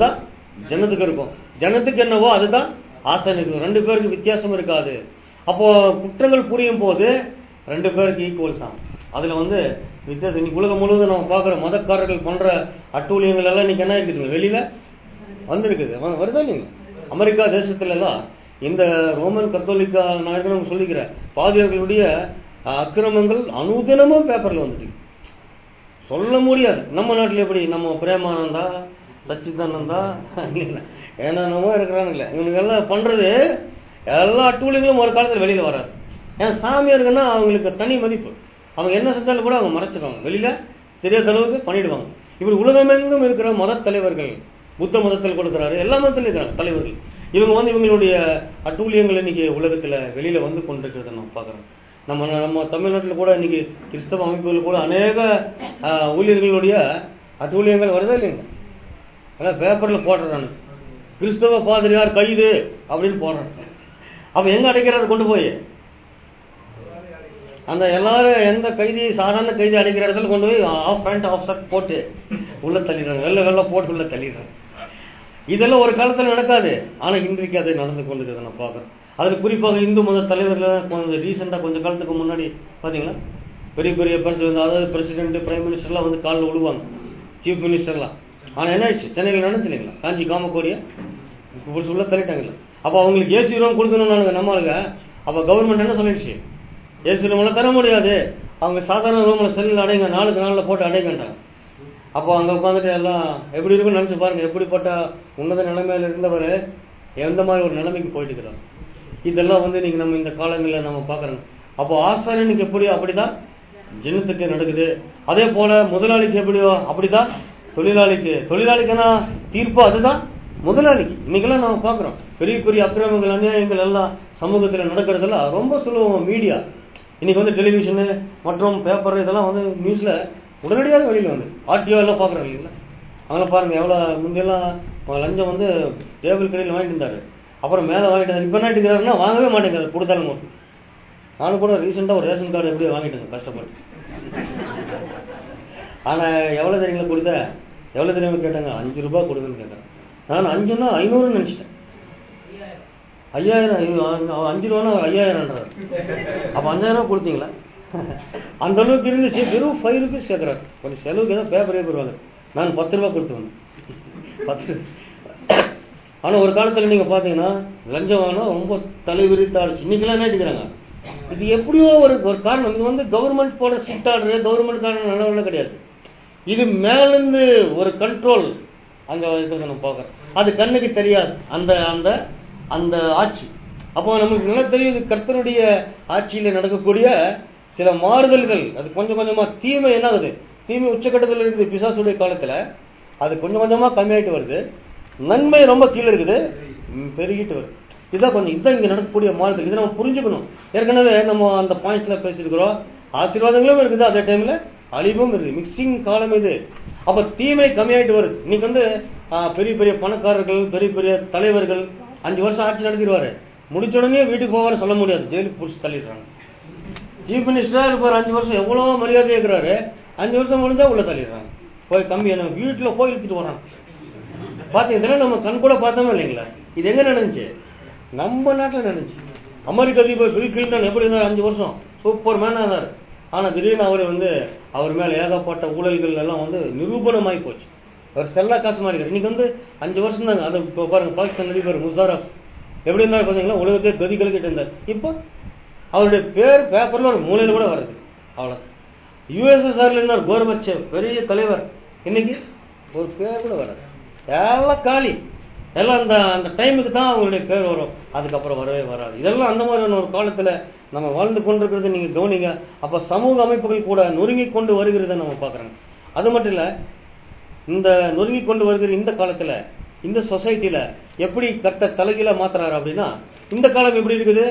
ஜனத்துக்கு இருக்கும் ஜனத்துக்கு என்னவோ அதுதான் ஆசானுக்கு ரெண்டு பேருக்கு வித்தியாசம் இருக்காது அப்போ குற்றங்கள் புரியும் போது ரெண்டு பேருக்கு ஈக்குவல் தான் அதுல வந்து வித்தியாசம் இன்னைக்கு உலகம் முழுவதும் நம்ம பார்க்குற மதக்காரர்கள் பண்ற அட்டூழியங்கள் எல்லாம் இன்னைக்கு என்ன இருக்குதுங்க வெளியில வந்திருக்குது வ- வருதா இல்லைங்க அமெரிக்கா தேசத்துல எல்லாம் இந்த ரோமன் கத்தோலிக்கா நாயகனும் சொல்லிக்கிற பாதியர்களுடைய அஹ், அக்கிரமங்கள் அனுதினமும் பேப்பர்ல வந்துட்டு சொல்ல முடியாது நம்ம நாட்டுல எப்படி நம்ம பிரேமானந்தா சச்சிதானந்தா ஏனானமோ இருக்கிறானுங்களே இவனுங்க எல்லாம் பண்றது எல்லா அட்டூழியங்களும் ஒரு காலத்துல வெளியில வராது ஏன்னா சாமியாருங்கன்னா அவங்களுக்கு தனி மதிப்பு அவங்க என்ன செஞ்சாலும் கூட அவங்க மறைச்சிருவாங்க வெளியில தெரியாத அளவுக்கு பண்ணிடுவாங்க இப்படி உலகமெங்கும் இருக்கிற மத தலைவர்கள் புத்த மதத்தில் கொடுக்குறாரு எல்லா மதத்திலும் இருக்கிறாங்க தலைவர்கள் இவங்க வந்து இவங்களுடைய அட்டூழியங்கள் இன்னைக்கு உலகத்துல வெளியில வந்து கொண்டிருக்கிறத நம்ம பார்க்குறோம் நம்ம நம்ம தமிழ்நாட்டில் கூட இன்னைக்கு கிறிஸ்தவ அமைப்புகள் கூட அநேக ஆஹ், ஊழியர்களுடைய அட்டூழியங்கள் வருதா இல்லைங்க அதான் பேப்பர்ல போடுறானு கிறிஸ்தவ பாதிரியார் கைது அப்படின்னு போடுறான் அப்ப எங்க அடைக்கிறாரு கொண்டு போய் அந்த எல்லாரும் எந்த கைதி சாதாரண கைதி அடைக்கிற இடத்துல கொண்டு போய் ஆஃப் பேண்ட் ஆஃப் ஷர்ட் போட்டு உள்ள தள்ளிடுறாங்க வெள்ளை வெள்ளை போட்டு உள்ள தள்ளிடுறாங்க இதெல்லாம் ஒரு காலத்துல நடக்காது ஆனா இன்றைக்கு அது நடந்து கொண்டிருக்கிறத நான் பார்க்கறேன் அதுல குறிப்பாக இந்து மத தலைவர்கள் கொஞ்சம் ரீசெண்டா கொஞ்ச காலத்துக்கு முன்னாடி பாத்தீங்களா பெரிய பெரிய பிரசிடென்ட் அதாவது பிரசிடென்ட் பிரைம் மினிஸ்டர்லாம் வந்து காலில் விழுவாங்க சீஃப் மினிஸ்டர்லாம் ஆனா என்ன ஆயிடுச்சு சென்னையில் நடந்துச்சு இல்லைங்களா காஞ்சி காமக்கோடிய இப்போ உள்ள தள்ளிட்டாங்கல்ல அப்ப அவங்களுக்கு ஏசி ரூம் கொடுக்கணும்னாங்க நம்மளுங்க அப்ப கவர்மெண்ட் என்ன சொல்லிடுச்சு ஏசி ரூம்ல தர முடியாது அவங்க சாதாரண ரூம்ல செல்லில் அடைங்க நாளுக்கு நாளில் போட்டு அடைங்கன்றாங்க அப்போ அங்க உட்காந்துட்டு எல்லாம் எப்படி இருக்குன்னு நினைச்சு பாருங்க எப்படிப்பட்ட உன்னத நிலைமையில இருந்தவர் எந்த மாதிரி ஒரு நிலைமைக்கு போயிட்டு இருக்கிறார் இதெல்லாம் வந்து இன்னைக்கு நம்ம இந்த காலங்களில் நம்ம பார்க்கறோம் அப்போ ஆசாரியனுக்கு எப்படியோ அப்படிதான் ஜனத்துக்கு நடக்குது அதே போல முதலாளிக்கு எப்படியோ அப்படிதான் தொழிலாளிக்கு தொழிலாளிக்குன்னா தீர்ப்பு அதுதான் முதலாளிக்கு இன்னைக்கெல்லாம் நம்ம பார்க்கறோம் பெரிய பெரிய அக்கிரமங்கள் அநியாயங்கள் எல்லாம் சமூகத்துல நடக்கிறதெல்லாம் ரொம்ப சுலபம் மீடியா இன்னைக்கு வந்து டெலிவிஷனு மற்றும் பேப்பர் இதெல்லாம் வந்து நியூஸ்ல உடனடியாக வெளியில வந்து ஆர்டிஓ எல்லாம் பாக்குறாங்க இல்லைங்களா அவங்களாம் பாருங்க எவ்வளவு முந்தையெல்லாம் லஞ்சம் வந்து டேபிள் கடையில் வாங்கிட்டு இருந்தாரு அப்புறம் மேல வாங்கிட்டு இருந்தாரு. இப்ப என்ன இருக்கிறாருன்னா வாங்கவே மாட்டேங்கிறாரு கொடுத்தாலும் போட்டு நானும் கூட ரீசெண்டா ஒரு ரேஷன் கார்டு எப்படியோ வாங்கிட்டேங்க கஷ்டப்பட்டு ஆனா எவ்வளவு தெரியுங்களா கொடுத்த எவ்வளவு தெரியுமா கேட்டாங்க அஞ்சு ரூபாய் கொடுங்கன்னு கேட்கறேன் நான் அஞ்சுன்னா ஐநூறுன்னு நினைச்சிட்டேன் ஐயாயிரம் ஐயோ, அவன் அஞ்சு ரூபானா ஐயாயிரம்ன்றாரு அப்ப அஞ்சாயிரம் ரூபாய் கொடுத்தீங்களா அந்த அளவுக்கு இருந்துச்சு வெறும் ஃபைவ் ருபீஸ் கேட்கறாரு கொஞ்சம் செலவுக்கு ஏதோ பேப்பரே போடுவாங்க நான் பத்து ரூபாய் கொடுத்து வந்தேன் பத்து ஆனா ஒரு காலத்துல நீங்க பாத்தீங்கன்னா லஞ்சம் வாங்கினா ரொம்ப தலைவிரித்தாடுச்சு இன்னைக்கெல்லாம் என்ன எடுக்கிறாங்க இது எப்படியோ ஒரு ஒரு காரணம் இது வந்து கவர்மெண்ட் போட ஸ்ட்ரிக்ட் ஆர்டர் கவர்மெண்ட் காரணம் நடவடிக்கை கிடையாது இது மேலிருந்து ஒரு கண்ட்ரோல் அங்க இருக்கிறத நம்ம பார்க்கறோம் அது கண்ணுக்கு தெரியாது அந்த அந்த அந்த ஆட்சி அப்போ நமக்கு நல்லா தெரியுது கர்த்தருடைய ஆட்சியில நடக்கக்கூடிய சில மாறுதல்கள் அது கொஞ்சம் கொஞ்சமா தீமை என்ன ஆகுது தீமை உச்சக்கட்டத்தில் இருக்குது பிசாசுடைய காலத்துல அது கொஞ்சம் கொஞ்சமா கம்மியாயிட்டு வருது நன்மை ரொம்ப கீழே இருக்குது ம், பெருகிட்டு வருது இதுதான் கொஞ்சம் இதுதான் இங்க நடக்கக்கூடிய மாறுதல் இதை நம்ம புரிஞ்சுக்கணும் ஏற்கனவே நம்ம அந்த பாயிண்ட்ஸ்ல பேசியிருக்கிறோம் ஆசீர்வாதங்களும் இருக்குது அதே டைம்ல அழிவும் இருக்குது மிக்சிங் காலம் இது அப்ப தீமை கம்மியாயிட்டு வருது இன்னைக்கு வந்து ஆ, பெரிய பெரிய பணக்காரர்கள் பெரிய பெரிய தலைவர்கள் அஞ்சு வருஷம் ஆட்சி நடத்திடுவாரு முடிச்ச உடனே வீட்டுக்கு போவாரு சொல்ல முடியாது ஜெயிலுக்கு புடிச்சு தள்ளிடுறாங்க சீஃப் மினிஸ்டரா இருப்பார் அஞ்சு வருஷம் எவ்வளவு மரியாதை இருக்கிறாரு அஞ்சு வருஷம் முடிஞ்சா உள்ள தள்ளிடுறாங்க போய் கம்பி என்ன வீட்டுல போய் இழுத்துட்டு வராங்க பாத்தீங்க இதெல்லாம் நம்ம கண் கூட பார்த்தோமே இல்லைங்களா இது எங்க நடந்துச்சு நம்ம நாட்டுல நடந்துச்சு அமெரிக்க அதிபர் பில் கிளின்டன் எப்படி இருந்தார் அஞ்சு வருஷம் சூப்பர் மேனா இருந்தார் ஆனா திடீர்னு அவர் வந்து அவர் மேல ஏகப்பட்ட ஊழல்கள் எல்லாம் வந்து நிரூபணமாயி போச்சு அவர் செல்லா காசு மாதிரி இருக்காரு. இன்னைக்கு வந்து அஞ்சு வருஷம் தாங்க அது இப்போ பாருங்க பாகிஸ்தான் அதிபர் முஷாரப் எப்படி இருந்தார் பாத்தீங்களா உலகத்தையே கதி கலக்கிட்டு இருந்தார் இப்போ அவருடைய பேர் பேப்பர்ல ஒரு மூலையில கூட வருது அவ்வளவு யுஎஸ்எஸ்ஆர்ல இருந்தார் கோர்பச்சேவ் பெரிய தலைவர் இன்னைக்கு ஒரு பேர் கூட வராது எல்லாம் காலி எல்லாம் அந்த அந்த டைமுக்கு தான் அவங்களுடைய பேர் வரும் அதுக்கப்புறம் வரவே வராது இதெல்லாம் அந்த மாதிரியான ஒரு காலத்துல நம்ம வாழ்ந்து கொண்டிருக்கிறது நீங்க கவனிங்க அப்ப சமூக அமைப்புகள் கூட நொறுங்கி கொண்டு வருகிறத நம்ம பாக்குறோம் அது மட்டும் இல்ல இந்த நொறுங்கி கொண்டு வருகிற இந்த காலத்துல இந்த சொசைட்டில எப்படி கட்ட தலைகீழ மாத்துறாரு அப்படின்னா இந்த காலம் எப்படி இருக்குது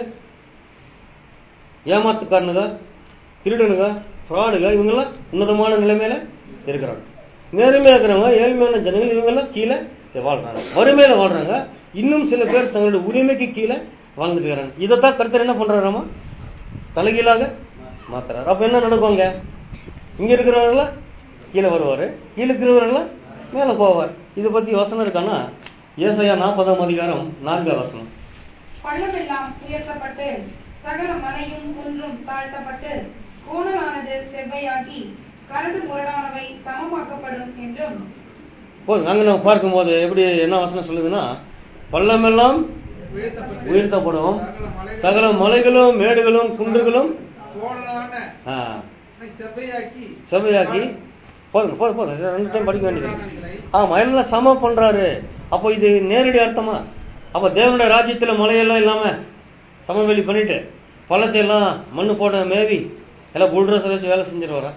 ஏமாத்துக்காரனுங்க திருடனுங்க ஃப்ராடுங்க இவங்கெல்லாம் உன்னதமான நிலைமையில இருக்கிறாங்க நேர்மையா இருக்கிறவங்க ஏழ்மையான ஜனங்கள் இவங்கெல்லாம் கீழே வாழ்றாங்க வறுமையில வாழ்றாங்க இன்னும் சில பேர் தங்களுடைய உரிமைக்கு கீழே வாழ்ந்துட்டு இருக்கிறாங்க இதைத்தான் கருத்தர் என்ன பண்றாராமா தலைகீழாக மாத்துறாரு அப்ப என்ன நடக்குங்க இங்க இருக்கிறவங்கள கீழே வருவாரு கீழே இருக்கிறவங்கள மேல போவார் இதை பத்தி யோசனை இருக்கானா ஏசாயா நாற்பதாம் அதிகாரம் நான்காம் வசனம் பள்ளமெல்லாம் உயர்த்தப்பட்டு சகல மலையும் குன்றும் தாழ்த்தப்பட்டு கோணலானது செவ்வையாகி கரடு முரடானவை சமமாக்கப்படும் என்றும் போதும் அங்க நம்ம பார்க்கும்போது எப்படி என்ன வசனம் சொல்லுதுன்னா பள்ளமெல்லாம் உயர்த்தப்பட்டு உயர்த்தப்படும் மலைகள் சகல மலைகளும் மேடுகளும் குன்றுகளும் கோணலான ஆ, செவ்வையாக்கி செவ்வையாக்கி போதுங்க போதும் போதும் இதை ரெண்டு டைம் படிக்க வேண்டியது ஆமா எல்லாம் சமம் பண்றாரு அப்போ இது நேரடி அர்த்தமா அப்ப தேவனுடைய ராஜ்யத்துல மலையெல்லாம் இல்லாம சமவெளி பண்ணிட்டு பள்ளத்தை எல்லாம் மண்ணு போட மேவி எல்லாம் புல்ட்ரஸர் வச்சு வேலை செஞ்சுட்டு வரா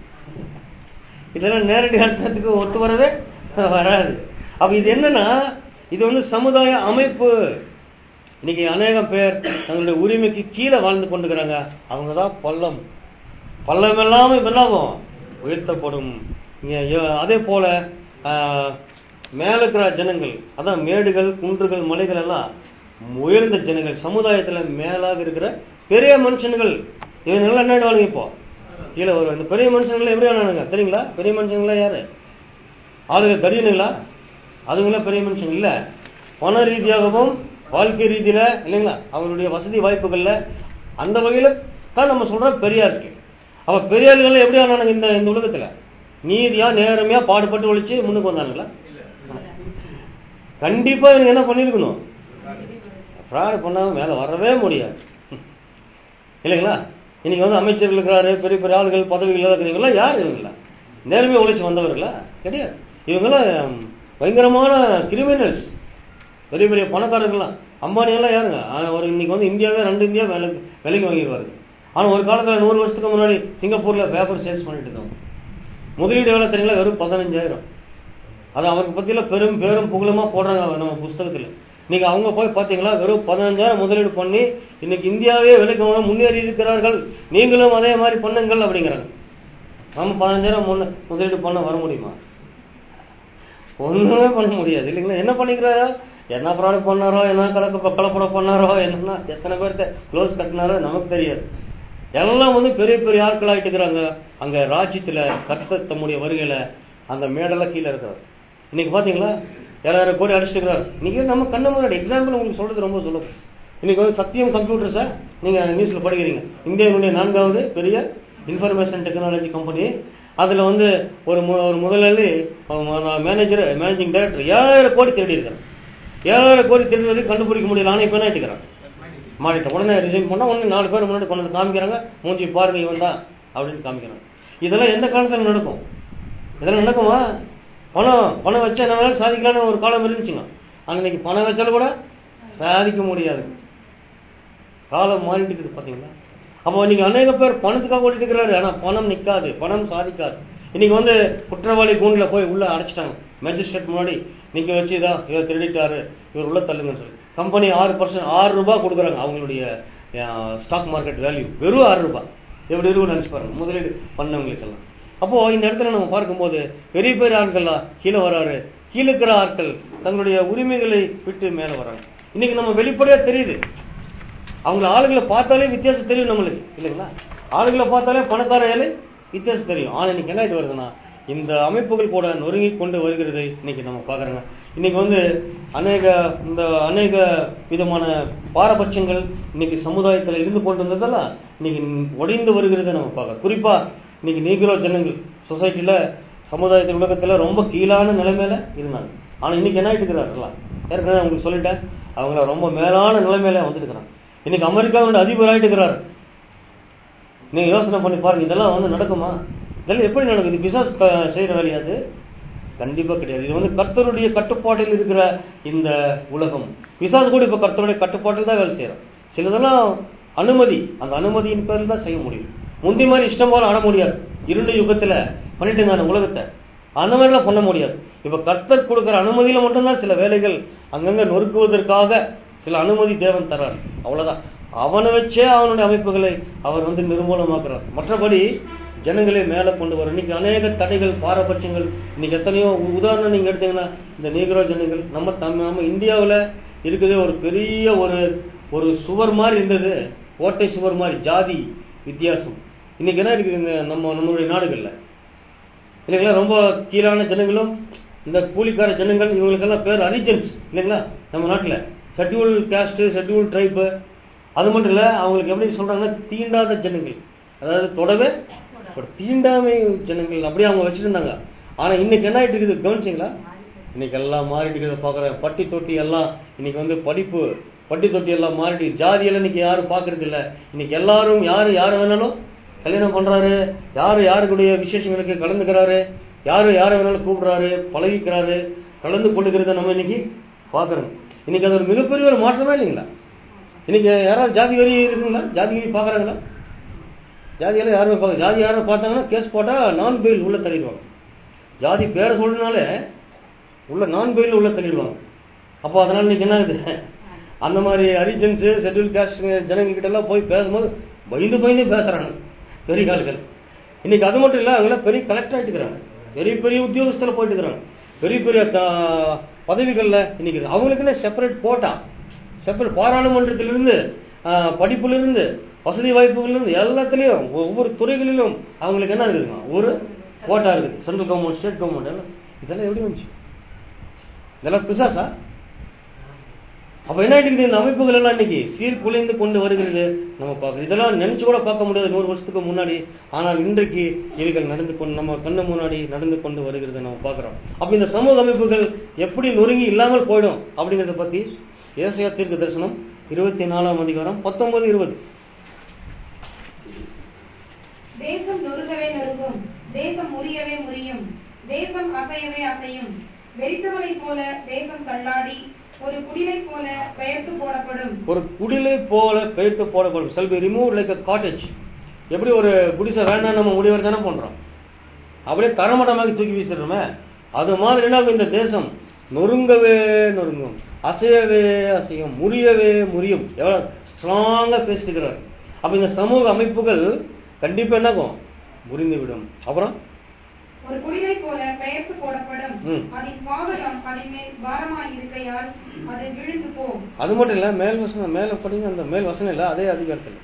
இதெல்லாம் நேரடி அர்த்தத்துக்கு ஒத்து வரவே வராது அப்ப இது என்னன்னா இது வந்து சமுதாய அமைப்பு இன்னைக்கு அநேகம் பேர் தங்களுடைய உரிமைக்கு கீழே வாழ்ந்து கொண்டுக்கிறாங்க அவங்க தான் பள்ளம் பள்ளம் எல்லாம் இப்ப என்ன ஆகும்? உயர்த்தப்படும் இங்க யோ- அதே போல ஆஹ், மேல இருக்கிற ஜனங்கள் அதான் மேடுகள் குன்றுகள் மலைகள் எல்லாம் உயர்ந்த ஜனங்கள் சமுதாயத்துல மேலாக இருக்கிற பெரிய மனுஷன்கள் இவங்க என்ன ஆயிடுவாங்க இப்போ கீழே வருவாங்க இந்த பெரிய மனுஷன்கள் எப்படி ஆனானுங்க தெரியுங்களா பெரிய மனுஷங்களா யாரு ஆளுங்க கரியனுங்களா அதுங்களாம் பெரிய மனுஷங்க இல்ல பண ரீதியாகவும் வாழ்க்கை ரீதியில இல்லைங்களா அவங்களுடைய வசதி வாய்ப்புகள்ல அந்த வகையில தான் நம்ம சொல்றோம் பெரியாருக்கு அப்ப பெரியார்கள் எப்படி ஆனானுங்க இந்த இந்த உலகத்துல நீதியா நேர்மையா பாடுபட்டு ஒழிச்சு முன்னுக்கு வந்தானுங்களா கண்டிப்பா இவங்க என்ன பண்ணிருக்கணும் ஃப்ராட் பண்ணாம மேல வரவே முடியாது இல்லைங்களா இன்னைக்கு வந்து அமைச்சர்கள் இருக்கிறாரு பெரிய பெரிய ஆளுகள் பதவிகள் இருக்கிறீங்களா யார் இவங்களா நேர்மையை உழைச்சு வந்தவர்களா கிடையாது இவங்கெல்லாம் பயங்கரமான கிரிமினல்ஸ் பெரிய பெரிய பணக்காரர்கள்லாம் அம்பானி எல்லாம் யாருங்க ஆனா, ஒரு இன்னைக்கு வந்து இந்தியாவே ரெண்டு இந்தியா விலைக்கு விலைக்கு வாங்கிடுவாரு ஆனா ஒரு காலத்துல நூறு வருஷத்துக்கு முன்னாடி சிங்கப்பூர்ல பேப்பர் சேல்ஸ் பண்ணிட்டு இருந்தோம் முதலீடு எவ்வளவு தெரியுங்களா வெறும் பதினஞ்சாயிரம் அது அவருக்கு பத்தியில பெரும் பேரும் புகழுமா போடுறாங்க நம்ம புஸ்தகத்துல நீங்க அவங்க போய் பாத்தீங்களா வெறும் பதினஞ்சாயிரம் முதலீடு பண்ணி இன்னைக்கு இந்தியாவே விலைக்கு வாங்க முன்னேறி இருக்கிறார்கள் நீங்களும் அதே மாதிரி பண்ணுங்கள் அப்படிங்கிறாங்க நம்ம பதினஞ்சாயிரம் முன்ன முதலீடு பண்ண வர முடியுமா ஒண்ணுமே பண்ண முடியாது இல்லைங்களா என்ன பண்ணிக்கிறாரோ என்ன ப்ராடக்ட் பண்ணாரோ என்ன கலக்க கலப்படம் பண்ணாரோ என்னன்னா எத்தனை பேர்த்த க்ளோஸ் கட்டினாரோ நமக்கு தெரியாது எல்லாம் வந்து பெரிய பெரிய ஆட்கள் ஆயிட்டு இருக்கிறாங்க அங்க ராஜ்யத்துல கர்த்தர் தம்முடைய வருகையில அந்த மேடெல்லாம் கீழே இருக்கிறார் இன்னைக்கு பாத்தீங்களா யாராயிரம் கோடி அடிச்சுக்கிறார் இன்னைக்கு நம்ம கண்ணு முன்னாடி எக்ஸாம்பிள் உங்களுக்கு சொல்றது ரொம்ப சுலபம் இன்னைக்கு வந்து சத்தியம் கம்ப்யூட்டர் சார் நீங்க நியூஸ்ல படிக்கிறீங்க இந்தியாவுடைய நான்காவது பெரிய இன்ஃபர்மேஷன் டெக்னாலஜி கம்பெனி அதுல வந்து ஒரு மு- ஒரு முதலாளி மேனேஜர் மேனேஜிங் டைரக்டர் ஏழாயிரம் கோடி தேடி இருக்காரு ஏழாயிரம் கோடி தேடி வரைக்கும் கண்டுபிடிக்க முடியல ஆனா இப்ப என்ன ஆயிட்டுக்கிறான் மாறிட்ட உடனே ரிசைன் பண்ணா உடனே நாலு பேர் முன்னாடி கொண்டு வந்து காமிக்கிறாங்க மூஞ்சி பாருங்க இவன் தான் அப்படின்னு காமிக்கிறாங்க இதெல்லாம் எந்த காலத்துல நடக்கும் இதெல்லாம் நடக்குமா பணம் பணம் வச்சா என்ன வேணாலும் சாதிக்கலாம்னு ஒரு காலம் இருந்துச்சுங்க ஆனா இன்னைக்கு பணம் வச்சாலும் கூட சாதிக்க முடியாது காலம் மாறிட்டு இருக்குது பாத்தீங்களா அப்போ இன்னைக்கு அநேக பேர் பணத்துக்காக ஓடிட்டு இருக்கிறாரு ஆனா பணம் நிக்காது பணம் சாதிக்காது இன்னைக்கு வந்து குற்றவாளி கூண்டுல போய் உள்ள அடைச்சிட்டாங்க மேஜிஸ்ட்ரேட் முன்னாடி நிக்க வச்சு இதான் இவர் திருடிட்டாரு இவர் உள்ள தள்ளுங்கன்னு சொல்லி கம்பெனி ஆறு பர்சன்ட் ஆறு ரூபாய் கொடுக்குறாங்க அவங்களுடைய ஸ்டாக் மார்க்கெட் வேல்யூ வெறும் ஆறு ரூபாய் எப்படி இருக்கும் நினைச்சு பாருங்க முதலீடு பண்ணவங்களுக்கெல்லாம் அப்போ இந்த இடத்துல நம்ம பார்க்கும்போது பெரிய பெரிய ஆட்கள்லாம் கீழே வராரு கீழே இருக்கிற ஆட்கள் தங்களுடைய உரிமைகளை விட்டு மேல வராங்க இன்னைக்கு நம்ம வெளிப்படையா தெரியுது அவங்க ஆளுகளை பார்த்தாலே வித்தியாசம் தெரியும் நம்மளுக்கு இல்லைங்களா ஆளுகளை பார்த்தாலே பணக்கார ஏழை வித்தியாசம் தெரியும் ஆனா இன்னைக்கு என்ன ஆயிட்டு வருதுன்னா இந்த அமைப்புகள் கூட நொறுங்கி கொண்டு வருகிறது இன்னைக்கு நம்ம பாக்குறோங்க இன்னைக்கு வந்து அநேக இந்த அநேக விதமான பாரபட்சங்கள் இன்னைக்கு சமுதாயத்துல இருந்து கொண்டு வந்ததெல்லாம் இன்னைக்கு உடைந்து வருகிறதை நம்ம பார்க்கறோம் குறிப்பா இன்னைக்கு நீக்கிறோ ஜனங்கள் சொசைட்டில சமுதாயத்தின் உலகத்துல ரொம்ப கீழான நிலைமையில இருந்தாங்க ஆனா இன்னைக்கு என்ன ஆயிட்டு இருக்கிறார்களா ஏற்கனவே உங்களுக்கு சொல்லிட்டேன் அவங்கள ரொம்ப மேலான நிலைமையில வந்துருக்கிறாங்க இன்னைக்கு அமெரிக்காவோட அதிபர் ஆயிட்டு இருக்கிறாரு நீங்க யோசனை பண்ணி பாருங்க இதெல்லாம் வந்து நடக்குமா இதெல்லாம் எப்படி நடக்குது பிசாஸ் செய்யற வேலையாது கண்டிப்பா கிடையாது இது வந்து கர்த்தருடைய கட்டுப்பாட்டில் இருக்கிற இந்த உலகம் பிசாஸ் கூட இப்ப கர்த்தருடைய கட்டுப்பாட்டில் தான் வேலை செய்யறோம் சிலதெல்லாம் அனுமதி அந்த அனுமதியின் பேரில் தான் செய்ய முடியும் முந்தி மாதிரி இஷ்டம் போல ஆட முடியாது இருண்ட யுகத்துல பண்ணிட்டு இருந்தாங்க உலகத்தை அந்த மாதிரிலாம் பண்ண முடியாது இப்ப கர்த்தர் கொடுக்கிற அனுமதியில மட்டும்தான் சில வேலைகள் அங்கங்க நொறுக்குவதற்காக சில அனுமதி தேவன் தர்றார் அவ்வளவுதான் அவனை வச்சே அவனுடைய அமைப்புகளை அவர் வந்து நிர்மூலமாக்குறார் மற்றபடி ஜனங்களை மேல கொண்டு வர இன்னைக்கு அநேக தடைகள் பாரபட்சங்கள் இன்னைக்கு எத்தனையோ உ- உதாரணம் நீங்க எடுத்தீங்கன்னா இந்த நீக்ரோ ஜனங்கள் நம்ம தம் நம்ம இந்தியாவுல இருக்குது ஒரு பெரிய ஒரு ஒரு சுவர் மாதிரி இருந்தது ஓட்டை சுவர் மாதிரி ஜாதி வித்தியாசம் இன்னைக்கு என்ன இருக்குது இந்த நம்ம நம்மளுடைய நாடுகள்ல இல்லைங்களா ரொம்ப கீழான ஜனங்களும் இந்த கூலிக்கார ஜனங்கள் இவங்களுக்கெல்லாம் பேர் அரிஜன்ஸ் இல்லைங்களா நம்ம நாட்டில் ஷெட்யூல் காஸ்ட் ஷெட்யூல் ட்ரைப்பு அது மட்டும் இல்லை அவங்களுக்கு எப்படி சொல்றாங்கன்னா தீண்டாத ஜனங்கள் அதாவது தொடவே ஒரு தீண்டாமை ஜனங்கள் அப்படியே அவங்க வச்சிருந்தாங்க ஆனா இன்னைக்கு என்ன ஆயிட்டு இருக்குது கவனிச்சிங்களா இன்னைக்கு எல்லாம் மாறிட்டு இருக்கிறத பாக்குறேன் பட்டி தொட்டி எல்லாம் இன்னைக்கு வந்து படிப்பு பட்டி தொட்டி எல்லாம் மாறிட்டு ஜாதி எல்லாம் இன்னைக்கு யாரும் பாக்குறது இல்ல இன்னைக்கு எல்லாரும் யாரு யாரு வேணாலும் கல்யாணம் பண்றாரு யாரு யாருக்குடைய விசேஷங்களுக்கு கலந்துக்கிறாரு யாரு யாரை வேணாலும் கூப்பிடுறாரு பழகிக்கிறாரு கலந்து கொள்ளுகிறத நம்ம இன்னைக்கு பாக்குறோம் இன்னைக்கு அது ஒரு மிகப்பெரிய ஒரு மாற்றமே இல்லைங்களா இன்னைக்கு யாராவது ஜாதி வரி இருக்குங்களா ஜாதி வரி பாக்குறாங்களா ஜாதியெல்லாம் யாருமே பார்க்க ஜாதி யாரும் பார்த்தாங்கன்னா கேஸ் போட்டா நான் பெயில் உள்ள தள்ளிடுவாங்க ஜாதி பேரை சொல்றதுனாலே உள்ள நான் பெயில் உள்ள தள்ளிடுவாங்க அப்போ அதனால இன்னைக்கு என்ன ஆகுது அந்த மாதிரி ஹரிஜன்ஸ் ஷெட்யூல் காஸ்ட் ஜனங்க கிட்ட எல்லாம் போய் பேசும்போது பயந்து பயந்து பேசுறாங்க பெரிய ஆளுகள் இன்னைக்கு அது மட்டும் இல்ல அவங்க பெரிய கலெக்டர் ஆயிட்டு இருக்கிறாங்க பெரிய பெரிய உத்தியோகஸ்தில் போயிட்டு இருக்கிறாங்க பெரிய பெரிய த- பதவிகள்ல இன்னைக்கு அவங்களுக்குன்னு செப்பரேட் போட்டா செப்பரேட் பாராளுமன்றத்திலிருந்து ஆஹ், படிப்பிலிருந்து வசதி வாய்ப்புகளிலிருந்து எல்லாத்துலயும் ஒவ்வொரு துறைகளிலும் அவங்களுக்கு என்ன இருக்குதுங்க ஒரு கோட்டா இருக்குது சென்ட்ரல் கவர்மெண்ட் ஸ்டேட் கவர்மெண்ட் எல்லாம் இதெல்லாம் எப்படி வந்துச்சு இதெல்லாம் பிசாசா அப்ப என்ன ஆயிட்டு இந்த அமைப்புகள் எல்லாம் இன்னைக்கு சீர்குலைந்து கொண்டு வருகிறது நம்ம பார்க்கணும் இதெல்லாம் நினைச்சு கூட பார்க்க முடியாது நூறு வருஷத்துக்கு முன்னாடி ஆனால் இன்றைக்கு இவைகள் நடந்து கொண்டு நம்ம கண்ணு முன்னாடி நடந்து கொண்டு வருகிறதை நம்ம பார்க்கிறோம் அப்ப இந்த சமூக அமைப்புகள் எப்படி நொறுங்கி இல்லாமல் போயிடும் அப்படிங்கறத பத்தி ஏசையா தீர்க்க தரிசனம் இருபத்தி நாலாம் அதிகாரம் பத்தொன்பது இருபது தேசம் நொறுங்கவே நொறுங்கும் தேசம் முறியவே முறியும் தேசம் அசையவே அசையும் வெறித்தவனை போல தேசம் தள்ளாடி ஒரு குடிலை போல பெயர்த்து போடப்படும் ஒரு குடிலை போல பெயர்த்து போடப்படும் shall be remove like cottage எப்படி ஒரு குடிசை வேண்டாம் நம்ம முடிவர் தானே பண்றோம் அப்படியே தரமட்டமாக்கி தூக்கி வீசிடுறோமே அது மாதிரி என்ன ஆகும் இந்த தேசம் நொறுங்கவே நொறுங்கும் அசையவே அசையும் முறியவே முறியும் எவ்வளவு ஸ்ட்ராங்கா பேசிட்டுக்கிறார் அப்ப இந்த சமூக அமைப்புகள் கண்டிப்பா என்னாகும் முறிந்து விடும் அப்புறம் ஒரு குடிலை போல பெயர்த்து போடப்படும் ம். அதன் பாவகம் அதன் மேல் பாரமாய் இருக்கையால் அது விழுந்து போம் அது மட்டும் இல்ல மேல் வசனம் மேல படிங்க அந்த மேல் வசனம் இல்ல அதே அதிகாரத்தில்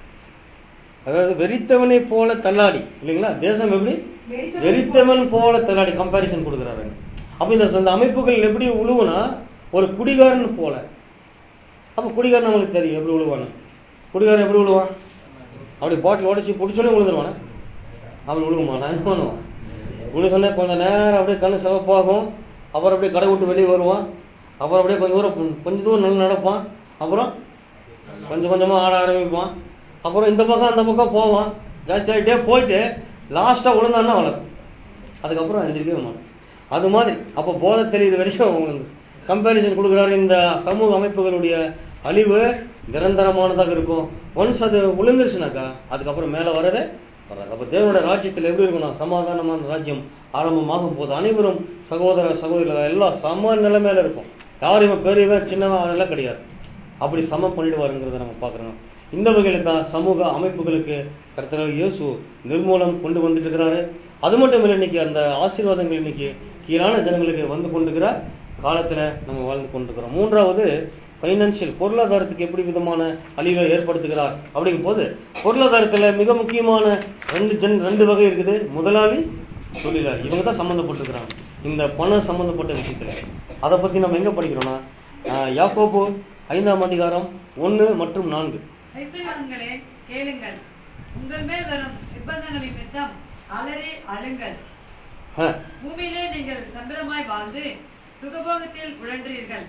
அதாவது வெறித்தவனை போல தள்ளாடி இல்லைங்களா தேசம் எப்படி வெறித்தவனை வெறித்தவன் போல தள்ளாடி கம்பாரிசன் கொடுக்குறாரு அப்ப இந்த இந்த அமைப்புகள் எப்படி உழுவுனா ஒரு குடிகாரன் போல அப்ப குடிகாரன் நம்மளுக்கு தெரியும் எப்படி உழுவான்னு குடிகாரன் எப்படி உழுவான் அப்படி பாட்டில் உடைச்சு பிடிச்சோன்னே விழுந்துருவானே அவன் விழுகுமா நான் என்ன பண்ணுவான் விழுசோன்னே கொஞ்ச நேரம் அப்படியே கண்ணு சிவப்பாகும் அப்புறம் அப்படியே கடை விட்டு வெளியே வருவான் அப்புறம் அப்படியே கொஞ்சம் தூரம் கொஞ்சம் தூரம் நல்லா நடப்பான் அப்புறம் கொஞ்சம் கொஞ்சமா ஆட ஆரம்பிப்பான் அப்புறம் இந்த பக்கம் அந்த பக்கம் போவான் ஜாஸ்தி ஆகிட்டே போயிட்டு லாஸ்டா விழுந்தான்னா வளரும் அதுக்கப்புறம் எந்திரிக்கவே மாட்டான் அது மாதிரி அப்போ போதை தெரியுது வரைக்கும் அவங்களுக்கு கம்பேரிசன் கொடுக்குறாரு இந்த சமூக அமைப்புகளுடைய அழிவு நிரந்தரமானதாக இருக்கும் ஒன்ஸ் அது விழுந்துருச்சுனாக்கா அதுக்கப்புறம் மேல வரதே வராது அப்ப தேவனுடைய ராஜ்யத்தில் எப்படி இருக்கணும் சமாதானமான ராஜ்யம் ஆரம்பமாகும் போது அனைவரும் சகோதர சகோதரிகள் எல்லாம் சம நிலைமையில இருக்கும் யாரும் இவன் பெரியவன் சின்னவன் அதெல்லாம் கிடையாது அப்படி சம பண்ணிடுவாருங்கிறத நம்ம பார்க்கறோம் இந்த வகையில தான் சமூக அமைப்புகளுக்கு கர்த்தர் இயேசு நிர்மூலம் கொண்டு வந்துட்டு இருக்கிறாரு அது மட்டும் இல்லை இன்னைக்கு அந்த ஆசீர்வாதங்கள் இன்னைக்கு கீழான ஜனங்களுக்கு வந்து கொண்டிருக்கிற காலத்துல நம்ம வாழ்ந்து கொண்டிருக்கிறோம் மூன்றாவது பைனான்சியல் பொருளாதாரத்துக்கு எப்படி விதமான அழிவை ஏற்படுத்துகிறார் அப்படிங்கும் போது பொருளாதாரத்துல மிக முக்கியமான ரெண்டு ஜன் ரெண்டு வகை இருக்குது முதலாளி தொழிலாளி இவங்க தான் சம்பந்தப்பட்டிருக்கிறாங்க இந்த பணம் சம்பந்தப்பட்ட விஷயத்துல அதை பத்தி நம்ம எங்க படிக்கிறோம்னா ஆஹ், யாக்கோபு ஐந்தாம் அதிகாரம் ஒன்னு மற்றும் நான்கு ஐஸ்வர்யவான்களே கேளுங்கள் உங்கள் மேல் வரும் நிர்பந்தங்களின் நிமித்தம் அலறி அழுங்கள் ஆஹ், பூமியிலே நீங்கள் சந்திரமாய் வாழ்ந்து சுகபோகத்தில் உழன்றீர்கள்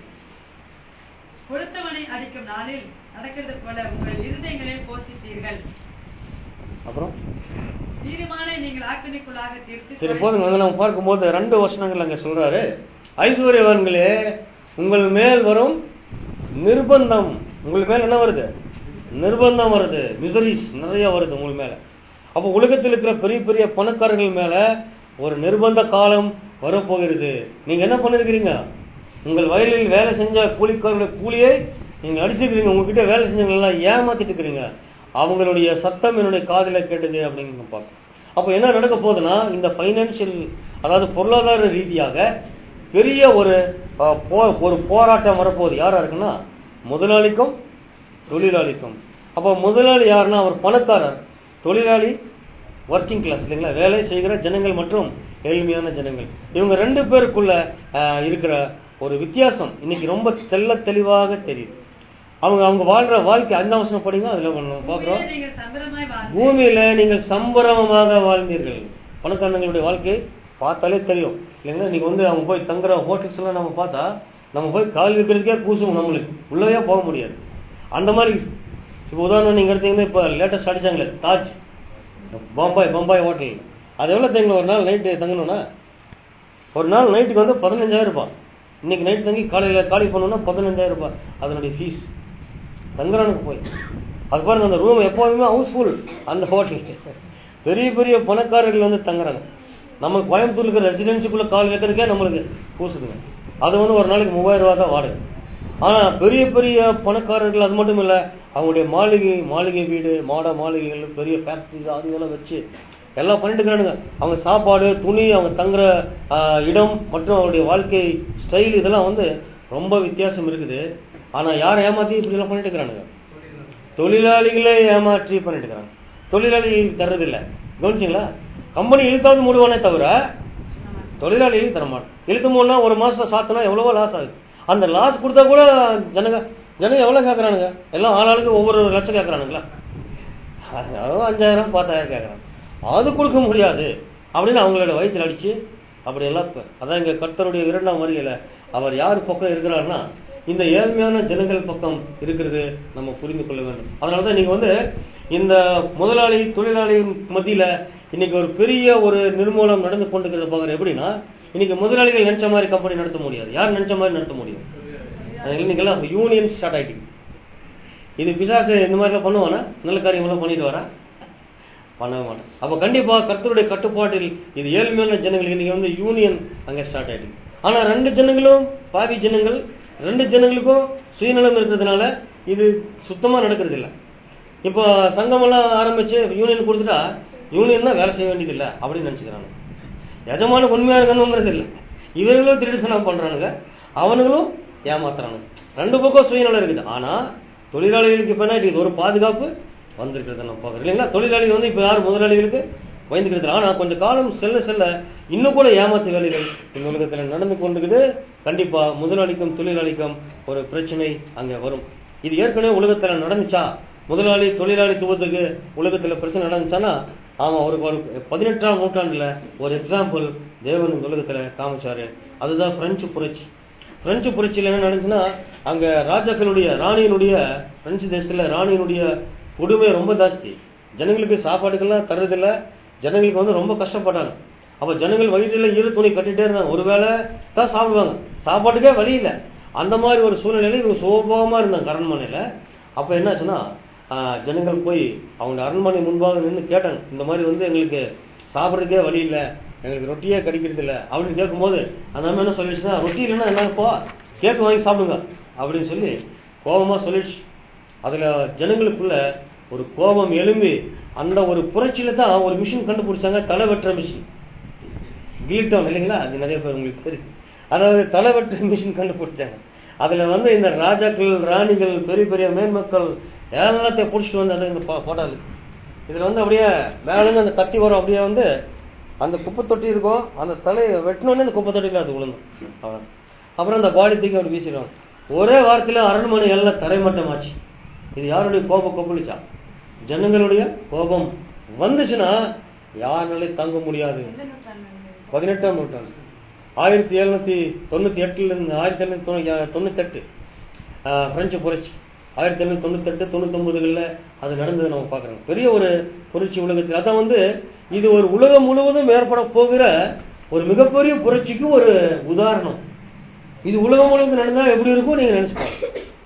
கொடுத்தவனை அடிக்கும் நாளில் நடக்கிறது போல உங்கள் இருதயங்களை போஷித்தீர்கள் அப்புறம் நீதிமானை நீங்கள் ஆக்கினைக்குள்ளாக தீர்த்து சரி போதுங்க வந்து நம்ம பார்க்கும்போது ரெண்டு வசனங்கள் அங்க சொல்றாரு ஐஸ்வர்யவான்களே உங்கள் மேல் வரும் நிர்பந்தம் உங்கள் மேல என்ன வருது நிர்பந்தம் வருது மிசரிஸ் நிறைய வருது உங்கள் மேல அப்ப உலகத்தில் இருக்கிற பெரிய பெரிய பணக்காரர்கள் மேல ஒரு நிர்பந்த காலம் வரப்போகிறது நீங்க என்ன பண்ணிருக்கிறீங்க உங்கள் வயலில் வேலை செஞ்ச கூலிக்காரர்களுடைய கூலியை நீங்க அடிச்சிருக்கிறீங்க உங்ககிட்ட வேலை செஞ்சவங்க எல்லாம் ஏமாத்திட்டு இருக்கிறீங்க அவங்களுடைய சத்தம் என்னுடைய காதுல கேட்டது அப்படின்னு பார்க்கணும் அப்ப என்ன நடக்க போகுதுன்னா இந்த பைனான்சியல் அதாவது பொருளாதார ரீதியாக பெரிய ஒரு அஹ், போ- ஒரு போராட்டம் வரப்போகுது யாரா இருக்குன்னா முதலாளிக்கும் தொழிலாளிக்கும் அப்ப முதலாளி யாருன்னா அவர் பணக்காரர் தொழிலாளி ஒர்க்கிங் கிளாஸ் இல்லைங்களா வேலை செய்கிற ஜனங்கள் மற்றும் ஏழ்மையான ஜனங்கள் இவங்க ரெண்டு பேருக்குள்ள ஆஹ், இருக்கிற ஒரு வித்தியாசம் இன்னைக்கு ரொம்ப தெள்ள தெளிவாக தெரியுது அவங்க அவங்க வாழ்ற வாழ்க்கை அந்த அவசரம் படிங்க அதுல நம்ம பாக்குறோம் பூமியிலே நீங்கள் சம்பரமாய் வாழ்ந்து பூமியில நீங்கள் சம்பரமமாக வாழ்ந்தீர்கள் பணக்காரங்களுடைய வாழ்க்கை பார்த்தாலே தெரியும் இல்லைங்களா நீங்க வந்து அவங்க போய் தங்குற ஹோட்டல்ஸ் எல்லாம் நம்ம பார்த்தா நம்ம போய் கால் வைக்கிறதுக்கே கூசும் நம்மளுக்கு உள்ளவே போக முடியாது அந்த மாதிரி இப்போ உதாரணம் நீங்க எடுத்தீங்கன்னா இப்போ லேட்டஸ்ட் அடிச்சாங்களே தாஜ் பம்பாய் பம்பாய் ஹோட்டல் அது எவ்வளவு தெரியுங்களா ஒரு நாள் நைட்டு தங்கணும்னா ஒரு நாள் நைட்டுக்கு வந்து பதினஞ்சாயிரம் ரூபாய் இன்னைக்கு நைட் தங்கி காலையில காலி பண்ணணும்னா பதினஞ்சாயிரம் ரூபாய் அதனுடைய ஃபீஸ் தங்குறானுக்கு போய் அது பாருங்க அந்த ரூம் எப்போதுமே ஹவுஸ்ஃபுல் அந்த ஹோட்டல் பெரிய பெரிய பணக்காரர்கள் வந்து தங்குறாங்க நம்ம கோயம்புத்தூர்ல இருக்கிற ரெசிடென்சிக்குள்ள கால் வைக்கிறதுக்கே நம்மளுக்கு பூசுதுங்க அது வந்து ஒரு நாளைக்கு மூவாயிரம் ரூபாய் தான் வாடகை ஆனா பெரிய பெரிய பணக்காரர்கள் அது மட்டும் இல்ல அவங்களுடைய மாளிகை மாளிகை வீடு மாட மாளிகைகள் பெரிய ஃபேக்டரிஸ் அது இதெல்லாம் வச்சு எல்லாம் பண்ணிட்டு இருக்கானுங்க அவங்க சாப்பாடு துணி அவங்க தங்குற ஆஹ், இடம் மற்றும் அவருடைய வாழ்க்கை ஸ்டைல் இதெல்லாம் வந்து ரொம்ப வித்தியாசம் இருக்குது ஆனா யாரை ஏமாத்தி இப்படி எல்லாம் பண்ணிட்டு இருக்கிறானுங்க தொழிலாளிகளே ஏமாற்றி பண்ணிட்டு இருக்காங்க தொழிலாளி தர்றது இல்ல கவனிச்சிங்களா கம்பெனி இழுத்தாவது மூடுவானே தவிர தொழிலாளி தரமாட்டான் இழுத்து மூணுனா ஒரு மாசம் சாத்தினா எவ்வளவோ லாஸ் ஆகுது அந்த லாஸ் கொடுத்தா கூட ஜனங்க ஜனங்க எவ்வளவு கேக்குறானுங்க எல்லாம் ஆளாளுக்கு ஒவ்வொரு லட்சம் கேக்குறானுங்களா அதுவும் அஞ்சாயிரம் பத்தாயிரம் கேக்குறாங்க அது கொடுக்க முடியாது அப்படின்னு அவங்களோட வயிற்றுல அடிச்சு அப்படி எல்லாம் ப- அதான் இங்க கர்த்தருடைய இரண்டாம் வருகையில அவர் யார் பக்கம் இருக்கிறாருன்னா இந்த ஏழ்மையான ஜனங்கள் பக்கம் இருக்கிறது நம்ம புரிந்து கொள்ள வேண்டும் அதனாலதான் நீங்க வந்து இந்த முதலாளி தொழிலாளி மத்தியில இன்னைக்கு ஒரு பெரிய ஒரு நிர்மூலம் நடந்து கொண்டிருக்கிறத பாக்குற எப்படின்னா இன்னைக்கு முதலாளிகள் நினைச்ச மாதிரி கம்பெனி நடத்த முடியாது யார் நினைச்ச மாதிரி நடத்த முடியும் அது இன்னைக்கெல்லாம் யூனியன் ஸ்டார்ட் ஆயிட்டு இது பிசாசு இந்த மாதிரி எல்லாம் பண்ணுவானா நல்ல காரியங்கள்லாம் பண்ணிட்டு வரா பண்ணவே மாட்டான் அப்ப கண்டிப்பா கர்த்தருடைய கட்டுப்பாட்டில் இது ஏழ்மையான ஜனங்கள் இன்னைக்கு வந்து யூனியன் அங்க ஸ்டார்ட் ஆயிடுது ஆனா ரெண்டு ஜனங்களும் பாவி ஜனங்கள் ரெண்டு ஜனங்களுக்கும் சுயநலம் இருக்கிறதுனால இது சுத்தமா நடக்கிறது இல்ல இப்போ சங்கம் எல்லாம் ஆரம்பிச்சு யூனியன் கொடுத்துட்டா யூனியன் தான் வேலை செய்ய வேண்டியது இல்ல அப்படின்னு நினைச்சுக்கிறாங்க எஜமான உண்மையா இருக்கணுங்கிறது இல்ல இவர்களும் திருடுத்தனம் பண்றானுங்க அவனுங்களும் ஏமாத்துறானுங்க ரெண்டு பக்கம் சுயநலம் இருக்குது ஆனா தொழிலாளிகளுக்கு இப்ப என்ன இது ஒரு பாதுகாப்பு வந்திருக்கிறது நம்ம பார்க்கறோம் இல்லைங்களா தொழிலாளிகள் வந்து இப்ப யார் முதலாளிகளுக்கு பயந்துக்கிறது இல்ல. ஆனா கொஞ்சம் காலம் செல்ல செல்ல இன்னும் கூட ஏமாத்து வேலைகள் இந்த உலகத்துல நடந்து கொண்டிருக்குது கண்டிப்பா முதலாளிக்கும் தொழிலாளிக்கும் ஒரு பிரச்சனை அங்க வரும் இது ஏற்கனவே உலகத்துல நடந்துச்சா முதலாளி தொழிலாளித்துவத்துக்கு உலகத்துல பிரச்சனை நடந்துச்சானா ஆமா ஒரு ஒரு பதினெட்டாம் நூற்றாண்டுல ஒரு எக்ஸாம்பிள் தேவன் இந்த உலகத்துல காமிச்சாரு அதுதான் பிரெஞ்சு புரட்சி பிரெஞ்சு புரட்சியில் என்ன நடந்துச்சுன்னா அங்க ராஜாக்களுடைய ராணியினுடைய பிரெஞ்சு தேசத்துல ராணியினுடைய கொடுமை ரொம்ப ஜாஸ்தி ஜனங்களுக்கு சாப்பாடுக்கெல்லாம் தர்றதில்ல ஜனங்களுக்கு வந்து ரொம்ப கஷ்டப்பட்டாங்க அப்ப ஜனங்கள் வயிற்றுல ஈர துணி கட்டிட்டே இருந்தாங்க ஒருவேளை தான் சாப்பிடுவாங்க சாப்பாட்டுக்கே வழி இல்ல அந்த மாதிரி ஒரு சூழ்நிலையில இவங்க சோபமா இருந்தாங்க அரண்மனையில அப்ப என்னாச்சுன்னா ஆஹ், ஜனங்கள் போய் அவங்க அரண்மனை முன்பாக நின்று கேட்டாங்க இந்த மாதிரி வந்து எங்களுக்கு சாப்பிட்றதுக்கே வழி இல்ல எங்களுக்கு ரொட்டியே கிடைக்கிறது இல்ல அப்படின்னு கேட்கும்போது அந்த அம்மா என்ன சொல்லிடுச்சுன்னா ரொட்டி இல்லைன்னா என்னப்பா கேக்கு வாங்கி சாப்பிடுங்க அப்படின்னு சொல்லி கோபமா சொல்லிடுச்சு அதுல ஜனங்களுக்குள்ள ஒரு கோபம் எழும்பி அந்த ஒரு புரட்சியில தான் ஒரு மிஷின் கண்டுபிடிச்சாங்க தலை வெட்டுற மிஷின் கீழ்டவுன் இல்லைங்களா அது நிறைய பேர் உங்களுக்கு தெரியும் அதாவது தலை வெட்டுற மிஷின் கண்டுபிடிச்சாங்க அதுல வந்து இந்த ராஜாக்கள் ராணிகள் பெரிய பெரிய மேன்மக்கள் எல்லாத்தையும் பிடிச்சிட்டு வந்து அதை இந்த போட்டாது இதுல வந்து அப்படியே மேல இருந்து அந்த கத்தி வரும் அப்படியே வந்து அந்த குப்பை தொட்டி இருக்கும் அந்த தலையை வெட்டினோடனே அந்த குப்பை தொட்டியில அது விழுந்தும் அவ்வளவுதான். அப்புறம் அந்த பாடி தூக்கி அப்படி வீசிடுவாங்க ஒரே வாரத்துல அரண்மனை எல்லாம் தரைமட்டமாச்சு இது யாருடைய கோபம் கொப்பளிச்சா ஜனங்களுடைய கோபம் வந்துச்சுன்னா யாருனாலையும் தாங்க முடியாது எந்த நூற்றாண்டு பதினெட்டாம் நூற்றாண்டு ஆயிரத்தி எழுநூத்தி தொண்ணூத்தி எட்டுல இருந்து ஆயிரத்தி எழுநூத்தி தொண்ணூத்தி எட்டு பிரெஞ்சு புரட்சி ஆயிரத்தி எழுநூத்தி தொண்ணூத்தி எட்டு தொண்ணூத்தி ஒன்பதுகள்ல அது நடந்தது நம்ம பாக்குறோம் பெரிய ஒரு புரட்சி உலகத்தில் அதான் வந்து இது ஒரு உலகம் முழுவதும் ஏற்பட போகிற ஒரு மிகப்பெரிய புரட்சிக்கு ஒரு உதாரணம் இது உலகம் முழுவதும் நடந்தா எப்படி இருக்கும் நீங்க நினைச்சு பாருங்க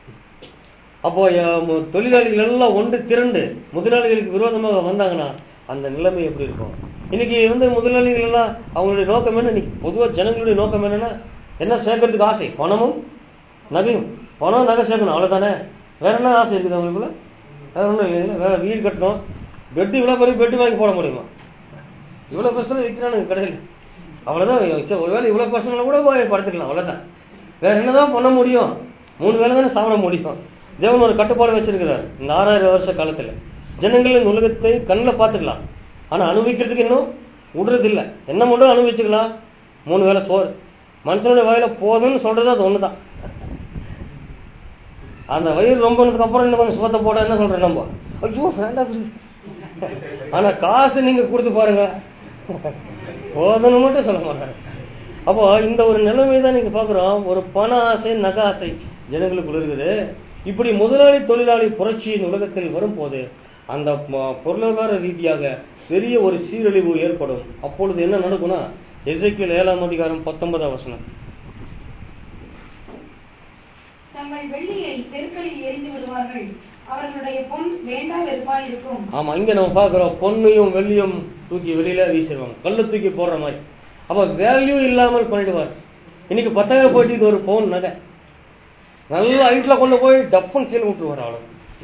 அப்போ அஹ், மு- தொழிலாளிகள் எல்லாம் ஒன்று திரண்டு முதலாளிகளுக்கு விரோதமாக வந்தாங்கன்னா அந்த நிலைமை எப்படி இருக்கும் இன்னைக்கு வந்து முதலாளிகள் எல்லாம் அவங்களுடைய நோக்கம் என்ன இன்னைக்கு பொதுவா ஜனங்களுடைய நோக்கம் என்னன்னா என்ன சேர்க்கறதுக்கு ஆசை பணமும் நகையும் பணம் நகை சேர்க்கணும் அவ்வளவுதானே வேற என்ன ஆசை இருக்குது அவங்களுக்குள்ள வேற ஒன்றும் இல்லைங்களா வேற வீடு கட்டணும் பெட்டு இவ்வளவு பெரிய பெட்டு வாங்கி போட முடியுமா இவ்வளவு பர்சன்ட் விற்கிறானுங்க கடையில் அவ்வளவுதான் சரி, ஒருவேளை இவ்வளவு பர்சன்ட்ல கூட போய் படுத்துக்கலாம் அவ்வளவுதான் வேற என்னதான் பண்ண முடியும் மூணு வேளை தானே சாப்பிட முடியும் தேவன் ஒரு கட்டுப்பாடு வச்சிருக்கிறார் இந்த ஆறாயிரம் வருஷ காலத்துல ஜனங்கள் இந்த உலகத்தை கண்ணில் பார்த்துக்கலாம் ஆனா அனுபவிக்கிறதுக்கு இன்னும் விடுறது இல்ல என்ன மட்டும் அனுபவிச்சுக்கலாம் மூணு வேளை சோறு மனுஷனுடைய வாயில போதும்னு சொல்றது அது ஒண்ணுதான் அந்த வயிறு ரொம்பனதுக்கு அப்புறம் இன்னும் கொஞ்சம் சுத்தத்தை போட என்ன சொல்றோம் நம்ம ஐயோ வேண்டாம் குரு. ஆனா காசு நீங்க கொடுத்து பாருங்க போதும்னு மட்டும் சொல்ல மாட்டாங்க அப்போ இந்த ஒரு நிலைமை தான் நீங்க பாக்குறோம் ஒரு பண ஆசை நக ஆசை ஜனங்களுக்குள்ள இருக்குது இப்படி முதலாளி தொழிலாளி புரட்சியின் உலகத்தில் வரும்போது அந்த ம- பொருளாதார ரீதியாக பெரிய ஒரு சீரழிவு ஏற்படும் அப்பொழுது என்ன நடக்கும்னா எசேக்கியேல் ஏழாம் அதிகாரம் பத்தொன்பதாம் வசனம் தங்கள் வெள்ளியை தெருக்களில் எரிந்து விடுவார்கள் அவர்களுடைய பொன் வேண்டா வெறுப்பாய் இருக்கும் ஆமா இங்க நம்ம பாக்குறோம் பொன்னையும் வெள்ளியும் தூக்கி வெளியில வீசிடுவாங்க கல்லு தூக்கி போடுற மாதிரி அப்ப வேல்யூ இல்லாமல் பண்ணிடுவார் இன்னைக்கு பத்தாயிரம் போயிட்டு இது ஒரு பவுன் நகை நல்ல ஹைட்ல கொண்டு போய் டப்புன்னு கீழே விட்டுருவார் அவ்வளவு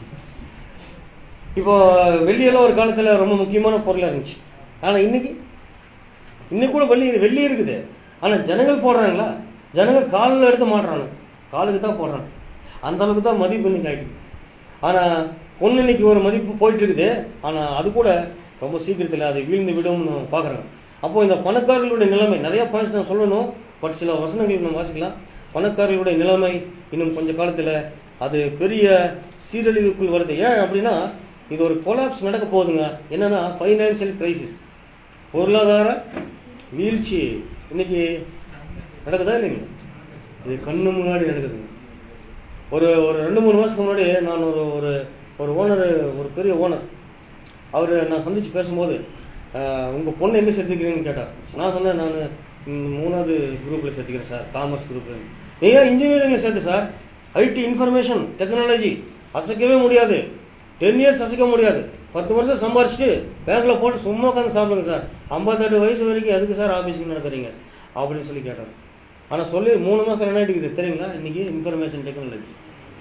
இப்போ வெள்ளியெல்லாம் ஒரு காலத்துல ரொம்ப முக்கியமான பொருளா இருந்துச்சு ஆனா இன்னைக்கு இன்னைக்கு கூட வெள்ளி வெள்ளி இருக்குது ஆனா ஜனங்கள் போடுறாங்களா ஜனங்கள் காலில் எடுத்து மாட்டுறாங்க காலுக்கு தான் போடுறாங்க அந்த அளவுக்கு தான் மதிப்பு இன்னைக்கு ஆயிடுது ஆனா பொண்ணு இன்னைக்கு ஒரு மதிப்பு போயிட்டு இருக்குது ஆனா அது கூட ரொம்ப சீக்கிரத்துல அது வீழ்ந்து விடும்னு பாக்குறாங்க அப்போ இந்த பணக்காரர்களுடைய நிலைமை நிறைய பாயிண்ட்ஸ் நான் சொல்லணும் பட் சில வசனங்கள் நம்ம வாசிக்கலாம் பணக்காரர்களுடைய நிலைமை இன்னும் கொஞ்ச காலத்துல அது பெரிய சீரழிவுக்குள் வருது ஏன் அப்படின்னா இது ஒரு கொலாப்ஸ் நடக்க போகுதுங்க என்னன்னா ஃபைனான்சியல் கிரைசிஸ் பொருளாதார வீழ்ச்சி இன்னைக்கு நடக்குதா இல்லைங்க இது கண்ணு முன்னாடி நடக்குதுங்க ஒரு ஒரு ரெண்டு மூணு மாசத்துக்கு முன்னாடி நான் ஒரு ஒரு ஒரு ஓனர் ஒரு பெரிய ஓனர் அவர் நான் சந்திச்சு பேசும்போது ஆஹ், உங்க பொண்ணு எங்க சேர்த்துக்கிறீங்கன்னு கேட்டார் நான் சொன்னேன் நான் மூணாவது குரூப்ல சேர்த்துக்கிறேன் சார் காமர்ஸ் குரூப்ல நீங்க இன்ஜினியரிங்ல சேர்த்து சார் ஐடி இன்ஃபர்மேஷன் டெக்னாலஜி அசைக்கவே முடியாது டென் இயர்ஸ் அசைக்க முடியாது பத்து வருஷம் சம்பாரிச்சுட்டு பேங்க்ல போட்டு சும்மா உட்காந்து சாப்பிடுங்க சார் ஐம்பத்தெட்டு வயசு வரைக்கும் எதுக்கு சார் ஆபீஸ்க்கு நடத்துறீங்க அப்படின்னு சொல்லி கேட்டார் ஆனா சொல்லி மூணு மாசம் என்ன ஆயிட்டு தெரியுங்களா இன்னைக்கு இன்ஃபர்மேஷன் டெக்னாலஜி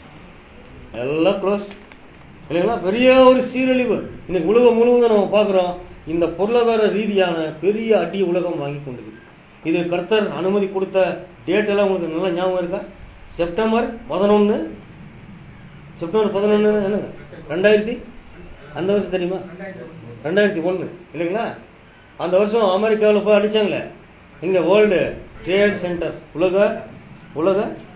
எல்லாம் க்ளோஸ் இல்லைங்களா பெரிய ஒரு சீரழிவு இன்னைக்கு உலகம் முழுவதும் நம்ம பார்க்கிறோம் இந்த பொருளாதார ரீதியான பெரிய அடி உலகம் வாங்கி கொண்டிருக்கு இது கர்த்தர் அனுமதி கொடுத்த டேட் எல்லாம் உங்களுக்கு நல்லா ஞாபகம் இருக்கா செப்டம்பர் பதினொன்னு செப்டம்பர் பதினொன்னு என்னங்க ரெண்டாயிரத்தி அந்த வருஷம் தெரியுமா ரெண்டாயிரத்தி ஒண்ணு இல்லைங்களா அந்த வருஷம் அமெரிக்காவில் போய் அடிச்சாங்களே இங்க வேர்ல்டு ட்ரேட் சென்டர் உலக உலக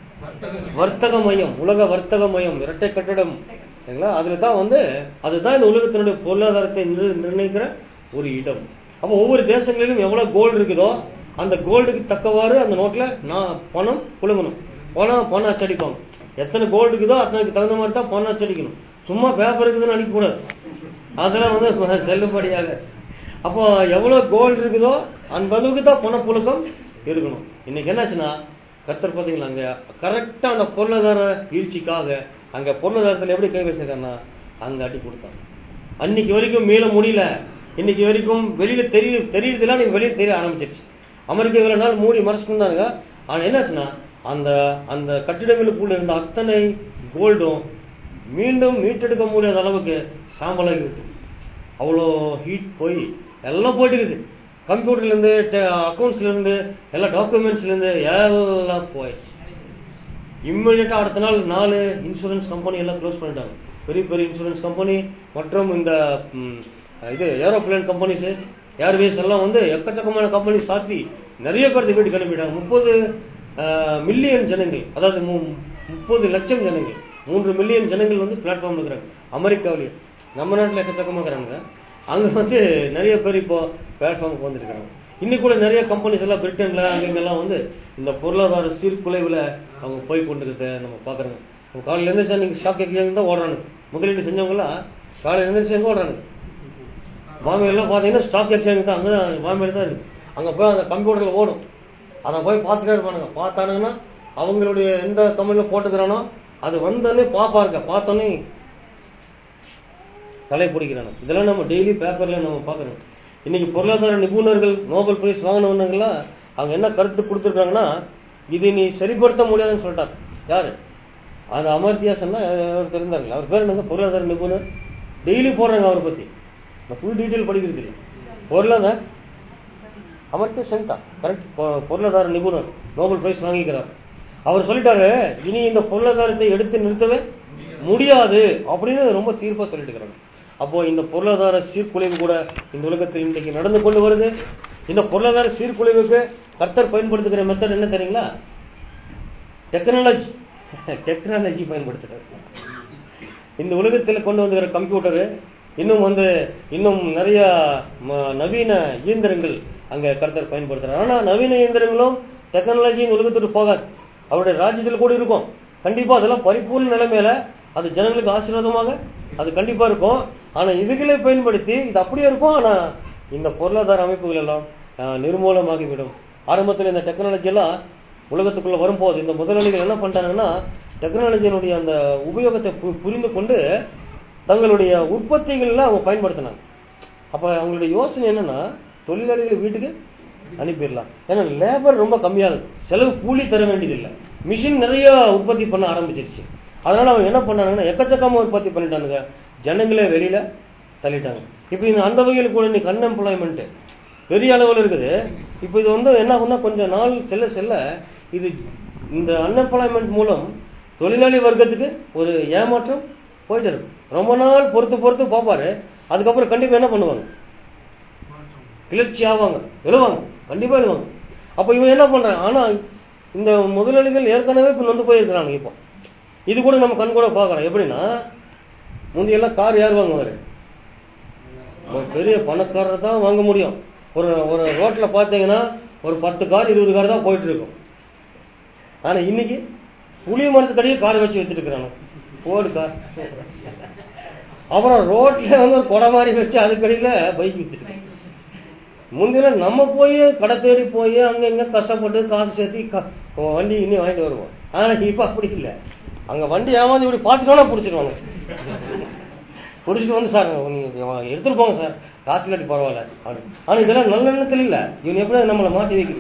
வர்த்தக மையம் உலக வர்த்தக மையம் இரட்டை கட்டடம் சரிங்களா அதுல தான் வந்து அதுதான் இந்த உலகத்தினுடைய பொருளாதாரத்தை நிர்- நிர்ணயிக்கிற ஒரு இடம் அப்போ ஒவ்வொரு தேசங்களிலும் எவ்வளவு கோல்டு இருக்குதோ அந்த கோல்டுக்கு தக்கவாறு அந்த நோட்ல நான் பணம் புழுங்கணும் பணம் பணம் அச்சடிப்பாங்க எத்தனை கோல்டு இருக்குதோ அத்தனைக்கு தகுந்த மாதிரி தான் பணம் அச்சடிக்கணும் சும்மா பேப்பர் இருக்குதுன்னு அடிக்க கூடாது அதெல்லாம் வந்து செல்லுபடியாக அப்போ எவ்வளவு கோல்டு இருக்குதோ அந்த அளவுக்கு தான் பணப்புழக்கம் இருக்கணும் இன்னைக்கு என்னாச்சுன்னா கத்தர் பாத்தீங்களா அங்க கரெக்டா அந்த பொருளாதார வீழ்ச்சிக்காக அங்க பொருளாதாரத்துல எப்படி கை வச்சிருக்காங்கன்னா அங்க அடி கொடுத்தாங்க அன்னைக்கு வரைக்கும் மீள முடியல இன்னைக்கு வரைக்கும் வெளியில தெரிய தெரியறதுலாம் நீங்க வெளியே தெரிய ஆரம்பிச்சிருச்சு அமெரிக்கா இவ்வளவு நாள் மூடி மறைச்சிருந்தாங்க ஆனா என்னாச்சுன்னா அந்த அந்த கட்டிடங்களுக்குள்ள இருந்த அத்தனை கோல்டும் மீண்டும் மீட்டெடுக்க முடியாத அளவுக்கு சாம்பலாகி விட்டு அவ்வளோ ஹீட் போய் எல்லாம் போயிட்டு இருக்குது கம்ப்யூட்டர்ல இருந்து அக்கௌண்ட்ஸ்ல இருந்து எல்லா டாக்குமெண்ட்ஸ்ல இருந்து எல்லாம் போயிடுச்சு இம்மிடியட்டா அடுத்த நாள் நாலு இன்சூரன்ஸ் கம்பெனி எல்லாம் க்ளோஸ் பண்ணிட்டாங்க பெரிய பெரிய இன்சூரன்ஸ் கம்பெனி மற்றும் இந்த ம், இது ஏரோப்ளேன் கம்பெனிஸ் ஏர்வேஸ் எல்லாம் வந்து எக்கச்சக்கமான கம்பெனி சாத்தி நிறைய பேர் வீட்டுக்கு அனுப்பிட்டாங்க முப்பது மில்லியன் ஜனங்கள் அதாவது மு- முப்பது லட்சம் ஜனங்கள் மூன்று மில்லியன் ஜனங்கள் வந்து பிளாட்ஃபார்ம்ல இருக்கிறாங்க அமெரிக்காவிலேயே நம்ம நாட்டில் எக்கச்சக்கமா இருக்கிறாங்க அங்க வந்து நிறைய பேர் இப்போ பிளாட்ஃபார்முக்கு வந்துருக்காங்க இன்னைக்கு கூட நிறைய கம்பெனிஸ் எல்லாம் பிரிட்டன்ல அங்கெல்லாம் வந்து இந்த பொருளாதார சீர்குலைவுல அவங்க போய் கொண்டிருக்கிறத நம்ம பாக்குறோம் நம்ம காலையில எழுந்திரிச்சா நீங்க ஷாக் எக்ஸாம் தான் ஓடுறாங்க முதலீடு செஞ்சவங்க எல்லாம் காலையில எழுந்திரிச்சு எங்க ஓடுறாங்க பாம்பே எல்லாம் பாத்தீங்கன்னா ஸ்டாக் எக்ஸ்சேஞ்ச் தான் அங்கதான் பாம்பேல தான் இருக்கு அங்க போய் அந்த கம்ப்யூட்டர்ல ஓடும் அதை போய் பார்த்துட்டே இருப்பானுங்க பார்த்தானுங்கன்னா அவங்களுடைய எந்த கம்பெனில போட்டுக்கிறானோ அது வந்தோடனே பாப்பாருக்க பார்த்தோன்னே தலை பிடிக்கிறாங்க இதெல்லாம் நம்ம டெய்லி பேப்பர்ல நம்ம பார்க்கறோம் இன்னைக்கு பொருளாதார நிபுணர்கள் நோபல் பிரைஸ் வாங்கினவங்கலாம் அவங்க என்ன கருத்து கொடுத்துருக்காங்கன்னா இது நீ சரிப்படுத்த முடியாதுன்னு சொல்லிட்டாங்க யாரு அது அமர்த்தியா சொன்னா அவர் தெரிந்தார்கள் அவர் பேர் என்னங்க பொருளாதார நிபுணர் டெய்லி போடுறாங்க அவரை பத்தி நான் ஃபுல் டீட்டெயில் படிக்கிறது இல்லை பொருளாதார அமர்த்திய சென்டா கரெக்ட் பொருளாதார நிபுணர் நோபல் பிரைஸ் வாங்கிக்கிறார் அவர் சொல்லிட்டாரு இனி இந்த பொருளாதாரத்தை எடுத்து நிறுத்தவே முடியாது அப்படின்னு ரொம்ப தீர்ப்பா சொல்லிட்டு இருக்கிறாங்க அப்போ இந்த பொருளாதார சீர்குலைவு கூட இந்த உலகத்தில் இன்றைக்கு நடந்து கொண்டு வருது இந்த பொருளாதார சீர்குலைவுக்கு கர்த்தர் பயன்படுத்துகிற மெத்தட் என்ன தெரியுங்களா டெக்னாலஜி டெக்னாலஜி பயன்படுத்துறது இந்த உலகத்தில் கொண்டு வந்துகிற கம்ப்யூட்டரு இன்னும் வந்து இன்னும் நிறைய ம- நவீன இயந்திரங்கள் அங்க கர்த்தர் பயன்படுத்துறாரு ஆனா நவீன இயந்திரங்களும் டெக்னாலஜி இந்த உலகத்துக்கு போகாது அவருடைய ராஜ்யத்தில் கூட இருக்கும் கண்டிப்பா அதெல்லாம் பரிபூர்ண நிலைமையில அது ஜனங்களுக்கு ஆசீர்வாதமாக அது கண்டிப்பா இருக்கும் ஆனா இதுகளை பயன்படுத்தி இது அப்படியே இருக்கும் ஆனா இந்த பொருளாதார அமைப்புகள் எல்லாம் ஆஹ், நிர்மூலமாகிவிடும் ஆரம்பத்தில் இந்த டெக்னாலஜி எல்லாம் உலகத்துக்குள்ள வரும்போது இந்த முதலாளிகள் என்ன பண்றாங்கன்னா டெக்னாலஜியினுடைய அந்த உபயோகத்தை பு- புரிந்து கொண்டு தங்களுடைய உற்பத்திகள்ல அவங்க பயன்படுத்தினாங்க அப்ப அவங்களுடைய யோசனை என்னன்னா தொழிலாளிகளை வீட்டுக்கு அனுப்பிடலாம் ஏன்னா லேபர் ரொம்ப கம்மியாகுது செலவு கூலி தர வேண்டியதில்லை மிஷின் நிறைய உற்பத்தி பண்ண ஆரம்பிச்சிருச்சு அதனால அவங்க என்ன பண்ணாங்கன்னா எக்கச்சக்கமா உற்பத்தி பண்ணிட்டானுங்க ஜனங்களே வெளியில தள்ளிட்டாங்க இப்போ இந்த அந்த வகையில் கூட இன்னைக்கு அன்எம்ப்ளாய்மெண்ட் பெரிய அளவில் இருக்குது இப்போ இது வந்து என்ன ஆகும்னா கொஞ்சம் நாள் செல்ல செல்ல இது இந்த அன்எம்ப்ளாய்மெண்ட் மூலம் தொழிலாளி வர்க்கத்துக்கு ஒரு ஏமாற்றம் போயிட்டு இருக்கு ரொம்ப நாள் பொறுத்து பொறுத்து பார்ப்பாரு அதுக்கப்புறம் கண்டிப்பா என்ன பண்ணுவாங்க கிளர்ச்சி ஆவாங்க எழுவாங்க கண்டிப்பா எழுவாங்க அப்ப இவன் என்ன பண்றான் ஆனா இந்த முதலாளிகள் ஏற்கனவே இப்ப நொந்து போயிருக்கிறாங்க இப்போ இது கூட நம்ம கண் கூட பாக்குறோம் எப்படின்னா முந்தையெல்லாம் கார் யார் வாங்குவாரு ஒரு பெரிய பணக்காரர் தான் வாங்க முடியும் ஒரு ஒரு ரோட்ல பாத்தீங்கன்னா ஒரு பத்து கார் இருபது கார் தான் போயிட்டு இருக்கும் ஆனா இன்னைக்கு புளிய மரத்துக்கடியே கார் வச்சு வச்சுட்டு இருக்கிறாங்க போடு கார் அப்புறம் ரோட்ல வந்து ஒரு கொடை மாதிரி வச்சு அதுக்கடியில பைக் வித்துட்டு முந்தின நம்ம போய் கடை தேடி போய் அங்க இங்க கஷ்டப்பட்டு காசு சேர்த்து க- வண்டி இன்னும் வாங்கிட்டு வருவோம் ஆனா இப்ப அப்படி இல்ல அங்க வண்டி ஏமாந்து இப்படி பாத்துட்டோம்னா புடிச்சிருவாங்க புடிச்சிட்டு வந்து சார் நீங்க எடுத்துட்டு போங்க சார் காசு இல்லாட்டி பரவாயில்ல அப்படின்னு. ஆனா இதெல்லாம் நல்ல எண்ணத்துல இல்ல இவன் எப்படியா நம்மளை மாட்டி வைக்குது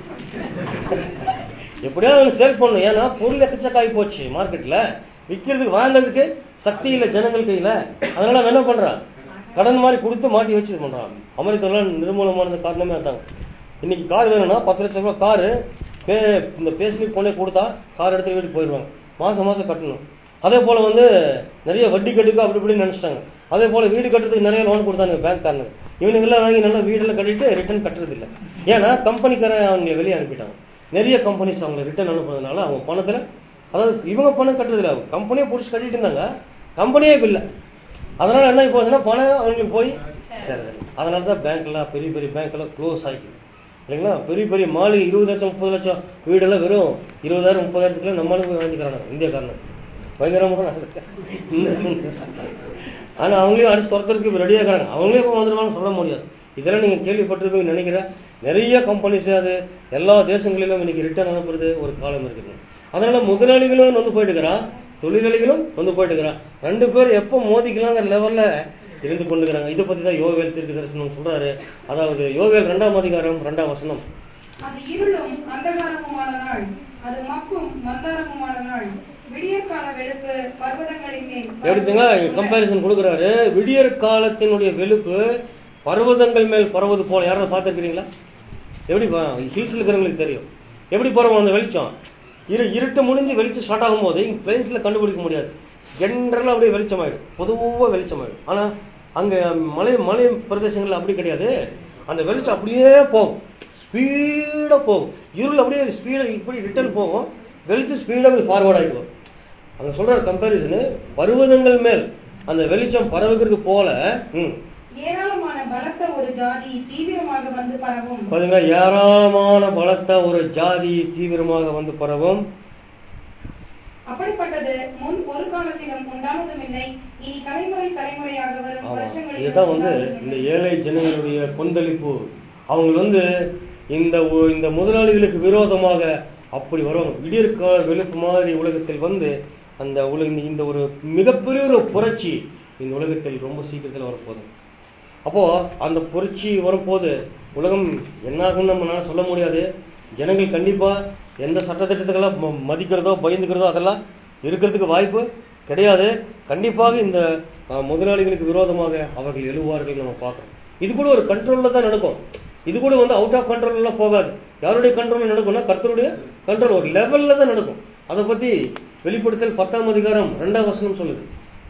எப்படியாவது அவன் சேல் பண்ணணும் ஏன்னா பொருள் எக்கச்சக்காகி போச்சு மார்க்கெட்ல விக்கிறதுக்கு வாங்குறதுக்கு சக்தி இல்ல ஜனங்கள் கையில அதனால அவன் என்ன பண்றான் கடன் மாதிரி கொடுத்து மாட்டி வச்சு இது பண்றான் அமெரிக்காலாம் நிர்மூலமானது காரணமே அதாங்க இன்னைக்கு கார் வேணும்னா பத்து லட்சம் ரூபாய் காரு பே இந்த பேஸ்லிப் பொண்ணே கொடுத்தா கார் எடுத்து வீட்டுக்கு போயிடுவாங்க மாசம் மாசம் கட்டணும் அதே போல வந்து நிறைய வட்டி கட்டுக்கு அப்படி இப்படி நினைச்சிட்டாங்க அதே போல வீடு கட்டுறதுக்கு நிறைய லோன் கொடுத்தாங்க பேங்க் காரங்க இவனுங்க எல்லாம் வாங்கி நல்லா வீடெல்லாம் கட்டிட்டு ரிட்டர்ன் கட்டுறது இல்ல ஏன்னா கம்பெனிக்காரன் அவங்க வெளியே அனுப்பிட்டாங்க நிறைய கம்பெனிஸ் அவங்க ரிட்டர்ன் அனுப்புறதுனால அவங்க பணத்துல அதாவது இவங்க பணம் கட்டுறது இல்ல கம்பெனியே புடிச்சு கட்டிட்டு இருந்தாங்க கம்பெனியே இப்ப இல்ல அதனால என்ன இப்போ ஆகுதுன்னா பணம் அவங்களுக்கு போய் சேருது அதனால தான் பேங்க்லாம் பெரிய பெரிய பேங்க் எல்லாம் க்ளோஸ் ஆயிடுச்சு இல்லைங்களா பெரிய பெரிய மாளிகை இருபது லட்சம் முப்பது லட்சம் வீடெல்லாம் வெறும் இருபதாயிரம் முப்பதாயிரத்துக்குள்ள நம்மளுக்கு போய் வாங்கிக்கிறாங்க இந்தியக்காரன் பயங்கரமான ஆளு. ஆனா அவங்களையும் அடிச்சு துரத்துறதுக்கு இப்ப ரெடியா இருக்காங்க அவங்களே இப்போ வந்துருவாங்கன்னு சொல்ல முடியாது இதெல்லாம் நீங்க கேள்விப்பட்டிருப்பீங்க நினைக்கிறேன் நிறைய கம்பெனிஸ் அது எல்லா தேசங்களிலும் இன்னைக்கு ரிட்டர்ன் அனுப்புறது ஒரு காலம் இருக்குது அதனால முதலாளிகளும் வந்து போயிட்டு இருக்கிறான் தொழிலாளிகளும் வந்து போயிட்டு இருக்கிறான் ரெண்டு பேரும் எப்போ மோதிக்கலாங்கிற லெவல்ல இருந்து கொண்டுக்கிறாங்க இதை பத்தி தான் யோவேல் தீர்க்க தரிசனம் சொல்றாரு அதாவது யோவேல் ரெண்டாம் அதிகாரம் ரெண்டாம் வசனம் அது இருளும் அந்தகாரமுமான நாள் அது மக்கும் மந்தாரமுமான நாள் விடியற்கால வெளுப்பு பர்வதங்களின் மேல் எடுத்துங்களா கம்பாரிசன் கொடுக்குறாரு விடியற் காலத்தினுடைய வெளுப்பு பர்வதங்கள் மேல் பரவது போல யாராவது பார்த்துருக்கிறீங்களா எப்படி ஹில்ஸ்ல இருக்கிறவங்களுக்கு தெரியும் எப்படி பரவும் அந்த வெளிச்சம் இரு இருட்டு முடிஞ்சு வெளிச்சம் ஸ்டார்ட் ஆகும்போது இங்க பிளேஸ்ல கண்டுபிடிக்க முடியாது ஜென்ரலா அப்படியே வெளிச்சமாயிடும் பொதுவா வெளிச்சமாயிடும் ஆனா அங்க மலை மலை பிரதேசங்கள்ல அப்படி கிடையாது அந்த வெளிச்சம் அப்படியே போகும் ஸ்பீடா போகும் இருள் அப்படியே ஸ்பீடா இப்படி ரிட்டர்ன் போகும் வெளிச்சம் ஸ்பீடா ஃபார்வர்ட் ஆகிடும் அங்க சொல்ற கம்பாரிசன் பருவதங்கள் மேல் அந்த வெளிச்சம் பரவுகிறது போல ம், ஏராளமான பலத்த ஒரு ஜாதி தீவிரமாக வந்து பரவும் பாருங்க ஏராளமான பலத்த ஒரு ஜாதி தீவிரமாக வந்து பரவும் அப்படிப்பட்டது முன் ஒரு காலத்திலும் உண்டானதும் இல்லை இனி தலைமுறை தலைமுறையாக வரும் ஆமா. வருஷங்களில் இதுதான் வந்து இந்த ஏழை ஜனங்களுடைய கொந்தளிப்பு அவங்க வந்து இந்த ஒ- இந்த முதலாளிகளுக்கு விரோதமாக அப்படி வருவாங்க விடியற்கால வெளுப்பு மாதிரி உலகத்தில் வந்து அந்த உலக இந்த ஒரு மிகப்பெரிய ஒரு புரட்சி இந்த உலகத்தில் ரொம்ப சீக்கிரத்தில் வரப்போகுது அப்போ அந்த புரட்சி வரும்போது உலகம் என்னாகும் நம்ம சொல்ல முடியாது ஜனங்கள் கண்டிப்பா எந்த சட்டத்திட்டத்துக்கெல்லாம் ம- மதிக்கிறதோ பயந்துக்கிறதோ அதெல்லாம் இருக்கிறதுக்கு வாய்ப்பு கிடையாது கண்டிப்பாக இந்த அஹ், முதலாளிகளுக்கு விரோதமாக அவர்கள் எழுவார்கள் நம்ம பார்க்கறோம் இது கூட ஒரு கண்ட்ரோல்ல தான் நடக்கும் இது கூட வந்து அவுட் ஆஃப் கண்ட்ரோல் எல்லாம் போகாது யாருடைய கண்ட்ரோல் நடக்கும்னா கர்த்தருடைய கண்ட்ரோல் ஒரு லெவல்ல தான் நடக்கும் அதை பத்தி வெளிப்படுத்தல் பத்தாம் அதிகாரம் ரெண்டாம் வசனம் சொல்லுது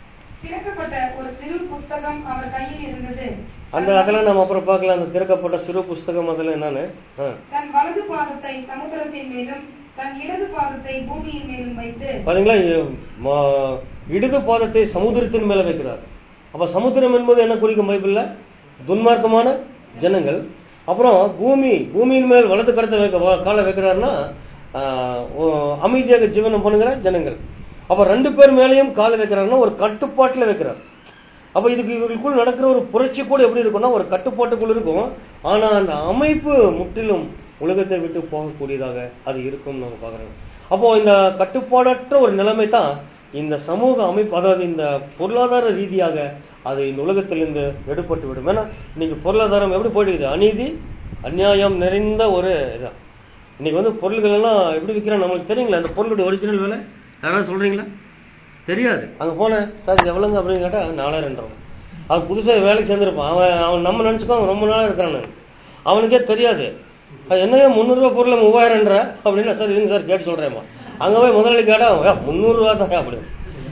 திறக்கப்பட்ட ஒரு சிறு புஸ்தகம் அவர் கையில் இருந்தது அந்த அதெல்லாம் நம்ம அப்புறம் பார்க்கலாம் அந்த திறக்கப்பட்ட சிறு புஸ்தகம் அதெல்லாம் என்னன்னு ஆ. தன் வலது பாதத்தை சமுத்திரத்தின் மேலும் தன் இடது பாதத்தை பூமியின் மேலும் வைத்து பாத்தீங்களா இது, ம- இடது பாதத்தை சமுத்திரத்தின் மேல வைக்கிறார் அப்ப சமுத்திரம் என்பது என்ன குறிக்கும் பைபிள்ல துன்மார்க்கமான ஜனங்கள் அப்புறம் பூமி பூமியின் மேல் வலது கருத்தை வைக்க வ- காலை வைக்கிறாருன்னா ஆ, ஓ- அமைதியாக ஜீவனம் பண்ணுகிற ஜனங்கள் அப்ப ரெண்டு பேர் மேலேயும் காலை வைக்கிறாருன்னா ஒரு கட்டுப்பாட்டுல வைக்கிறார் அப்ப இதுக்கு இவர்களுக்குள் நடக்கிற ஒரு புரட்சி கூட எப்படி இருக்கும்னா ஒரு கட்டுப்பாட்டுக்குள் இருக்கும் ஆனா அந்த அமைப்பு முற்றிலும் உலகத்தை விட்டு போகக்கூடியதாக அது இருக்கும் நம்ம பாக்குறோம் அப்போ இந்த கட்டுப்பாடற்ற ஒரு நிலைமை தான் இந்த சமூக அமைப்பு அதாவது இந்த பொருளாதார ரீதியாக அது இந்த உலகத்திலிருந்து எடுபட்டு விடும் ஏன்னா இன்னைக்கு பொருளாதாரம் எப்படி போயிடுது அநீதி அநியாயம் நிறைந்த ஒரு இதான் இன்னைக்கு வந்து பொருள்கள் எல்லாம் எப்படி விற்கிறோம் நம்மளுக்கு தெரியுங்களா அந்த பொருளுடைய ஒரிஜினல் விலை யாராவது சொல்றீங்களா தெரியாது அங்க போனேன் சார் இது எவ்வளவுங்க அப்படின்னு கேட்டா நாலாயிரம் அவன் புதுசா வேலைக்கு சேர்ந்திருப்பான் அவன் அவன் நம்ம நினைச்சுக்கோ அவன் ரொம்ப நாளா இருக்கிறான் அவனுக்கே தெரியாது அது என்னங்க முந்நூறு ரூபாய் பொருள் மூவாயிரம்ன்ற அப்படின்னா சார் இருங்க சார் கேட்டு சொல்றேம்மா அங்க போய் முதலாளி கேட்டா "ஏ, முந்நூறு ரூபா தான் அப்படின்னு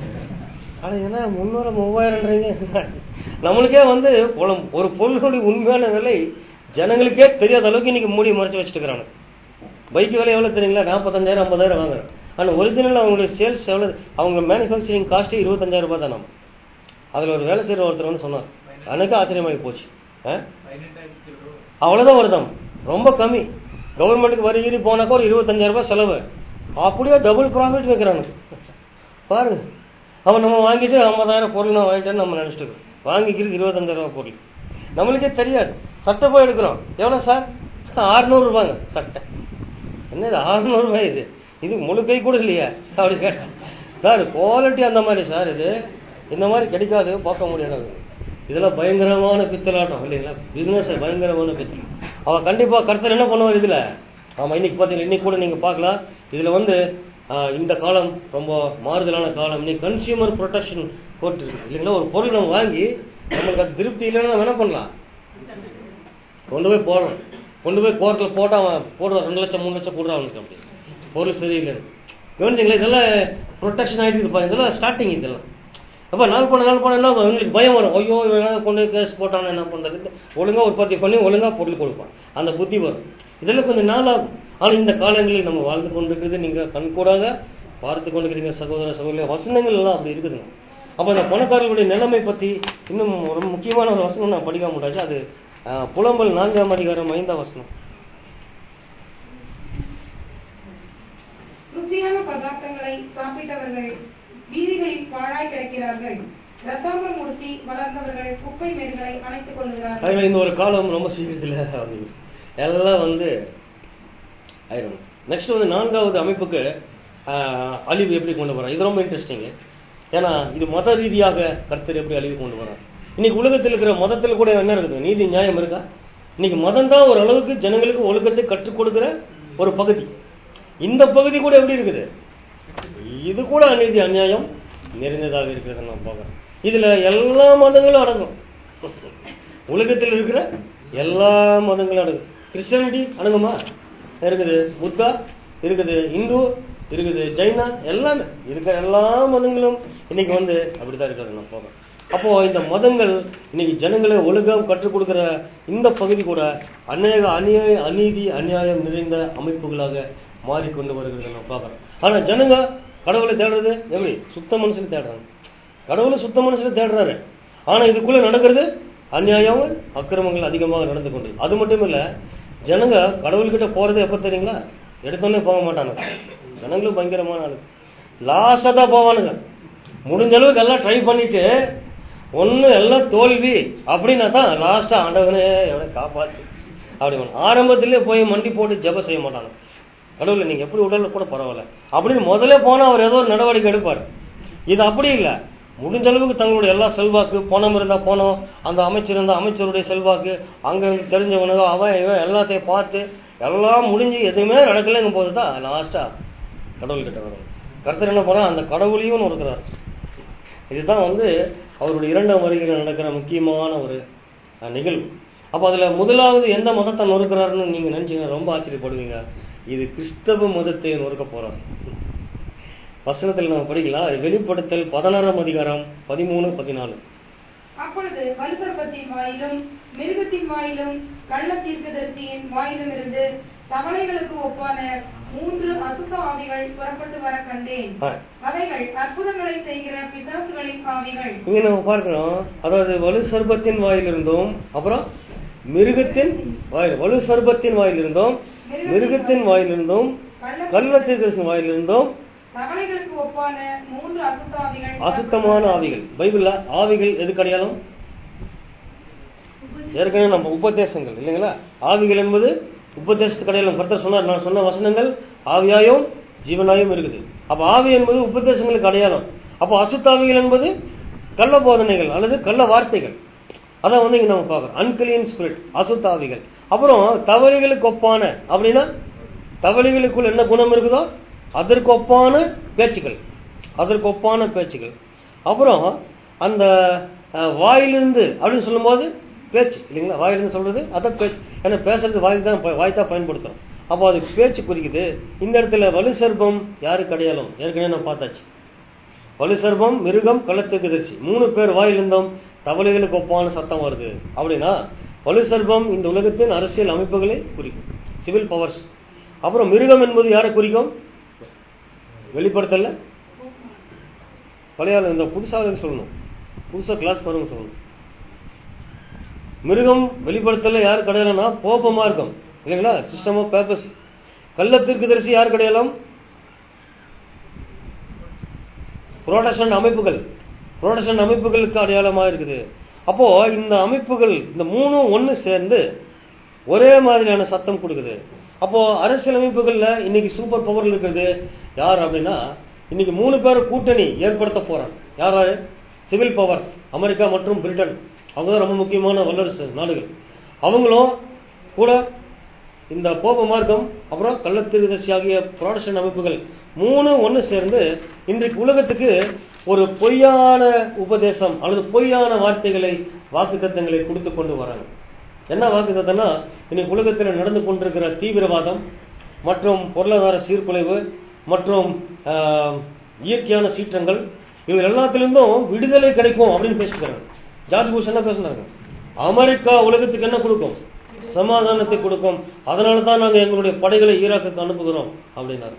ஆனா என்ன முந்நூறு மூவாயிரம்ன்றீங்க நம்மளுக்கே வந்து பொலம்- ஒரு பொருளுடைய உண்மையான விலை ஜனங்களுக்கே தெரியாத அளவுக்கு இன்னைக்கு மூடி மறைச்சு வச்சுட்டு இருக்கிறாங்க பைக் விலை எவ்வளவு தெரியுங்களா நாற்பத்தஞ்சாயிரம் ஐம்பதாயிரம் வாங்குறேன் ஆனா ஒரிஜினல் அவங்களுடைய சேல்ஸ் எவ்வளவு அவங்க மேனுஃபேக்சரிங் காஸ்ட் இருபத்தஞ்சாயிரம் ரூபாய் தான் நம்ம அதுல ஒரு வேலை செய்யற ஒருத்தர் வந்து சொன்னார் எனக்கு ஆச்சரியமாகி போச்சு ஆ? அவ்வளவுதான் வருதாம் ரொம்ப கம்மி கவர்மெண்ட்டுக்கு வரி கீறி போனாக்கா ஒரு இருபத்தஞ்சாயிரம் ரூபாய் செலவு அப்படியே டபுள் ப்ராஃபிட் வைக்கிறானுங்க பாருங்க அவன் நம்ம வாங்கிட்டு ஐம்பதாயிரம் பொருள் நான் வாங்கிட்டேன்னு நம்ம நினைச்சிட்டு இருக்கோம் வாங்கிக்கிறது இருபத்தஞ்சாயிரம் ரூபாய் பொருள் நம்மளுக்கே தெரியாது சட்டை போய் எடுக்கிறோம் எவ்வளவு சார் அறுநூறு ரூபாங்க சட்டை என்னது அறுநூறு ரூபாய் இது இது முழு கை கூட இல்லையா அப்படி கேட்டேன் சார் குவாலிட்டி அந்த மாதிரி சார் இது இந்த மாதிரி கிடைக்காது பார்க்க முடியாது இதெல்லாம் பயங்கரமான பித்தலாட்டம் இல்லைங்களா பிசினஸ் பயங்கரமான பித்தல் அவ கண்டிப்பா கர்த்தர் என்ன பண்ணுவார் இதுல ஆமா இன்னைக்கு பாத்தீங்கன்னா இன்னைக்கு கூட நீங்க பார்க்கலாம் இதுல வந்து ஆஹ், இந்த காலம் ரொம்ப மாறுதலான காலம் இன்னைக்கு கன்சியூமர் ப்ரொடெக்ஷன் கோர்ட் இருக்கு இல்லைங்களா ஒரு பொருள் நம்ம வாங்கி நமக்கு அது திருப்தி இல்லைன்னா நம்ம என்ன பண்ணலாம் கொண்டு போய் போடுறோம் கொண்டு போய் கோர்ட்ல போட்டா அவன் போடுறான் ரெண்டு லட்சம் மூணு லட்சம் போடுறான் அவனுக்கு அப்படி பொருள் சரியில்லைன்னு கவனிச்சிங்களா இதெல்லாம் ப்ரொடெக்ஷன் ஆயிட்டு இருக்குப்பா இதெல்லாம் ஸ்டார்டிங் இதெல்லாம் அப்ப நாள் போன நாள் போன என்ன உங்களுக்கு பயம் வரும் ஐயோ இவன் ஏதாவது கொண்டு போய் கேஸ் போட்டான என்ன பண்றது ஒழுங்கா உற்பத்தி பண்ணி ஒழுங்கா பொருள் கொடுப்பான் அந்த புத்தி வரும் இதெல்லாம் கொஞ்சம் நாள் ஆகும் ஆனா இந்த காலங்களில் நம்ம வாழ்ந்து கொண்டிருக்கிறது நீங்க கண்கூடாக பார்த்து கொண்டிருக்கிறீங்க சகோதர சகோதரி வசனங்கள் எல்லாம் அப்படி இருக்குதுங்க அப்ப அந்த பணக்காரர்களுடைய நிலைமை பத்தி இன்னும் ஒரு முக்கியமான ஒரு வசனம் நான் படிக்க முடியாச்சு அது அஹ், புலம்பல் நான்காம் அதிகாரம் ஐந்தாம் வசனம் ருசியான பதார்த்தங்களை சாப்பிட்டவர்கள் வீதிகளில் பாழாய் கிடக்கிறார்கள் ரத்தாம்பரம் உடுத்தி வளர்ந்தவர்கள் குப்பை மேடுகளை அணைத்துக் கொள்ளுகிறார்கள் அதனால இந்த ஒரு காலம் ரொம்ப சீக்கிரத்தில் வந்து எல்லாம் வந்து ஆயிரும் நெக்ஸ்ட் வந்து நான்காவது அமைப்புக்கு ஆஹ், அழிவு எப்படி கொண்டு வரான் இது ரொம்ப இன்ட்ரெஸ்டிங் ஏன்னா இது மத ரீதியாக கர்த்தர் எப்படி அழிவு கொண்டு வரான் இன்னைக்கு உலகத்தில் இருக்கிற மதத்தில் கூட என்ன இருக்குது நீதி நியாயம் இருக்கா இன்னைக்கு மதம் தான் ஒரு அளவுக்கு ஜனங்களுக்கு ஒழுக்கத்தை கற்றுக் கொடுக்கிற ஒரு பகுதி இந்த பகுதி கூட எப்படி இருக்குது இது கூட அநீதி அநியாயம் நிறைந்ததாக இருக்கிறத நான் பார்க்கறேன் இதுல எல்லா மதங்களும் அடங்கும் உலகத்தில் இருக்கிற எல்லா மதங்களும் அடங்கும் கிறிஸ்டியானிட்டி அடங்குமா இருக்குது புத்தா இருக்குது இந்து இருக்குது ஜைனா எல்லாமே இருக்கிற எல்லா மதங்களும் இன்னைக்கு வந்து அப்படிதான் இருக்கிறது நான் போகிறேன் அப்போ இந்த மதங்கள் இன்னைக்கு ஜனங்களை ஒழுங்காக கற்றுக் கொடுக்கிற இந்த பகுதி கூட அநேக அநியாய அநீதி அநியாயம் நிறைந்த அமைப்புகளாக மாறிக்கொண்டு வருகிறது நான் பார்க்கறேன் ஆனா ஜனங்க கடவுளை தேடுறது எப்படி சுத்த மனுஷனை தேடுறாங்க கடவுளை சுத்த மனுஷனை தேடுறாரு ஆனா இதுக்குள்ள நடக்கிறது அநியாயம் அக்கிரமங்கள் அதிகமாக நடந்து கொண்டு அது மட்டும் இல்ல ஜனங்க கடவுள்கிட்ட போறது எப்ப தெரியுங்களா எடுத்தோடனே போக மாட்டானுங்க ஜனங்களும் பயங்கரமான ஆளு லாஸ்டா தான் போவானுங்க முடிஞ்ச அளவுக்கு எல்லாம் ட்ரை பண்ணிட்டு ஒண்ணு எல்லாம் தோல்வி அப்படின்னா தான் லாஸ்டா ஆண்டவனே எவனை காப்பாத்து அப்படி ஒண்ணு. ஆரம்பத்திலே போய் மண்டி போட்டு ஜெபம் செய்ய மாட்டாங்க கடவுளை நீங்க எப்படி உடல்ல கூட பரவாயில்ல அப்படின்னு முதல்ல போனா அவர் ஏதோ ஒரு நடவடிக்கை எடுப்பார் இது அப்படி இல்ல முடிஞ்ச அளவுக்கு தங்களுடைய எல்லா செல்வாக்கு பணம் இருந்தா பணம் அந்த அமைச்சர் இருந்தா அமைச்சருடைய செல்வாக்கு அங்க இருந்து தெரிஞ்சவனுங்க அவன் இவன் எல்லாத்தையும் பார்த்து எல்லாம் முடிஞ்சு எதுவுமே நடக்கலைங்கும் போது தான் லாஸ்டா கடவுள் கிட்ட வரும் கர்த்தர் என்ன பண்ணா அந்த கடவுளையும் நொறுக்கிறார் இதுதான் வந்து அவருடைய இரண்டாம் வருகையில் நடக்கிற முக்கியமான ஒரு அஹ், நிகழ்வு அப்ப அதுல முதலாவது எந்த மதத்தை நொறுக்கிறாருன்னு நீங்க நினைச்சீங்க ரொம்ப ஆச்சரியப்படுவீங்க இது கிறிஸ்தவ மதத்தை நொறுக்க போறார் வசனத்தில் நம்ம படிக்கலாம் வெளிப்படுத்தல் பதினாறாம் அதிகாரம் பதிமூணு பதினாலு அப்பொழுது வலுசர்பத்தின் வாயிலும் மிருகத்தின் வாயிலும் கள்ள தீர்க்கதரிசியின் வாயிலும் இருந்து தவளைகளுக்கு ஒப்பான மூன்று அசுத்த ஆவிகள் புறப்பட்டு வர கண்டேன் ஆ. அவைகள் அற்புதங்களை செய்கிற பிசாசுகளின் ஆவிகள் இங்க நம்ம பார்க்கிறோம் அதாவது வலு சர்பத்தின் வாயிலிருந்தும் அப்புறம் மிருகத்தின் வாயில் வலு சர்பத்தின் வாயிலிருந்தும் மிருகத்தின் வாயிலிருந்தும் கள்ளத்தீர்க்கதரிசியின் வாயிலிருந்தும் தவளைகளுக்கு ஒப்பான மூன்று அசுத்த ஆவிகள் அசுத்தமான ஆவிகள் பைபிள்ல ஆவிகள் எதுக்கு அடையாளம் ஏற்கனவே நம்ம உபதேசங்கள் இல்லைங்களா ஆவிகள் என்பது உபதேசத்துக்கு அடையாளம் கர்த்தர் சொன்னார் நான் சொன்ன வசனங்கள் ஆவியாயும் ஜீவனாயும் இருக்குது அப்ப ஆவி என்பது உபதேசங்களுக்கு அடையாளம் அப்போ அசுத்தாவிகள் என்பது கள்ள போதனைகள் அல்லது கள்ள வார்த்தைகள் அதான் வந்து இங்க நம்ம பார்க்கறோம் அன்கிளீன் ஸ்பிரிட் அசுத்தாவிகள் அப்புறம் தவளைகளுக்கு ஒப்பான அப்படின்னா தவளைகளுக்குள் என்ன குணம் இருக்குதோ அதற்கு ஒப்பான பேச்சுக்கள் அதற்கு ஒப்பான பேச்சுக்கள் அப்புறம் அந்த அஹ், வாயிலிருந்து அப்படின்னு சொல்லும்போது பேச்சு இல்லைங்களா வாயிலிருந்து சொல்றது அதான் பேச்சு ஏன்னா பேசுறது வாய் தான் ப- வாய் தான் பயன்படுத்துறோம் அப்போ அது பேச்சு குறிக்குது இந்த இடத்துல வலு சர்ப்பம் யாருக்கு அடையாளம் ஏற்கனவே நம்ம பார்த்தாச்சு வலு சர்ப்பம் மிருகம் கள்ளத்துக்குதரிசி மூணு பேர் வாயிலிருந்தோம் தவளைகளுக்கு ஒப்பான சத்தம் வருது அப்படின்னா வலு சர்ப்பம் இந்த உலகத்தின் அரசியல் அமைப்புகளை குறிக்கும் சிவில் பவர்ஸ் அப்புறம் மிருகம் என்பது யாரை குறிக்கும் வெளிப்படுத்தல பழைய ஆளு இந்த புதுசாக சொல்லணும் புதுசா கிளாஸ் பாருங்க சொல்லணும் மிருகம் வெளிப்படுத்தல யார் கிடையாதுன்னா போப்பமா இருக்கும் இல்லைங்களா சிஸ்டம் ஆஃப் பேப்பர்ஸ் கள்ளத்திற்கு தரிசி யார் கிடையாலும் புரோடக்ஷன் அமைப்புகள் புரோடக்ஷன் அமைப்புகளுக்கு அடையாளமா இருக்குது அப்போ இந்த அமைப்புகள் இந்த மூணும் ஒண்ணு சேர்ந்து ஒரே மாதிரியான சத்தம் கொடுக்குது அப்போ அரசியல் அமைப்புகள்ல இன்னைக்கு சூப்பர் பவர் இருக்கிறது யார் அப்படின்னா இன்னைக்கு மூணு பேர் கூட்டணி ஏற்படுத்த போறாங்க யாராரு சிவில் பவர் அமெரிக்கா மற்றும் பிரிட்டன் அவங்க தான் ரொம்ப முக்கியமான வல்லரசு நாடுகள் அவங்களும் கூட இந்த போப மார்க்கம் அப்புறம் கள்ளத்திருதர்சி ஆகிய புராடஸ்டன் அமைப்புகள் மூணு ஒன்று சேர்ந்து இன்றைக்கு உலகத்துக்கு ஒரு பொய்யான உபதேசம் அல்லது பொய்யான வார்த்தைகளை வாக்குத்தத்தங்களை கொடுத்து கொண்டு வராங்க என்ன வாக்குத்தத்தம்னா இன்னைக்கு உலகத்தில் நடந்து கொண்டிருக்கிற தீவிரவாதம் மற்றும் பொருளாதார சீர்குலைவு மற்றும் ஆஹ், இயற்கையான சீற்றங்கள் இவங்க எல்லாத்திலிருந்தும் விடுதலை கிடைக்கும் அப்படின்னு பேசிக்கிறாங்க ஜார்ஜ் புஷ் என்ன பேசுனாங்க அமெரிக்கா உலகத்துக்கு என்ன கொடுக்கும் சமாதானத்தை கொடுக்கும் அதனால தான் நாங்க எங்களுடைய படைகளை ஈராக்குக்கு அனுப்புகிறோம் அப்படின்னாரு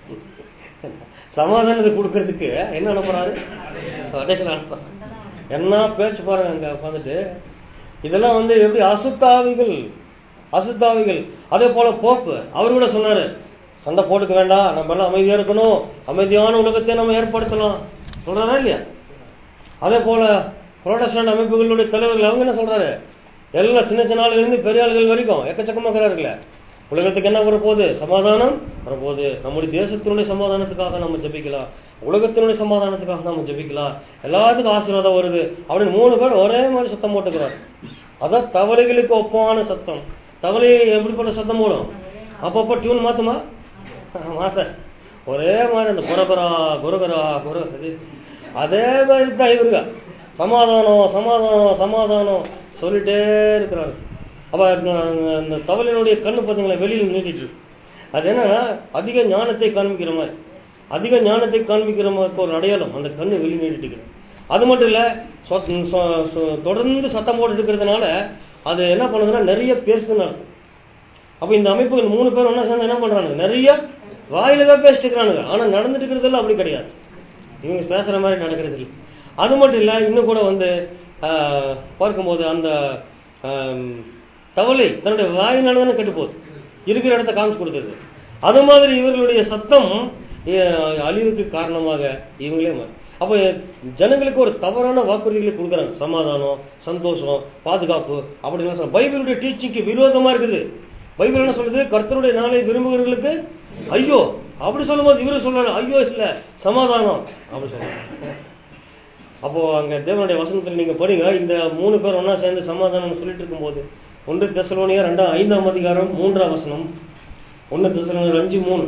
சமாதானத்தை கொடுக்கறதுக்கு என்ன அனுப்புறாரு படைகளை அனுப்புறாரு என்ன பேச்சு பாருங்க அங்க உட்காந்துட்டு இதெல்லாம் வந்து எப்படி அசுத்தாவிகள் அசுத்தாவிகள் அதே போல போப்பு அவர் கூட சொன்னாரு சண்டை போட்டுக்க வேண்டாம் நம்ம எல்லாம் அமைதியா இருக்கணும் அமைதியான உலகத்தை நம்ம ஏற்படுத்தலாம் சொல்றாரா இல்லையா அதே போல புரோட்டஸ்டன்ட் அமைப்புகளுடைய தலைவர்கள் அவங்க என்ன சொல்றாரு எல்லாம் சின்ன சின்ன ஆளுகள் இருந்து பெரிய ஆளுகள் வரைக்கும் எக்கச்சக்கமா இருக்கிறார்களே உலகத்துக்கு என்ன வரப்போகுது சமாதானம் வரப்போகுது நம்முடைய தேசத்தினுடைய சமாதானத்துக்காக நம்ம ஜெபிக்கலாம் உலகத்தினுடைய சமாதானத்துக்காக நம்ம ஜெபிக்கலாம் எல்லாத்துக்கும் ஆசீர்வாதம் வருது அப்படின்னு மூணு பேர் ஒரே மாதிரி சத்தம் போட்டுக்கிறார் அதான் தவளைகளுக்கு ஒப்பான சத்தம் தவளை எப்படிப்பட்ட சத்தம் போடும் அப்பப்போ டியூன் மாத்துமா மாத்த ஒரே மாதிரி அந்த குரகுரா குரகுரா குர இது. அதே மாதிரி தான் இவருங்க சமாதானம் சமாதானம் சமாதானம் சொல்லிட்டே இருக்கிறாரு அப்ப அந்த அந்த தவளையினுடைய கண்ணு பார்த்தீங்களா வெளியில் நீட்டிட்டு இருக்கு அது என்னன்னா அதிக ஞானத்தை காண்பிக்கிற மாதிரி அதிக ஞானத்தை காண்பிக்கிற மாதிரி ஒரு அடையாளம் அந்த கண்ணு வெளியே நீட்டிட்டு இருக்கு அது மட்டும் இல்ல சொ- சொ- சொ- தொடர்ந்து சத்தம் போட்டு இருக்கிறதுனால அது என்ன பண்ணுதுன்னா நிறைய பேசுதுன்னு அர்த்தம். அப்ப இந்த அமைப்புகள் மூணு பேர் ஒண்ணா சேர்ந்து என்ன பண்றாங்க நிறைய வாயில தான் பேசிட்டு இருக்கிறானுங்க ஆனா நடந்துட்டு இருக்கிறதெல்லாம் அப்படி கிடையாது இவங்க பேசுற மாதிரி நடக்கிறது இல்லை அது மட்டும் இல்ல இன்னும் கூட வந்து ஆஹ், பார்க்கும்போது அந்த ஆம், தவளை தன்னுடைய வாயினால தானே கெட்டு போகுது இருக்கிற இடத்த காமிச்சு கொடுத்தது அது மாதிரி இவர்களுடைய சத்தம் அஹ், அழிவுக்கு காரணமாக இவங்களே மாறி அப்ப ஜனங்களுக்கு ஒரு தவறான வாக்குறுதிகளை கொடுக்குறாங்க சமாதானம் சந்தோஷம் பாதுகாப்பு அப்படின்னு சொல்ல பைபிளுடைய டீச்சிங்க்கு விரோதமா இருக்குது பைபிள் என்ன சொல்லுது கர்த்தருடைய நாளை விரும்புகிறவர்களுக்கு ஐயோ அப்படி சொல்லும்போது இவரு சொல்றாரு ஐயோ இல்ல சமாதானம் அப்படி சொல்றாரு அப்போ அங்க தேவனுடைய வசனத்துல நீங்க படிங்க இந்த மூணு பேர் ஒண்ணா சேர்ந்து சமாதானம் சொல்லிட்டு இருக்கும்போது ஒன்று தெசலோனியா ரெண்டாம் ஐந்தாம் அதிகாரம் மூன்றாம் வசனம் ஒன்று தெசலோனியர் அஞ்சு மூணு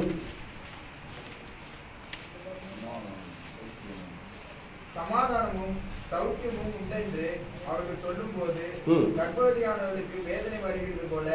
சமாதானமும் சௌக்கியமும் உண்டென்று அவர்கள் சொல்லும்போது ம். கர்ப்பவதியானவர்களுக்கு வேதனை வருகிறது போல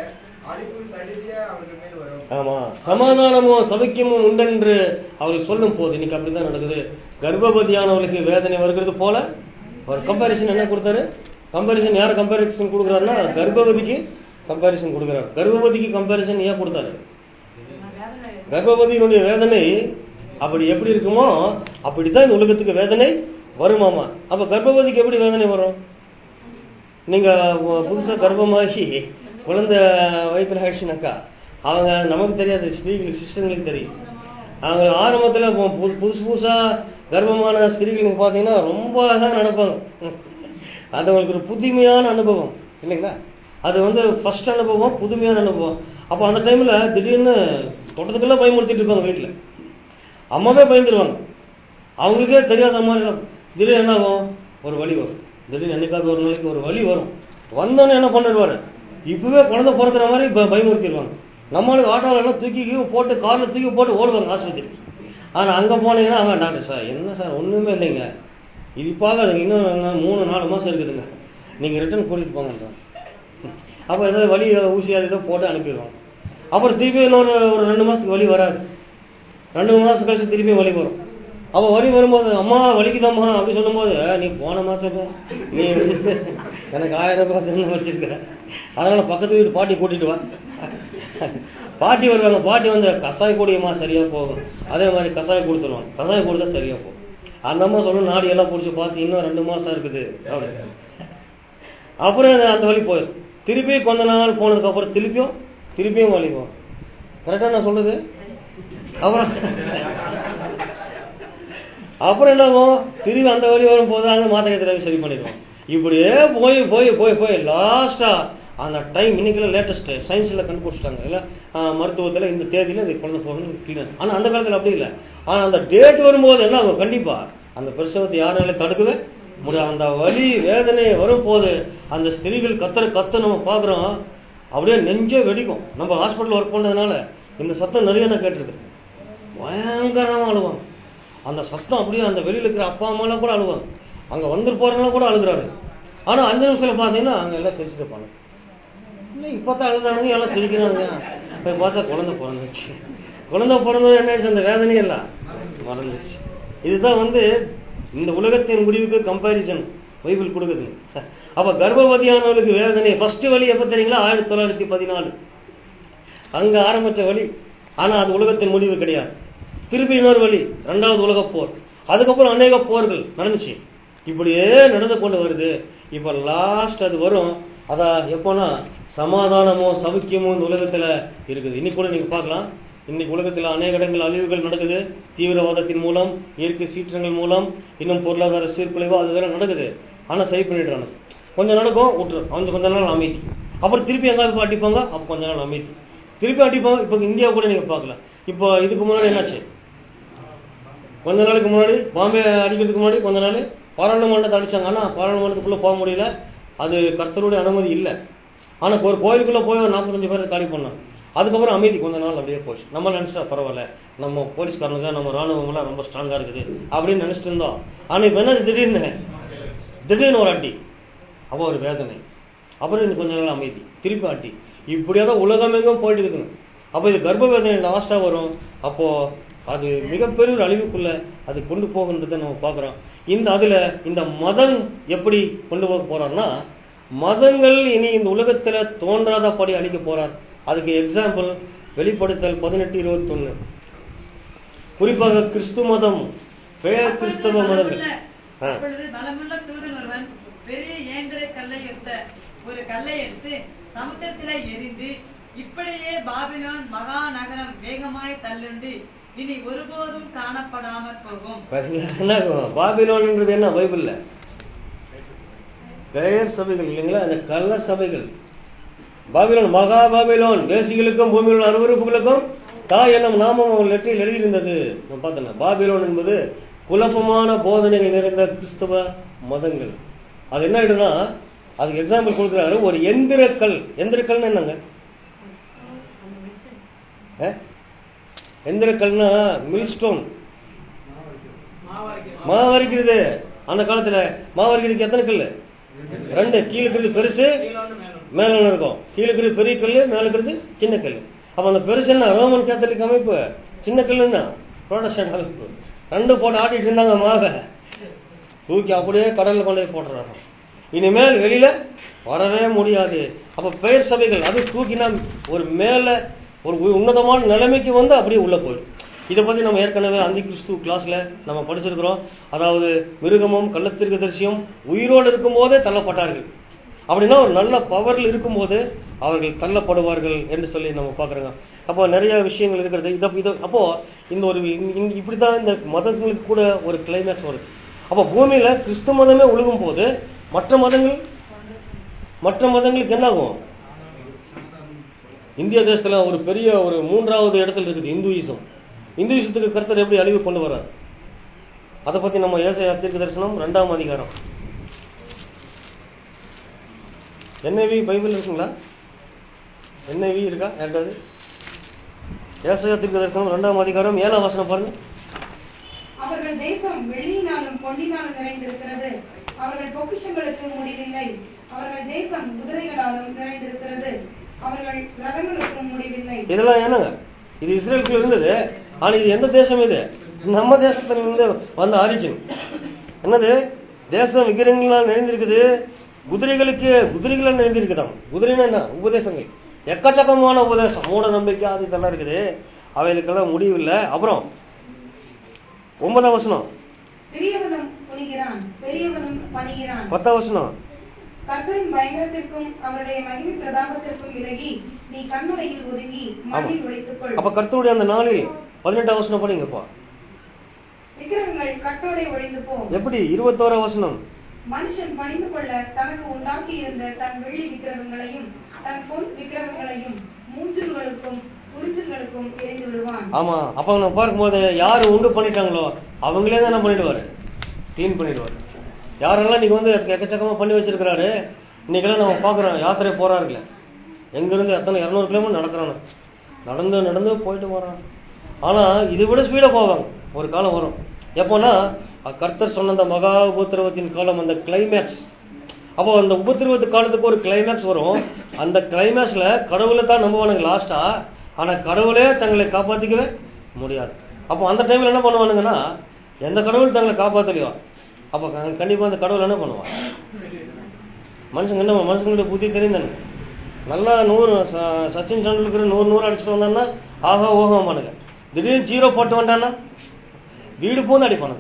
அழிப்பு சடிதியா அவர்கள் மேல் வரும் ஆமா சமாதானமும் சபிக்கமும் உண்டென்று அவர்கள் சொல்லும் போது இன்னைக்கு அப்படிதான் நடக்குது கர்ப்பவதியானவர்களுக்கு வேதனை வருகிறது போல ஒரு கம்பாரிசன் என்ன கொடுத்தாரு கம்பாரிசன் யார் கம்பாரிசன் கொடுக்குறாருன்னா கர்ப்பவதிக்கு கம்பாரிசன் கொடுக்குறாரு கர்ப்பவதிக்கு கம்பாரிசன் ஏன் கொடுத்தாரு கர்ப்பவதியினுடைய வேதனை அப்படி எப்படி இருக்குமோ அப்படித்தான் இந்த உலகத்துக்கு வேதனை வருமாமா அப்ப கர்ப்பவதிக்கு எப்படி வேதனை வரும் நீங்க பு- புதுசா கர்ப்பமாகி குழந்தை வயிற்றுல ஆயிடுச்சுனாக்கா அவங்க நமக்கு தெரியாது ஸ்திரீகள் சிஸ்டங்களுக்கு தெரியும் அவங்க ஆரம்பத்துல பு- பு- புதுசு புதுசா கர்ப்பமான ஸ்திரீகளுக்கு பாத்தீங்கன்னா ரொம்ப அழகா நடப்பாங்க அது அவங்களுக்கு ஒரு புதுமையான அனுபவம் இல்லைங்களா அது வந்து ஃபர்ஸ்ட் அனுபவம் புதுமையான அனுபவம் அப்போ அந்த டைம்ல திடீர்னு தோட்டத்துக்கெல்லாம் பயமுறுத்திட்டு இருப்பாங்க வீட்டுல அம்மாவே பயந்துருவாங்க அவங்களுக்கே தெரியாத மாதிரி இருக்கும். திடீர்னு என்ன ஆகும் ஒரு வலி வரும் திடீர்னு என்னைக்காவது ஒரு நாளைக்கு ஒரு வலி வரும் வந்தோன்னே என்ன பண்ணிடுவாரு இப்பவே குழந்தை பிறக்கிற மாதிரி ப- பயமுறுத்திடுவாங்க நம்மளுக்கு ஆட்டோவில் எல்லாம் தூக்கி கீழே போட்டு காரில் தூக்கி போட்டு ஓடுவாங்க ஆஸ்பத்திரி ஆனா அங்க போனீங்கன்னா அவன் டாக்டர் சார் என்ன சார் ஒண்ணுமே இல்லைங்க இது பார்க்காதுங்க இன்னும் இன்னும் மூணு நாலு மாசம் இருக்குதுங்க நீங்க ரிட்டர்ன் கூட்டிட்டு போங்க அப்ப ஏதாவது வலி ஊசி அது ஏதோ போட்டு அனுப்பிடுவாங்க அப்புறம் திருப்பி இன்னொரு ஒரு ரெண்டு மாசத்துக்கு வலி வராது ரெண்டு மாசம் கழிச்சு திருப்பி வலி வரும் அப்ப வலி வரும்போது அம்மா வலிக்குதாம்மா அப்படி சொல்லும்போது நீ போன மாசம் நீ வந்து எனக்கு ஆயிரம் ரூபாய் திரும்ப வச்சிருக்கிற அதனால பக்கத்து வீட்டு பாட்டி கூட்டிட்டு வா பாட்டி வருவாங்க பாட்டி வந்து கசாயம் கூடியம்மா சரியா போகும் அதே மாதிரி கசாயம் கொடுத்துருவாங்க கசாயம் கொடுத்தா சரியா போகும் அந்த அம்மா சொல்லணும் நாடி எல்லாம் பிடிச்சி பார்த்து இன்னும் ரெண்டு மாசம் இருக்குது அப்படி அப்புறம் அது அந்த வலி போயிடும் திருப்பி கொஞ்ச நாள் போனதுக்கு அப்புறம் திருப்பியும் திருப்பியும் வலி போகும் கரெக்டா நான் சொல்றது அப்புறம் அப்புறம் என்ன ஆகும் திரும்பி அந்த வலி வரும் போது அந்த மாத்திரை தடவை சரி பண்ணிடுவோம் இப்படியே போய் போய் போய் போய் லாஸ்டா அந்த டைம் இன்னைக்குள்ள லேட்டஸ்ட் சயின்ஸ்ல கண்டுபிடிச்சிட்டாங்க இல்ல ஆஹ், மருத்துவத்துல இந்த தேதியில இது குழந்தை போகணும் கிளீனர் ஆனா அந்த காலத்துல அப்படி இல்லை ஆனா அந்த டேட் வரும்போது என்ன ஆகும் கண்டிப்பா அந்த பிரசவத்தை யாராலையும் தடுக்கவே முடியாது அந்த வலி வேதனை வரும்போது அந்த ஸ்திரீகள் கத்துற கத்த நம்ம பாக்குறோம் அப்படியே நெஞ்சே வெடிக்கும் நம்ம ஹாஸ்பிட்டல் ஒர்க் பண்ணதுனால இந்த சத்தம் நிறைய நான் கேட்டிருக்கேன் பயங்கரமா அழுவாங்க அந்த சத்தம் அப்படியே அந்த வெளியில இருக்கிற அப்பா அம்மாலாம் கூட அழுவாங்க அங்க வந்துட்டு போறவங்க கூட அழுகுறாரு ஆனா அஞ்சு நிமிஷத்துல பாத்தீங்கன்னா அங்க எல்லாம் சிரிச்சுட்டு இருப்பாங்க இல்லை இப்பதான் அழுதானுங்க எல்லாம் சிரிக்கிறாங்க போய் பார்த்தா குழந்தை பிறந்துச்சு குழந்தை பிறந்தது என்ன ஆயிடுச்சு அந்த வேதனையே எல்லாம் மறந்துச்சு இதுதான் வந்து இந்த உலகத்தின் முடிவுக்கு கம்பாரிசன் பைபிள் கொடுக்குது அப்ப கர்ப்பவதியானவர்களுக்கு வேதனை ஃபர்ஸ்ட் வழி எப்ப தெரியுங்களா ஆயிரத்தி தொள்ளாயிரத்தி பதினாலு அங்க ஆரம்பிச்ச வழி ஆனா அது உலகத்தின் முடிவு கிடையாது திருப்பி இன்னொரு வழி ரெண்டாவது உலகப் போர் அதுக்கப்புறம் அநேக போர்கள் நடந்துச்சு இப்படியே நடந்து கொண்டு வருது இப்ப லாஸ்ட் அது வரும் அதான் எப்போனா சமாதானமோ சவுக்கியமோ இந்த உலகத்துல இருக்குது இன்னைக்கு கூட நீங்க பார்க்கலாம் இன்னைக்கு உலகத்துல அநேக இடங்கள் அழிவுகள் நடக்குது தீவிரவாதத்தின் மூலம் இயற்கை சீற்றங்கள் மூலம் இன்னும் பொருளாதார சீர்குலைவோ அது வேற நடக்குது ஆனா சரி பண்ணிடுறாங்க கொஞ்ச நாளுக்கும் விட்டுரும் அவங்க கொஞ்ச நாள் அமைதி அப்புறம் திருப்பி எங்காவது அடிப்பாங்க அப்ப கொஞ்ச நாள் அமைதி திருப்பி அடிப்பாங்க இப்போ இந்தியா கூட நீங்க பார்க்கலாம் இப்போ இதுக்கு முன்னாடி என்னாச்சு கொஞ்ச நாளுக்கு முன்னாடி பாம்பே அடிக்கிறதுக்கு முன்னாடி கொஞ்ச நாள் பாராளுமன்றத்தை அடிச்சாங்க ஆனா பாராளுமன்றத்துக்குள்ள போக முடியல அது கர்த்தருடைய அனுமதி இல்லை ஆனா ஒரு கோயிலுக்குள்ள போய் ஒரு நாற்பத்தஞ்சு பேரை காலி பண்ணாங்க அதுக்கப்புறம் அமைதி கொஞ்ச நாள் அப்படியே போச்சு நம்ம நினைச்சா பரவாயில்ல நம்ம போலீஸ்காரங்க நம்ம ராணுவம் எல்லாம் ரொம்ப ஸ்ட்ராங்கா இருக்குது அப்படின்னு நினைச்சிட்டு இருந்தோம் ஆனா இப்ப என்ன திடீர்னு திடீர்னு ஒரு அடி அப்போ ஒரு வேதனை அப்புறம் இன்னும் கொஞ்ச நாள் அமைதி திருப்பி அடி இப்படியே தான் உலகம் எங்கும் போயிட்டு இருக்குங்க அப்போ இது கர்ப்ப வேதனை லாஸ்டா வரும் அப்போ அது மிகப்பெரிய ஒரு அழிவுக்குள்ள அது கொண்டு போகின்றதை நம்ம பார்க்கிறோம் இந்த அதுல இந்த மதம் எப்படி கொண்டு போக போறார்னா மதங்கள் இனி இந்த உலகத்துல தோன்றாதபடி அழிக்க போறார் அதுக்கு எக்ஸாம்பிள் வெளிப்படுத்தல் பதினெட்டு இருபத்தி ஒண்ணு குறிப்பாக கிறிஸ்து மதம் பெயர் கிறிஸ்தவ மதங்கள் ஆ. அப்பொழுது பலமுள்ள தூதன் ஒருவன் பெரிய இயந்திர கல்லை எடுத்த ஒரு கல்லை எடுத்து சமுத்திரத்தில எரிந்து இப்படியே பாபிலோன் மகா நகரம் வேகமாய் தள்ளுண்டு இனி ஒருபோதும் காணப்படாமற் போகும் பாத்தீங்களா? என்ன பாபிலோன்ன்றது என்ன பைபிள்ல பெயர் சபைகள் இல்லைங்களா அந்த கள்ள சபைகள் பாபிலோன் மகா பாபிலோன் தேசிகளுக்கும் பூமியில் உள்ள அருவருப்புகளுக்கும் தாய் என்னும் நாமம் அவன் லெட்டில் எழுதியிருந்தது நான் பார்த்தேன் பாபிலோன் என்பது குழப்பமான போதனைகள் நிறைந்த கிறிஸ்தவ மதங்கள் அது என்ன ஆயிடும்னா அதுக்கு எக்ஸாம்பிள் கொடுக்குறாரு ஒரு எந்திரக்கல் எந்திரக்கல்னு என்னங்க அஹ்? எந்திரக்கல்னா மில் ஸ்டோன் மாவு அரைக்கிறது அந்த காலத்துல மாவு அரைக்கிறதுக்கு எத்தனை கல்லு ரெண்டு கீழே இருக்கிறது பெருசு மேல ஒண்ணு இருக்கும் கீழே இருக்கிறது பெரிய கல்லு மேல இருக்கிறது சின்ன கல்லு அப்ப அந்த பெருசு என்ன ரோமன் கேத்தலிக் அமைப்பு சின்ன கல்லு தான் ப்ரோடஸ்டன்ட் அமைப்பு ரெண்டு போட்டு ஆட்டிட்டு இருந்தாங்க மாவை தூக்கி அப்படியே கடல்ல கொண்டு போய் போட்டுறாங்க இனிமேல் வெளியில வரவே முடியாது அப்ப பெயர் சபைகள் அது தூக்கினா ஒரு மேல ஒரு உ- உன்னதமான நிலைமைக்கு வந்து அப்படியே உள்ள போயிடும் இதை பத்தி நம்ம ஏற்கனவே அந்தி கிறிஸ்து கிளாஸ்ல நம்ம படிச்சிருக்கிறோம் அதாவது மிருகமும் கள்ளத்திற்கு தரிசியும் உயிரோடு இருக்கும்போதே தள்ளப்பட்டார்கள் அப்படின்னா ஒரு நல்ல பவர்ல இருக்கும்போது அவர்கள் தள்ளப்படுவார்கள் என்று சொல்லி நம்ம பாக்குறோங்க அப்போ நிறைய விஷயங்கள் இருக்கிறது இத இத அப்போ இந்த ஒரு இந்த- இந்த- இப்படித்தான் இந்த மதங்களுக்கு கூட ஒரு கிளைமேக்ஸ் வருது அப்போ பூமியில கிறிஸ்து மதமே ஒழுகும் போது மற்ற மதங்கள் மற்ற மதங்களுக்கு என்ன ஆகும் இந்திய தேசத்துல ஒரு பெரிய ஒரு மூன்றாவது இடத்துல இருக்குது இந்துயிசம் இந்துயிசத்துக்கு கருத்தர் எப்படி அழிவு கொண்டு வர்றார் அதை பத்தி நம்ம ஏசையா தீர்க்க தரிசனம் ரெண்டாம் அதிகாரம் என்ஐவி பைபிள் இருக்குங்களா என்ஐவி இருக்கா யாருக்காவது ஏசையா தீர்க்க தரிசனம் ரெண்டாம் அதிகாரம் ஏழாம் வசனம் பாருங்க அவர்கள் தேசம் வெள்ளியினாலும் பொன்னினாலும் நிறைந்திருக்கிறது அவர்கள் பொக்கிஷங்களுக்கு முடிவில்லை அவர்கள் தேசம் குதிரைகளாலும் நிறைந்திருக்கிறது அவர்கள் ரதங்களுக்கும் முடிவில்லை இதெல்லாம் என்னங்க இது இஸ்ரேலுக்குள்ள இருந்தது ஆனா இது எந்த தேசம் இது நம்ம தேசத்துல இருந்து வந்த ஆரிஜின் என்னது தேசம் விக்கிரங்களால் நிறைந்திருக்குது குதிரைகளுக்கு குதிரைகளால் நிறைந்திருக்குதாம் குதிரைன்னா என்ன உபதேசங்கள் எக்கச்சக்கமான உபதேசம் மூட நம்பிக்கை அது இதெல்லாம் இருக்குது அவைகளுக்கெல்லாம் முடிவில்லை அப்புறம் ஒன்பதாம் வசனம் சிறியவனும் புனிகிறான் பெரியவனும் பணிகிறான் பத்தாம் வசனம் கர்த்தரின் பயங்கரத்திற்கும் அவருடைய மகிமை பிரதாபத்திற்கும் விலகி நீ கண்ணுடையில் ஒதுங்கி மண்ணில் உழைத்துக்கொள் அப்ப கர்த்தருடைய அந்த நாளில் பதினெட்டாம் வசனம் படிங்கப்பா விக்கிரகங்கள் கட்டோடை ஒழிந்து போ எப்படி இருபத்தோராம் வசனம் மனுஷன் பணிந்து கொள்ள தனக்கு உண்டாக்கி இருந்த தன் வெள்ளி விக்கிரகங்களையும் தன் பொன் விக்கிரகங்களையும் மூஞ்சல்களுக்கும் குறிச்சல்களுக்கும் எரிந்து விடுவான் ஆமா அப்ப நம்ம பார்க்கும்போது யாரு உண்டு பண்ணிட்டாங்களோ அவங்களே தான் என்ன பண்ணிடுவாரு க்ளீன் பண்ணிடுவாரு யாரெல்லாம் இன்னைக்கு வந்து எக்கச்சக்கமா பண்ணி வச்சிருக்கிறாரு இன்னைக்கெல்லாம் நம்ம பாக்குறோம் யாத்திரை போறாருல எங்க இருந்து எத்தனை இருநூறு கிலோமீட்டர் நடக்கிறானு நடந்து நடந்து போயிட்டு போறான் ஆனா இதை விட ஸ்பீடா போவாங்க ஒரு காலம் வரும் எப்போனா அஹ் கர்த்தர் சொன்ன அந்த மகா உபத்திரவத்தின் காலம் அந்த கிளைமேக்ஸ் அப்போ அந்த உபத்திரவத்து காலத்துக்கு ஒரு கிளைமேக்ஸ் வரும் அந்த கிளைமேக்ஸ்ல கடவுளை தான் நம்புவானுங்க லாஸ்டா ஆனா கடவுளே தங்களை காப்பாத்திக்கவே முடியாது அப்போ அந்த டைம்ல என்ன பண்ணுவானுங்கன்னா எந்த கடவுள் தங்களை காப்பாத்தலையோ அப்ப க- கண்டிப்பா அந்த கடவுள் என்ன பண்ணுவான் மனுஷங்க என்ன மனுஷங்களுடைய புத்தி தெரிந்தானு நல்லா நூறு ச- சச்சின் டெண்டுல்கர் நூறு நூறு அடிச்சுட்டு வந்தான்னா ஆஹா ஓஹமானுங்க திடீர்னு ஜீரோ போட்டு வந்தான்னா வீடு போந்து அடிப்பானுங்க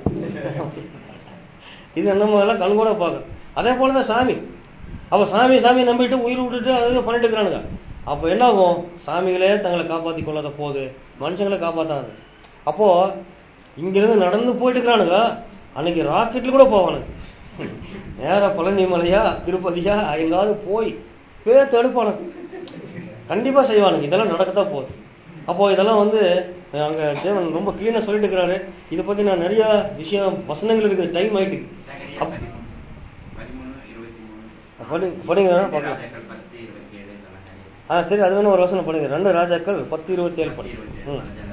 இது நம்ம எல்லாம் கண்கூட பார்க்க அதே போலதான் சாமி அப்ப சாமி சாமி நம்பிட்டு உயிர் விட்டுட்டு அதை பண்ணிட்டு இருக்கிறானுங்க அப்ப என்ன ஆகும் சாமிகளே தங்களை காப்பாத்தி கொள்ளாத போகுது மனுஷங்களை காப்பாத்தாது அப்போ இங்கிருந்து நடந்து போயிட்டு இருக்கிறானுங்க அன்னைக்கு ராக்கெட்ல கூட போவானுங்க நேரா பழனி மலையா திருப்பதியா எங்காவது போய் பேத்து எடுப்பானுங்க கண்டிப்பா செய்வானுங்க இதெல்லாம் நடக்கத்தான் போகுது அப்போ இதெல்லாம் வந்து அங்க தேவன் ரொம்ப கிளீனா சொல்லிட்டு இருக்கிறாரு இதை பத்தி நான் நிறைய விஷயம் வசனங்கள் இருக்குது டைம் ஆயிட்டு அப்- பதிமூணு இருபத்தி மூணு படி படிங்க பார்க்கலாம் ராஜாக்கள் பத்து இருபத்தி ஏழு இதெல்லாம் ஆ சரி அது வேணும் ஒரு வசனம் படிங்க ரெண்டு ராஜாக்கள் பத்து இருபத்தி ஏழு பத்து படி இருபத்தி ஏழு ம் ராஜாக்கள்.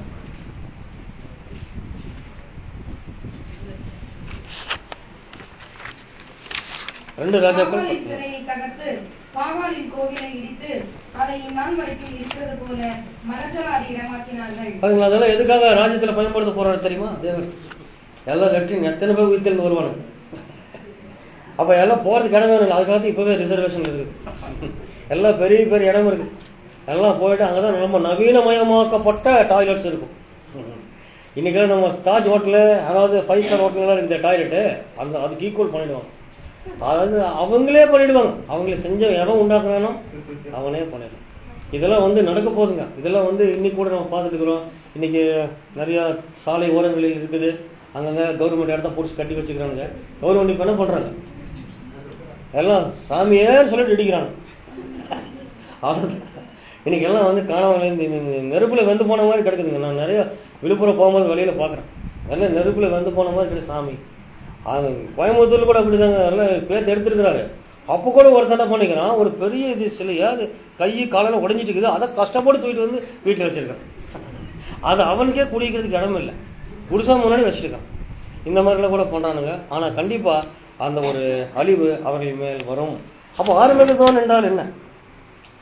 ரெண்டு ராஜாக்கள் பாகாலின் பத்து. சிலையை தகர்த்து பாகாலின் கோவிலை இடித்து அதை இந்நாள் வரைக்கும் இருக்கிறது போல மரஜலாதி இடமாக்கினார்கள் பாருங்களா அதெல்லாம் எதுக்காக ராஜ்யத்துல பயன்படுத்த போறாரு தெரியுமா தேவன் எல்லாம் லட்சம் எத்தனை பேர் உயிர்த்தெழுந்து வருவானுங்க அப்ப எல்லாம் போறதுக்கு இடம் வேணும் அதுக்காக இப்பவே ரிசர்வேஷன் இருக்கு எல்லாம் பெரிய பெரிய இடம் இருக்கு எல்லாம் போயிட்டு அங்கதான் ரொம்ப நவீனமயமாக்கப்பட்ட டாய்லெட்ஸ் இருக்கும் இன்னைக்கு நம்ம தாஜ் ஹோட்டலு அதாவது ஃபைவ் ஸ்டார் ஹோட்டல்லாம் இந்த டாய்லெட்டு அந்த அதுக்கு ஈக்குவல் பண்ணிடுவாங்க அதாவது அவங்களே பண்ணிடுவாங்க அவங்களே செஞ்ச எவன் உண்டாக்குறானோ அவனே பண்ணிடுவான் இதெல்லாம் வந்து நடக்க போகுதுங்க இதெல்லாம் வந்து இன்னைக்கு கூட நம்ம பார்த்துட்டு இருக்கிறோம் இன்னைக்கு நிறைய சாலை ஓரங்களில் இருக்குது அங்கங்க கவர்மெண்ட் இடத்த பிடிச்சி கட்டி வச்சுக்கிறாங்க கவர்மெண்ட் இப்ப என்ன பண்றாங்க எல்லாம் சாமியே சொல்லிட்டு இடிக்கிறாங்க அவ்வளவுதான். இன்னைக்கு எல்லாம் வந்து காணாமல் இந்த இந்த நெருப்புல வெந்து போன மாதிரி கிடக்குதுங்க நான் நிறைய விழுப்புரம் போகும்போது வெளியில பாக்குறேன் எல்லாம் நெருப்புல வெந்து போன மாதிரி கிடக்கு சாமி அது கோயம்புத்தூர்ல கூட அப்படிதாங்க எல்லாம் பேத்து எடுத்திருக்கிறாரு அப்ப கூட ஒரு தடை பண்ணிக்கிறான் ஒரு பெரிய இது சிலையா அது கை காலையில உடைஞ்சிட்டு இருக்குது அதை கஷ்டப்பட்டு தூக்கிட்டு வந்து வீட்டுல வச்சிருக்கான் அது அவனுக்கே குடிக்கிறதுக்கு இடம் இல்லை குடிசா முன்னாடி வச்சிருக்கான் இந்த மாதிரிலாம் கூட பண்றானுங்க ஆனா கண்டிப்பா அந்த ஒரு அழிவு அவர்கள் மேல் வரும் அப்போ ஆறுமெழுதோன் என்றால் என்ன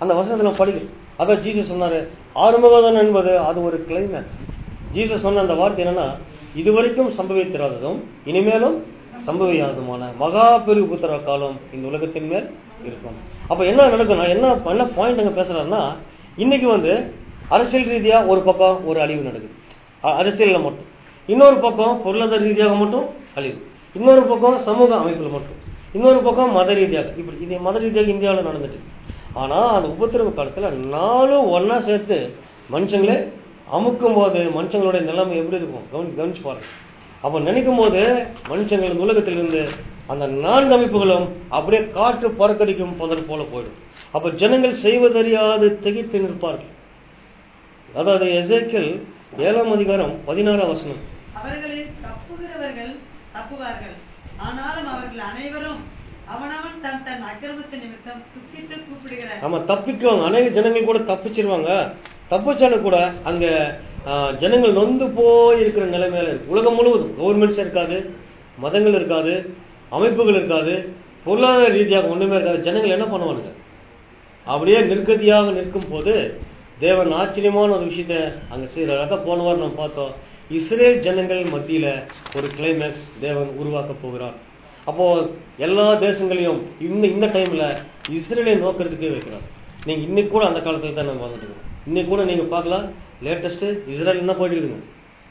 அந்த வசனத்துல படிக்கிறோம் அதான் ஜீசஸ் சொன்னாரு ஆறுமுகதன் என்பது அது ஒரு கிளைமேக்ஸ் ஜீசஸ் சொன்ன அந்த வார்த்தை என்னன்னா இதுவரைக்கும் சம்பவித்திராததும் இனிமேலும் சம்பவியாததுமான மகா பெரு புத்திர காலம் இந்த உலகத்தின் மேல் இருக்கும் அப்ப என்ன நடக்கும்னா என்ன என்ன பாயிண்ட் அங்க பேசுறாருன்னா இன்னைக்கு வந்து அரசியல் ரீதியா ஒரு பக்கம் ஒரு அழிவு நடக்குது அ- அரசியல்ல மட்டும் இன்னொரு பக்கம் பொருளாதார ரீதியாக மட்டும் அழிவு இன்னொரு பக்கம் சமூக அமைப்புல மட்டும் இன்னொரு பக்கம் மத ரீதியாக இப்படி இது மத ரீதியாக இந்தியாவில் நடந்துட்டு இருக்கு. ஆனா அந்த உபத்திரவ காலத்துல நாலும் ஒண்ணா சேர்த்து மனுஷங்களே அமுக்கும் போது மனுஷங்களுடைய நிலைமை எப்படி இருக்கும் கவனி கவனிச்சு பாருங்க அப்ப நினைக்கும் போது மனுஷங்கள் இந்த உலகத்திலிருந்து அந்த நான்கு அமைப்புகளும் அப்படியே காற்று பறக்கடிக்கும் போதல் போல போயிடும் அப்ப ஜனங்கள் செய்வதறியாது திகைத்து நிற்பார்கள் அதாவது எசேக்கியல் ஏழாம் அதிகாரம் பதினாறாம் வசனம் அவர்களில் தப்புகிறவர்கள் தப்புவார்கள் ஆனாலும் அவர்கள் அனைவரும் அவனவன் தன் தன் அக்கிரமத்தின் நிமித்தம் துக்கிட்டு கூப்பிடுகிற நம்ம தப்பிக்குவாங்க அநேக ஜனங்கள் கூட தப்பிச்சிருவாங்க தப்பிச்சாலும் கூட அங்க ஆ, ஜனங்கள் நொந்து போய் இருக்கிற நிலைமையில இருக்கு உலகம் முழுவதும் கவர்மெண்ட்ஸ் இருக்காது மதங்கள் இருக்காது அமைப்புகள் இருக்காது பொருளாதார ரீதியாக ஒண்ணுமே இருக்காது ஜனங்கள் என்ன பண்ணுவானுங்க அப்படியே நிர்கதியாக நிற்கும் போது தேவன் ஆச்சரியமான ஒரு விஷயத்த அங்க செய்யறாரு அதான் போன வாரம் நம்ம பார்த்தோம் இஸ்ரேல் ஜனங்கள் மத்தியில ஒரு கிளைமேக்ஸ் தேவன் உருவாக்க போகிறார் அப்போ எல்லா தேசங்களையும் இந்த இந்த டைம்ல இஸ்ரேலை நோக்கிறதுக்கே வைக்கிறார் நீங்க இன்னைக்கு கூட அந்த காலத்துல தான் நம்ம வந்துட்டு இருக்கோம் இன்னைக்கு கூட நீங்க பார்க்கலாம் லேட்டஸ்ட் இஸ்ரேல் என்ன போயிட்டு இருக்குங்க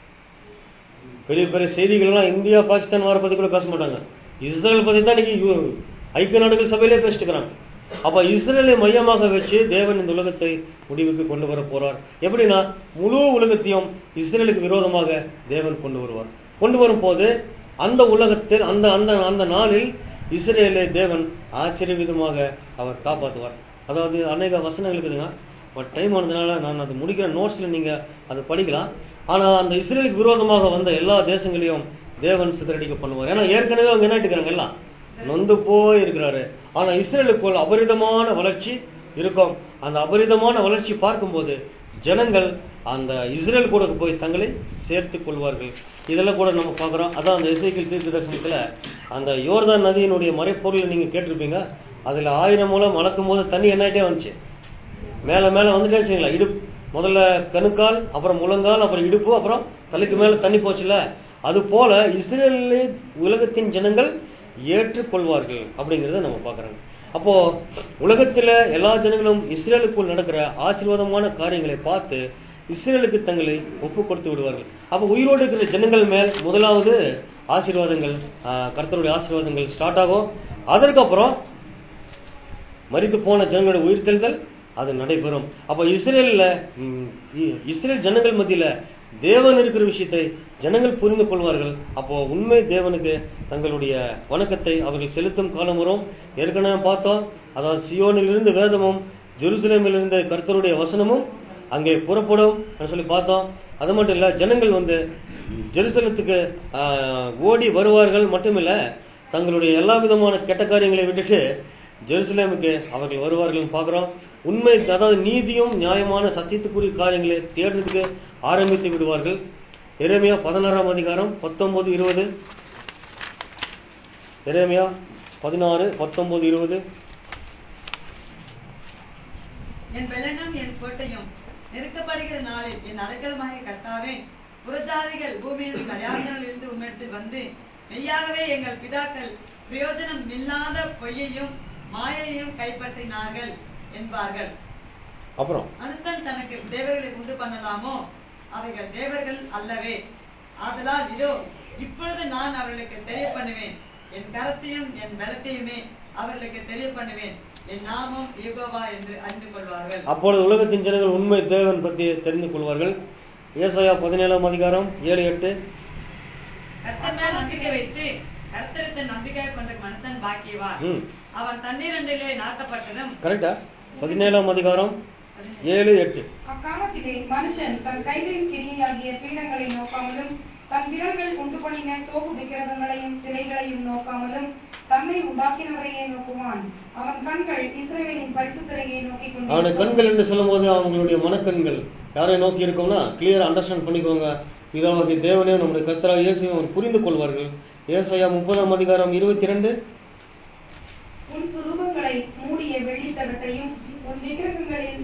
பெரிய பெரிய செய்திகள் எல்லாம் இந்தியா பாகிஸ்தான் வர பத்தி கூட பேச மாட்டாங்க இஸ்ரேல் பத்தி தான் இன்னைக்கு யு- ஐக்கிய நாடுகள் சபையிலே பேசிட்டு இருக்கிறாங்க அப்ப இஸ்ரேலை மையமாக வச்சு தேவன் இந்த உலகத்தை முடிவுக்கு கொண்டு வர போறார் எப்படின்னா முழு உலகத்தையும் இஸ்ரேலுக்கு விரோதமாக தேவன் கொண்டு வருவார் கொண்டு வரும்போது அந்த உலகத்தில் அந்த அந்த அந்த நாளில் இஸ்ரேலை தேவன் ஆச்சரிய விதமாக அவர் காப்பாற்றுவார் அதாவது அநேக வசனங்கள் இருக்குதுங்க பட் டைம் ஆனதுனால நான் அது முடிக்கிற நோட்ஸ்ல நீங்க அதை படிக்கலாம் ஆனா அந்த இஸ்ரேலுக்கு விரோதமாக வந்த எல்லா தேசங்களையும் தேவன் சிதறடிக்க பண்ணுவார் ஏன்னா ஏற்கனவே அவங்க என்ன இருக்கிறாங்க எல்லாம் நொந்து போய் இருக்கிறாரு ஆனா இஸ்ரேலுக்குள் அபரிதமான வளர்ச்சி இருக்கும் அந்த அபரிதமான வளர்ச்சி பார்க்கும்போது ஜனங்கள் அந்த இஸ்ரேல் கூட போய் தங்களை சேர்த்துக் கொள்வார்கள் இதெல்லாம் கூட நம்ம பார்க்கிறோம் அதான் அந்த இசைக்கில் தீர்க்க தரிசனத்துல அந்த யோர்தான் நதியினுடைய மறைப்பொருளை நீங்க கேட்டிருப்பீங்க அதுல ஆயிரம் மூலம் அளக்கும் போது தண்ணி என்னாயிட்டே வந்துச்சு மேல மேல வந்துட்டே வச்சுங்களா இடுப்பு முதல்ல கணுக்கால் அப்புறம் முழங்கால் அப்புறம் இடுப்பு அப்புறம் தலைக்கு மேல தண்ணி போச்சுல அது போல இஸ்ரேலிலே உலகத்தின் ஜனங்கள் ஏற்றுக்கொள்வார்கள் அப்படிங்கறத நம்ம பார்க்கறோம் அப்போ உலகத்துல எல்லா ஜனங்களும் இஸ்ரேலுக்குள் நடக்கிற ஆசீர்வாதமான காரியங்களை பார்த்து இஸ்ரேலுக்கு தங்களை ஒப்பு கொடுத்து விடுவார்கள் அப்ப உயிரோடு இருக்கிற ஜனங்கள் மேல் முதலாவது ஆசீர்வாதங்கள் ஆஹ், கர்த்தருடைய ஆசீர்வாதங்கள் ஸ்டார்ட் ஆகும் அதற்கப்புறம் மரித்து போன ஜனங்களுடைய உயிர்த்தெழுதல் அது நடைபெறும் அப்ப இஸ்ரேல்ல ம், இ- இஸ்ரேல் ஜனங்கள் மத்தியில தேவன் இருக்கிற விஷயத்தை ஜனங்கள் புரிந்து கொள்வார்கள் அப்போ உண்மை தேவனுக்கு தங்களுடைய வணக்கத்தை அவர்கள் செலுத்தும் காலம் வரும் ஏற்கனவே பார்த்தோம் அதாவது சியோனிலிருந்து வேதமும் ஜெருசலேமிலிருந்து கர்த்தருடைய வசனமும் அங்கே புறப்படும் அப்படின்னு சொல்லி பார்த்தோம் அது மட்டும் இல்ல ஜனங்கள் வந்து ஜெருசலத்துக்கு ஆஹ், ஓடி வருவார்கள் மட்டுமில்ல தங்களுடைய எல்லா விதமான கெட்ட காரியங்களை விட்டுட்டு ஜெருசலேமுக்கு அவர்கள் வருவார்கள் பார்க்கிறோம் உண்மை அதாவது நீதியும் நியாயமான சத்தியத்துக்குரிய காரியங்களை தேடுறதுக்கு ஆரம்பித்து விடுவார்கள் எரேமியா பதினாறாம் அதிகாரம் பத்தொன்பது இருபது எரேமியா பதினாறு பத்தொன்பது இருபது என் பெலனும் என் கோட்டையும் நெருக்கப்படுகிற நாளில் என் அடைக்கலமாக கர்த்தாவே புறஜாதிகள் பூமியின் கல்யாணங்களில் இருந்து உம்மிடத்தில் வந்து மெய்யாகவே எங்கள் பிதாக்கள் பிரயோஜனம் இல்லாத பொய்யையும் மாயையும் கைப்பற்றினார்கள் என்பார்கள் அப்புறம் மனுஷன் தனக்கு தேவர்களை உண்டு பண்ணலாமோ அவைகள் தேவர்கள் அல்லவே ஆதலால் இதோ இப்பொழுது நான் அவர்களுக்கு தெரிய பண்ணுவேன் என் கரத்தையும் என் பலத்தையுமே அவர்களுக்கு தெரிய பண்ணுவேன் என் நாமம் யுகோவா என்று அறிந்து கொள்வார்கள் அப்பொழுது உலகத்தின் ஜனங்கள் உண்மை தேவன் பற்றி தெரிந்து கொள்வார்கள் ஏசாயா பதினேழாம் அதிகாரம் ஏழு எட்டு கர்த்தர் மேல் நம்பிக்கை வைத்து கர்த்தரத்தை நம்பிக்கை கொண்ட மனுஷன் பாக்கியவான் ம் அவன் தண்ணீரண்டிலே நாட்டப்பட்டதும் கரெக்டா பதினேழாம் அதிகாரம் ஏழு எட்டு அக்காலத்திலே மனுஷன் தன் கைகளின் கிரியாகிய பீடங்களை நோக்காமலும் தன் விரல்கள் உண்டு பண்ணின தோப்பு விக்கிரகங்களையும் சிலைகளையும் நோக்காமலும் தன்னை உண்டாக்கினவரையே நோக்குவான் அவன் கண்கள் இஸ்ரவேலின் பரிசுத்தரையே நோக்கிக் அவனுடைய கொண்டிருக்கும் கண்கள் என்று சொல்லும்போது அவங்களுடைய மனக்கண்கள் யாரை நோக்கி இருக்கோம்னா கிளியர் அண்டர்ஸ்டாண்ட் பண்ணிக்கோங்க இதாவது தேவனே நம்முடைய கர்த்தரா இயேசுவையும் அவர் புரிந்து கொள்வார்கள் ஏசாயா முப்பதாம் அதிகாரம் இருபத்தி ரெண்டு உன் சுரூபங்களை மூடிய வெள்ளித்தகத்தையும் உன் விக்கிரகங்களை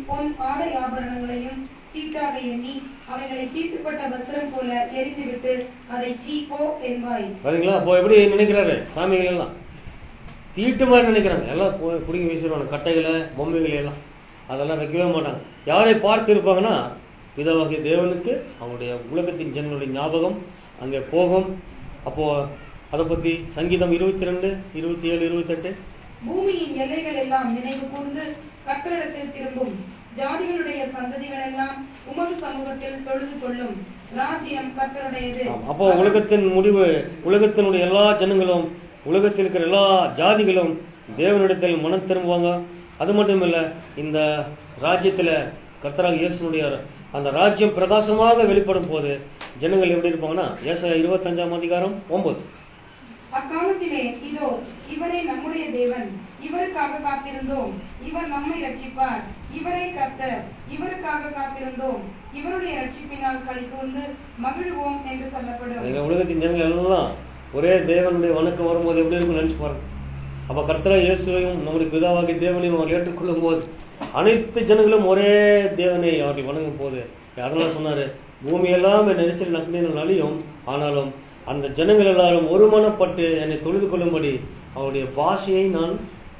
பொன் ஆடை ஆபரணங்களையும் தீட்டாக எண்ணி அவைகளை தீட்டுப்பட்ட வஸ்திரம் போல எரிந்துவிட்டு அதை சீ போ என்பாய் பாத்தீங்களா அப்போ எப்படி நினைக்கிறாரு சாமிகள் எல்லாம் தீட்டு மாதிரி நினைக்கிறாங்க எல்லாம் பு- புடுங்கி வீசிடுவாங்க கட்டைகளை பொம்மைகளை எல்லாம் அதெல்லாம் வைக்கவே மாட்டாங்க யாரை பார்த்து இருப்பாங்கன்னா பிதாவாகிய தேவனுக்கு அவருடைய உலகத்தின் ஜனங்களுடைய ஞாபகம் அங்கே போகும் அப்போ அதை பத்தி சங்கீதம் இருபத்தி ரெண்டு இருபத்தி ஏழு இருபத்தெட்டு பூமியின் எல்லைகள் எல்லாம் நினைவு கூர்ந்து கர்த்தரிடத்தில் திரும்பும் ஜாதிகளுடைய சந்ததிகள் எல்லாம் உமது சமூகத்தில் தொழுது கொள்ளும் ராஜ்யம் கர்த்தருடையது அப்போ உலகத்தின் முடிவு உலகத்தினுடைய எல்லா ஜனங்களும் உலகத்தில் இருக்கிற எல்லா ஜாதிகளும் தேவனிடத்தில் மனம் திரும்புவாங்க அது மட்டும் இல்ல இந்த ராஜ்யத்துல கர்த்தராக இயேசுனுடைய அந்த ராஜ்யம் பிரகாசமாக வெளிப்படும் போது ஜனங்கள் எப்படி இருப்பாங்கன்னா ஏசாயா இருபத்தஞ்சாம் அதிகாரம் ஒன்பது அக்காலத்திலே இதோ இவரே நம்முடைய தேவன் இவருக்காக காத்திருந்தோம் இவர் நம்மை ரட்சிப்பார் இவரே கர்த்தர் இவருக்காக காத்திருந்தோம் இவருடைய ரட்சிப்பினால் களி கூர்ந்து மகிழ்வோம் என்று சொல்லப்படும் எங்க உலகத்தின் ஜனங்கள் எல்லாம் ஒரே தேவனுடைய வணக்கம் வரும்போது எப்படி இருக்கும் நினைச்சு பாருங்க அப்ப கர்த்தரா இயேசுவையும் நம்முடைய பிதாவாகிய தேவனையும் அவர் ஏற்றுக்கொள்ளும் போது அனைத்து ஜனங்களும் ஒரே தேவனை அவரை வணங்கும் போது அதெல்லாம் சொன்னாரு பூமி எல்லாம் என் நெரிச்சல் நக்கினால் அழியும் ஆனாலும் அந்த ஜனங்கள் எல்லாரும் ஒருமனப்பட்டு என்னை தொழுது கொள்ளும்படி அவருடைய பாஷையை நான்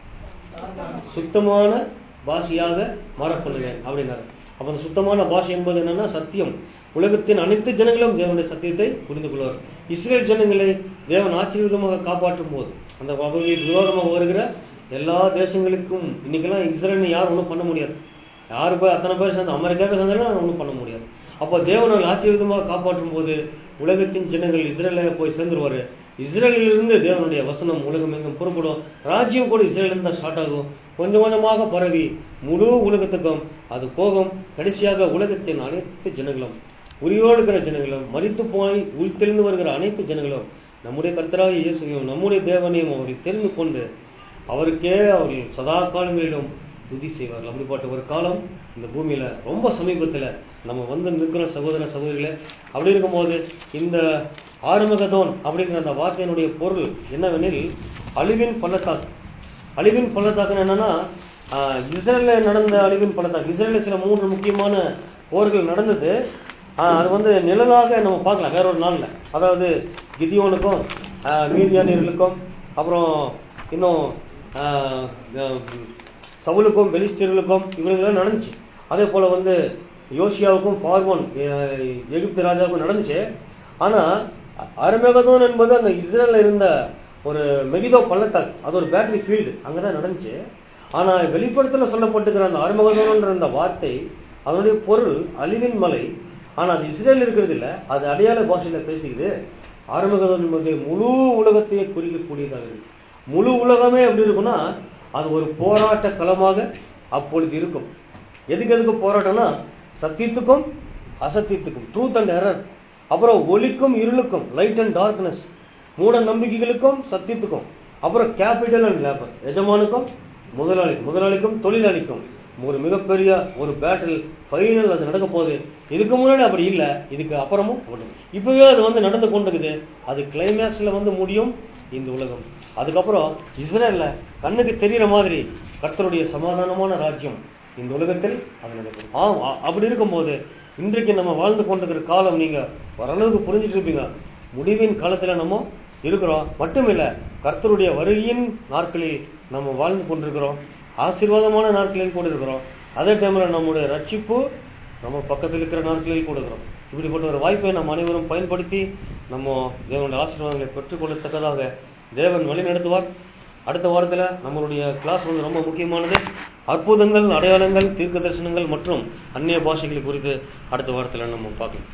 சுத்தமான பாஷையாக மாற பண்ணுவேன் அப்படின்னாரு அப்ப அந்த சுத்தமான பாஷை என்பது என்னன்னா சத்தியம் உலகத்தின் அனைத்து ஜனங்களும் தேவனுடைய சத்தியத்தை புரிந்து கொள்வார் இஸ்ரேல் ஜனங்களை தேவன் ஆசீர்வாதமாக காப்பாற்றும் போது அந்த அவர்களுக்கு விரோதமாக வருகிற எல்லா தேசங்களுக்கும் இன்னைக்கெல்லாம் இஸ்ரேல் யாரும் ஒன்றும் பண்ண முடியாது யாரு போய் அத்தனை பேர் சேர்ந்து அமெரிக்காவே சேர்ந்தாலும் ஒன்றும் பண்ண முடியாது அப்போ தேவனால் ஆசீர்வாதமாக காப்பாற்றும் போது உலகத்தின் ஜனங்கள் இஸ்ரேல போய் சேர்ந்துருவாரு இஸ்ரேலிலிருந்து தேவனுடைய வசனம் உலகம் எங்கும் புறப்படும் ராஜ்யம் கூட இஸ்ரேலிருந்து தான் ஸ்டார்ட் ஆகும் கொஞ்சம் கொஞ்சமாக பரவி முழு உலகத்துக்கும் அது போகும் கடைசியாக உலகத்தின் அனைத்து ஜனங்களும் உயிரோடு இருக்கிற ஜனங்களும் மறித்து போய் உள்தெளிந்து வருகிற அனைத்து ஜனங்களும் நம்முடைய கர்த்தராக இயேசுவையும் நம்முடைய தேவனையும் அவரை தெரிந்து கொண்டு அவருக்கே அவர்கள் சதா காலங்களிலும் துதி செய்வார்கள் அப்படிப்பட்ட ஒரு காலம் இந்த பூமியில ரொம்ப சமீபத்துல நம்ம வந்து நிற்கிறோம் சகோதர சகோதரிகளே அப்படி இருக்கும்போது இந்த ஆறுமுகதோன் அப்படிங்கிற அந்த வார்த்தையினுடைய பொருள் என்னவெனில் அழிவின் பள்ளத்தாக்கு அழிவின் பள்ளத்தாக்கு என்னன்னா ஆஹ், இஸ்ரேல்ல நடந்த அழிவின் பள்ளத்தாக்கு இஸ்ரேல்ல சில மூன்று முக்கியமான போர்கள் நடந்தது ஆஹ், அது வந்து நிழலாக நம்ம பார்க்கலாம் வேற ஒரு நாள்ல அதாவது கிதியோனுக்கும் ஆஹ், மீதியானியர்களுக்கும் அப்புறம் இன்னும் ஆஹ், ஆஹ், சவுலுக்கும் பெலிஸ்தீர்களுக்கும் இவங்களுக்கெல்லாம் நடந்துச்சு அதே போல வந்து யோசியாவுக்கும் பார்வோன் அஹ், எகிப்து ராஜாவுக்கும் நடந்துச்சு ஆனா அருமேகதோன் என்பது அந்த இஸ்ரேல்ல இருந்த ஒரு மெகிதோ பள்ளத்தாக்கு அது ஒரு பேட்டரி ஃபீல்டு அங்கதான் நடந்துச்சு ஆனா வெளிப்படத்துல சொல்லப்பட்டிருக்கிற அந்த அருமகதோன்ற அந்த வார்த்தை அதனுடைய பொருள் அழிவின் மலை ஆனா அது இஸ்ரேல் இருக்கிறது இல்ல அது அடையாள பாஷையில பேசிக்குது ஆறுமுகதன் என்பது முழு உலகத்தையே குறிக்கக்கூடியதாக இருக்கு முழு உலகமே எப்படி இருக்கும்னா அது ஒரு போராட்ட களமாக அப்பொழுது இருக்கும் எதுக்கு எதுக்கு போராட்டம்னா சத்தியத்துக்கும் அசத்தியத்துக்கும் ட்ரூத் அண்ட் எரர் அப்புறம் ஒளிக்கும் இருளுக்கும் லைட் அண்ட் டார்க்னஸ் மூட நம்பிக்கைகளுக்கும் சத்தியத்துக்கும் அப்புறம் கேபிட்டல் அண்ட் லேபர் எஜமானுக்கும் முதலாளி முதலாளிக்கும் தொழிலாளிக்கும் ஒரு மிகப்பெரிய ஒரு பேட்டில் ஃபைனல் அது நடக்க போகுது இதுக்கு முன்னாடி அப்படி இல்ல இதுக்கு அப்புறமும் அப்படி. இப்பவே அது வந்து நடந்து கொண்டிருக்குது அது கிளைமேக்ஸ்ல வந்து முடியும் இந்த உலகம் அதுக்கப்புறம் இஸ்ரேல்ல கண்ணுக்கு தெரியற மாதிரி கர்த்தருடைய சமாதானமான ராஜ்யம் இந்த உலகத்தில் அது நடக்கும் ஆம் அ- அப்படி இருக்கும்போது இன்றைக்கு நம்ம வாழ்ந்து கொண்டிருக்கிற காலம் நீங்க ஓரளவுக்கு புரிஞ்சுட்டு இருப்பீங்க முடிவின் காலத்துல நம்ம இருக்கிறோம் மட்டுமில்ல கர்த்தருடைய வருகையின் நாட்களில் நம்ம வாழ்ந்து கொண்டிருக்கிறோம் ஆசீர்வாதமான நாட்களில் கூட இருக்கிறோம் அதே டைம்ல நம்முடைய ரட்சிப்பு நம்ம பக்கத்தில் இருக்கிற நாட்களில் கூட இருக்கிறோம் இப்படிப்பட்ட ஒரு வாய்ப்பை நம்ம அனைவரும் பயன்படுத்தி நம்ம தேவனுடைய ஆசீர்வாதங்களை பெற்றுக்கொள்ளத்தக்கதாக தேவன் வழி நடத்துவார் அடுத்த வாரத்துல நம்மளுடைய கிளாஸ் வந்து ரொம்ப முக்கியமானது அற்புதங்கள் அடையாளங்கள் தீர்க்க தரிசனங்கள் மற்றும் அந்நிய பாஷைகள் குறித்து அடுத்த வாரத்துல நம்ம பார்க்கலாம்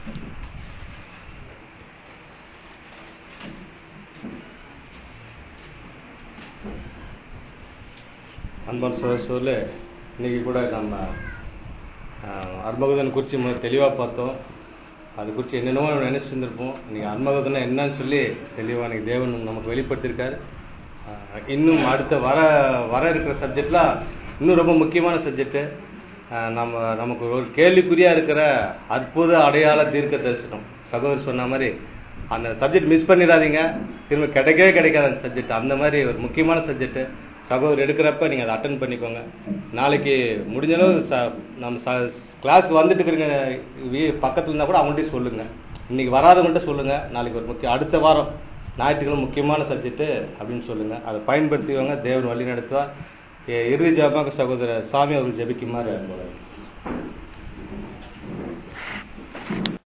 அன்பான சோழ இன்னைக்கு கூட நம்ம அர்மகதன் குறித்து முதல்ல தெளிவாக பார்த்தோம் அது குறித்து என்னென்னவோ நினைச்சிட்டு இருந்திருப்போம் இன்னைக்கு அர்மகதனை என்னன்னு சொல்லி தெளிவாக இன்னைக்கு தேவன் நமக்கு வெளிப்படுத்தியிருக்காரு ஆஹ் இன்னும் அடுத்த வர வர இருக்கிற சப்ஜெக்ட்லாம் இன்னும் ரொம்ப முக்கியமான சப்ஜெக்ட் நம்ம நமக்கு ஒரு கேள்விக்குறியா இருக்கிற அற்புத அடையாள தீர்க்க தரிசனம் சகோதரர் சொன்ன மாதிரி அந்த சப்ஜெக்ட் மிஸ் பண்ணிடாதீங்க திரும்ப கிடைக்கவே கிடைக்காத அந்த சப்ஜெக்ட் அந்த மாதிரி ஒரு முக்கியமான சப்ஜெக்ட் சகோதரர் எடுக்கிறப்ப நீங்கள் அதை அட்டன் பண்ணிக்கோங்க நாளைக்கு முடிஞ்ச அளவு ச நம்ம ச கிளாஸ்க்கு வந்துட்டு இருக்கிறீங்க வீ- பக்கத்துல இருந்தால் கூட அவங்கள்ட்டயும் சொல்லுங்கள் இன்னைக்கு வராதவங்கள்ட்ட சொல்லுங்கள் நாளைக்கு ஒரு முக்கிய அடுத்த வாரம் ஞாயிற்றுக்கிழமை முக்கியமான சப்ஜெக்ட்டு அப்படின்னு சொல்லுங்கள் அதை பயன்படுத்திக்கோங்க தேவன் வழி நடத்துவார் இறுதி ஜாபாக சகோதரர் சாமி அவர்கள் ஜெபிக்குமாறு அன்புடன்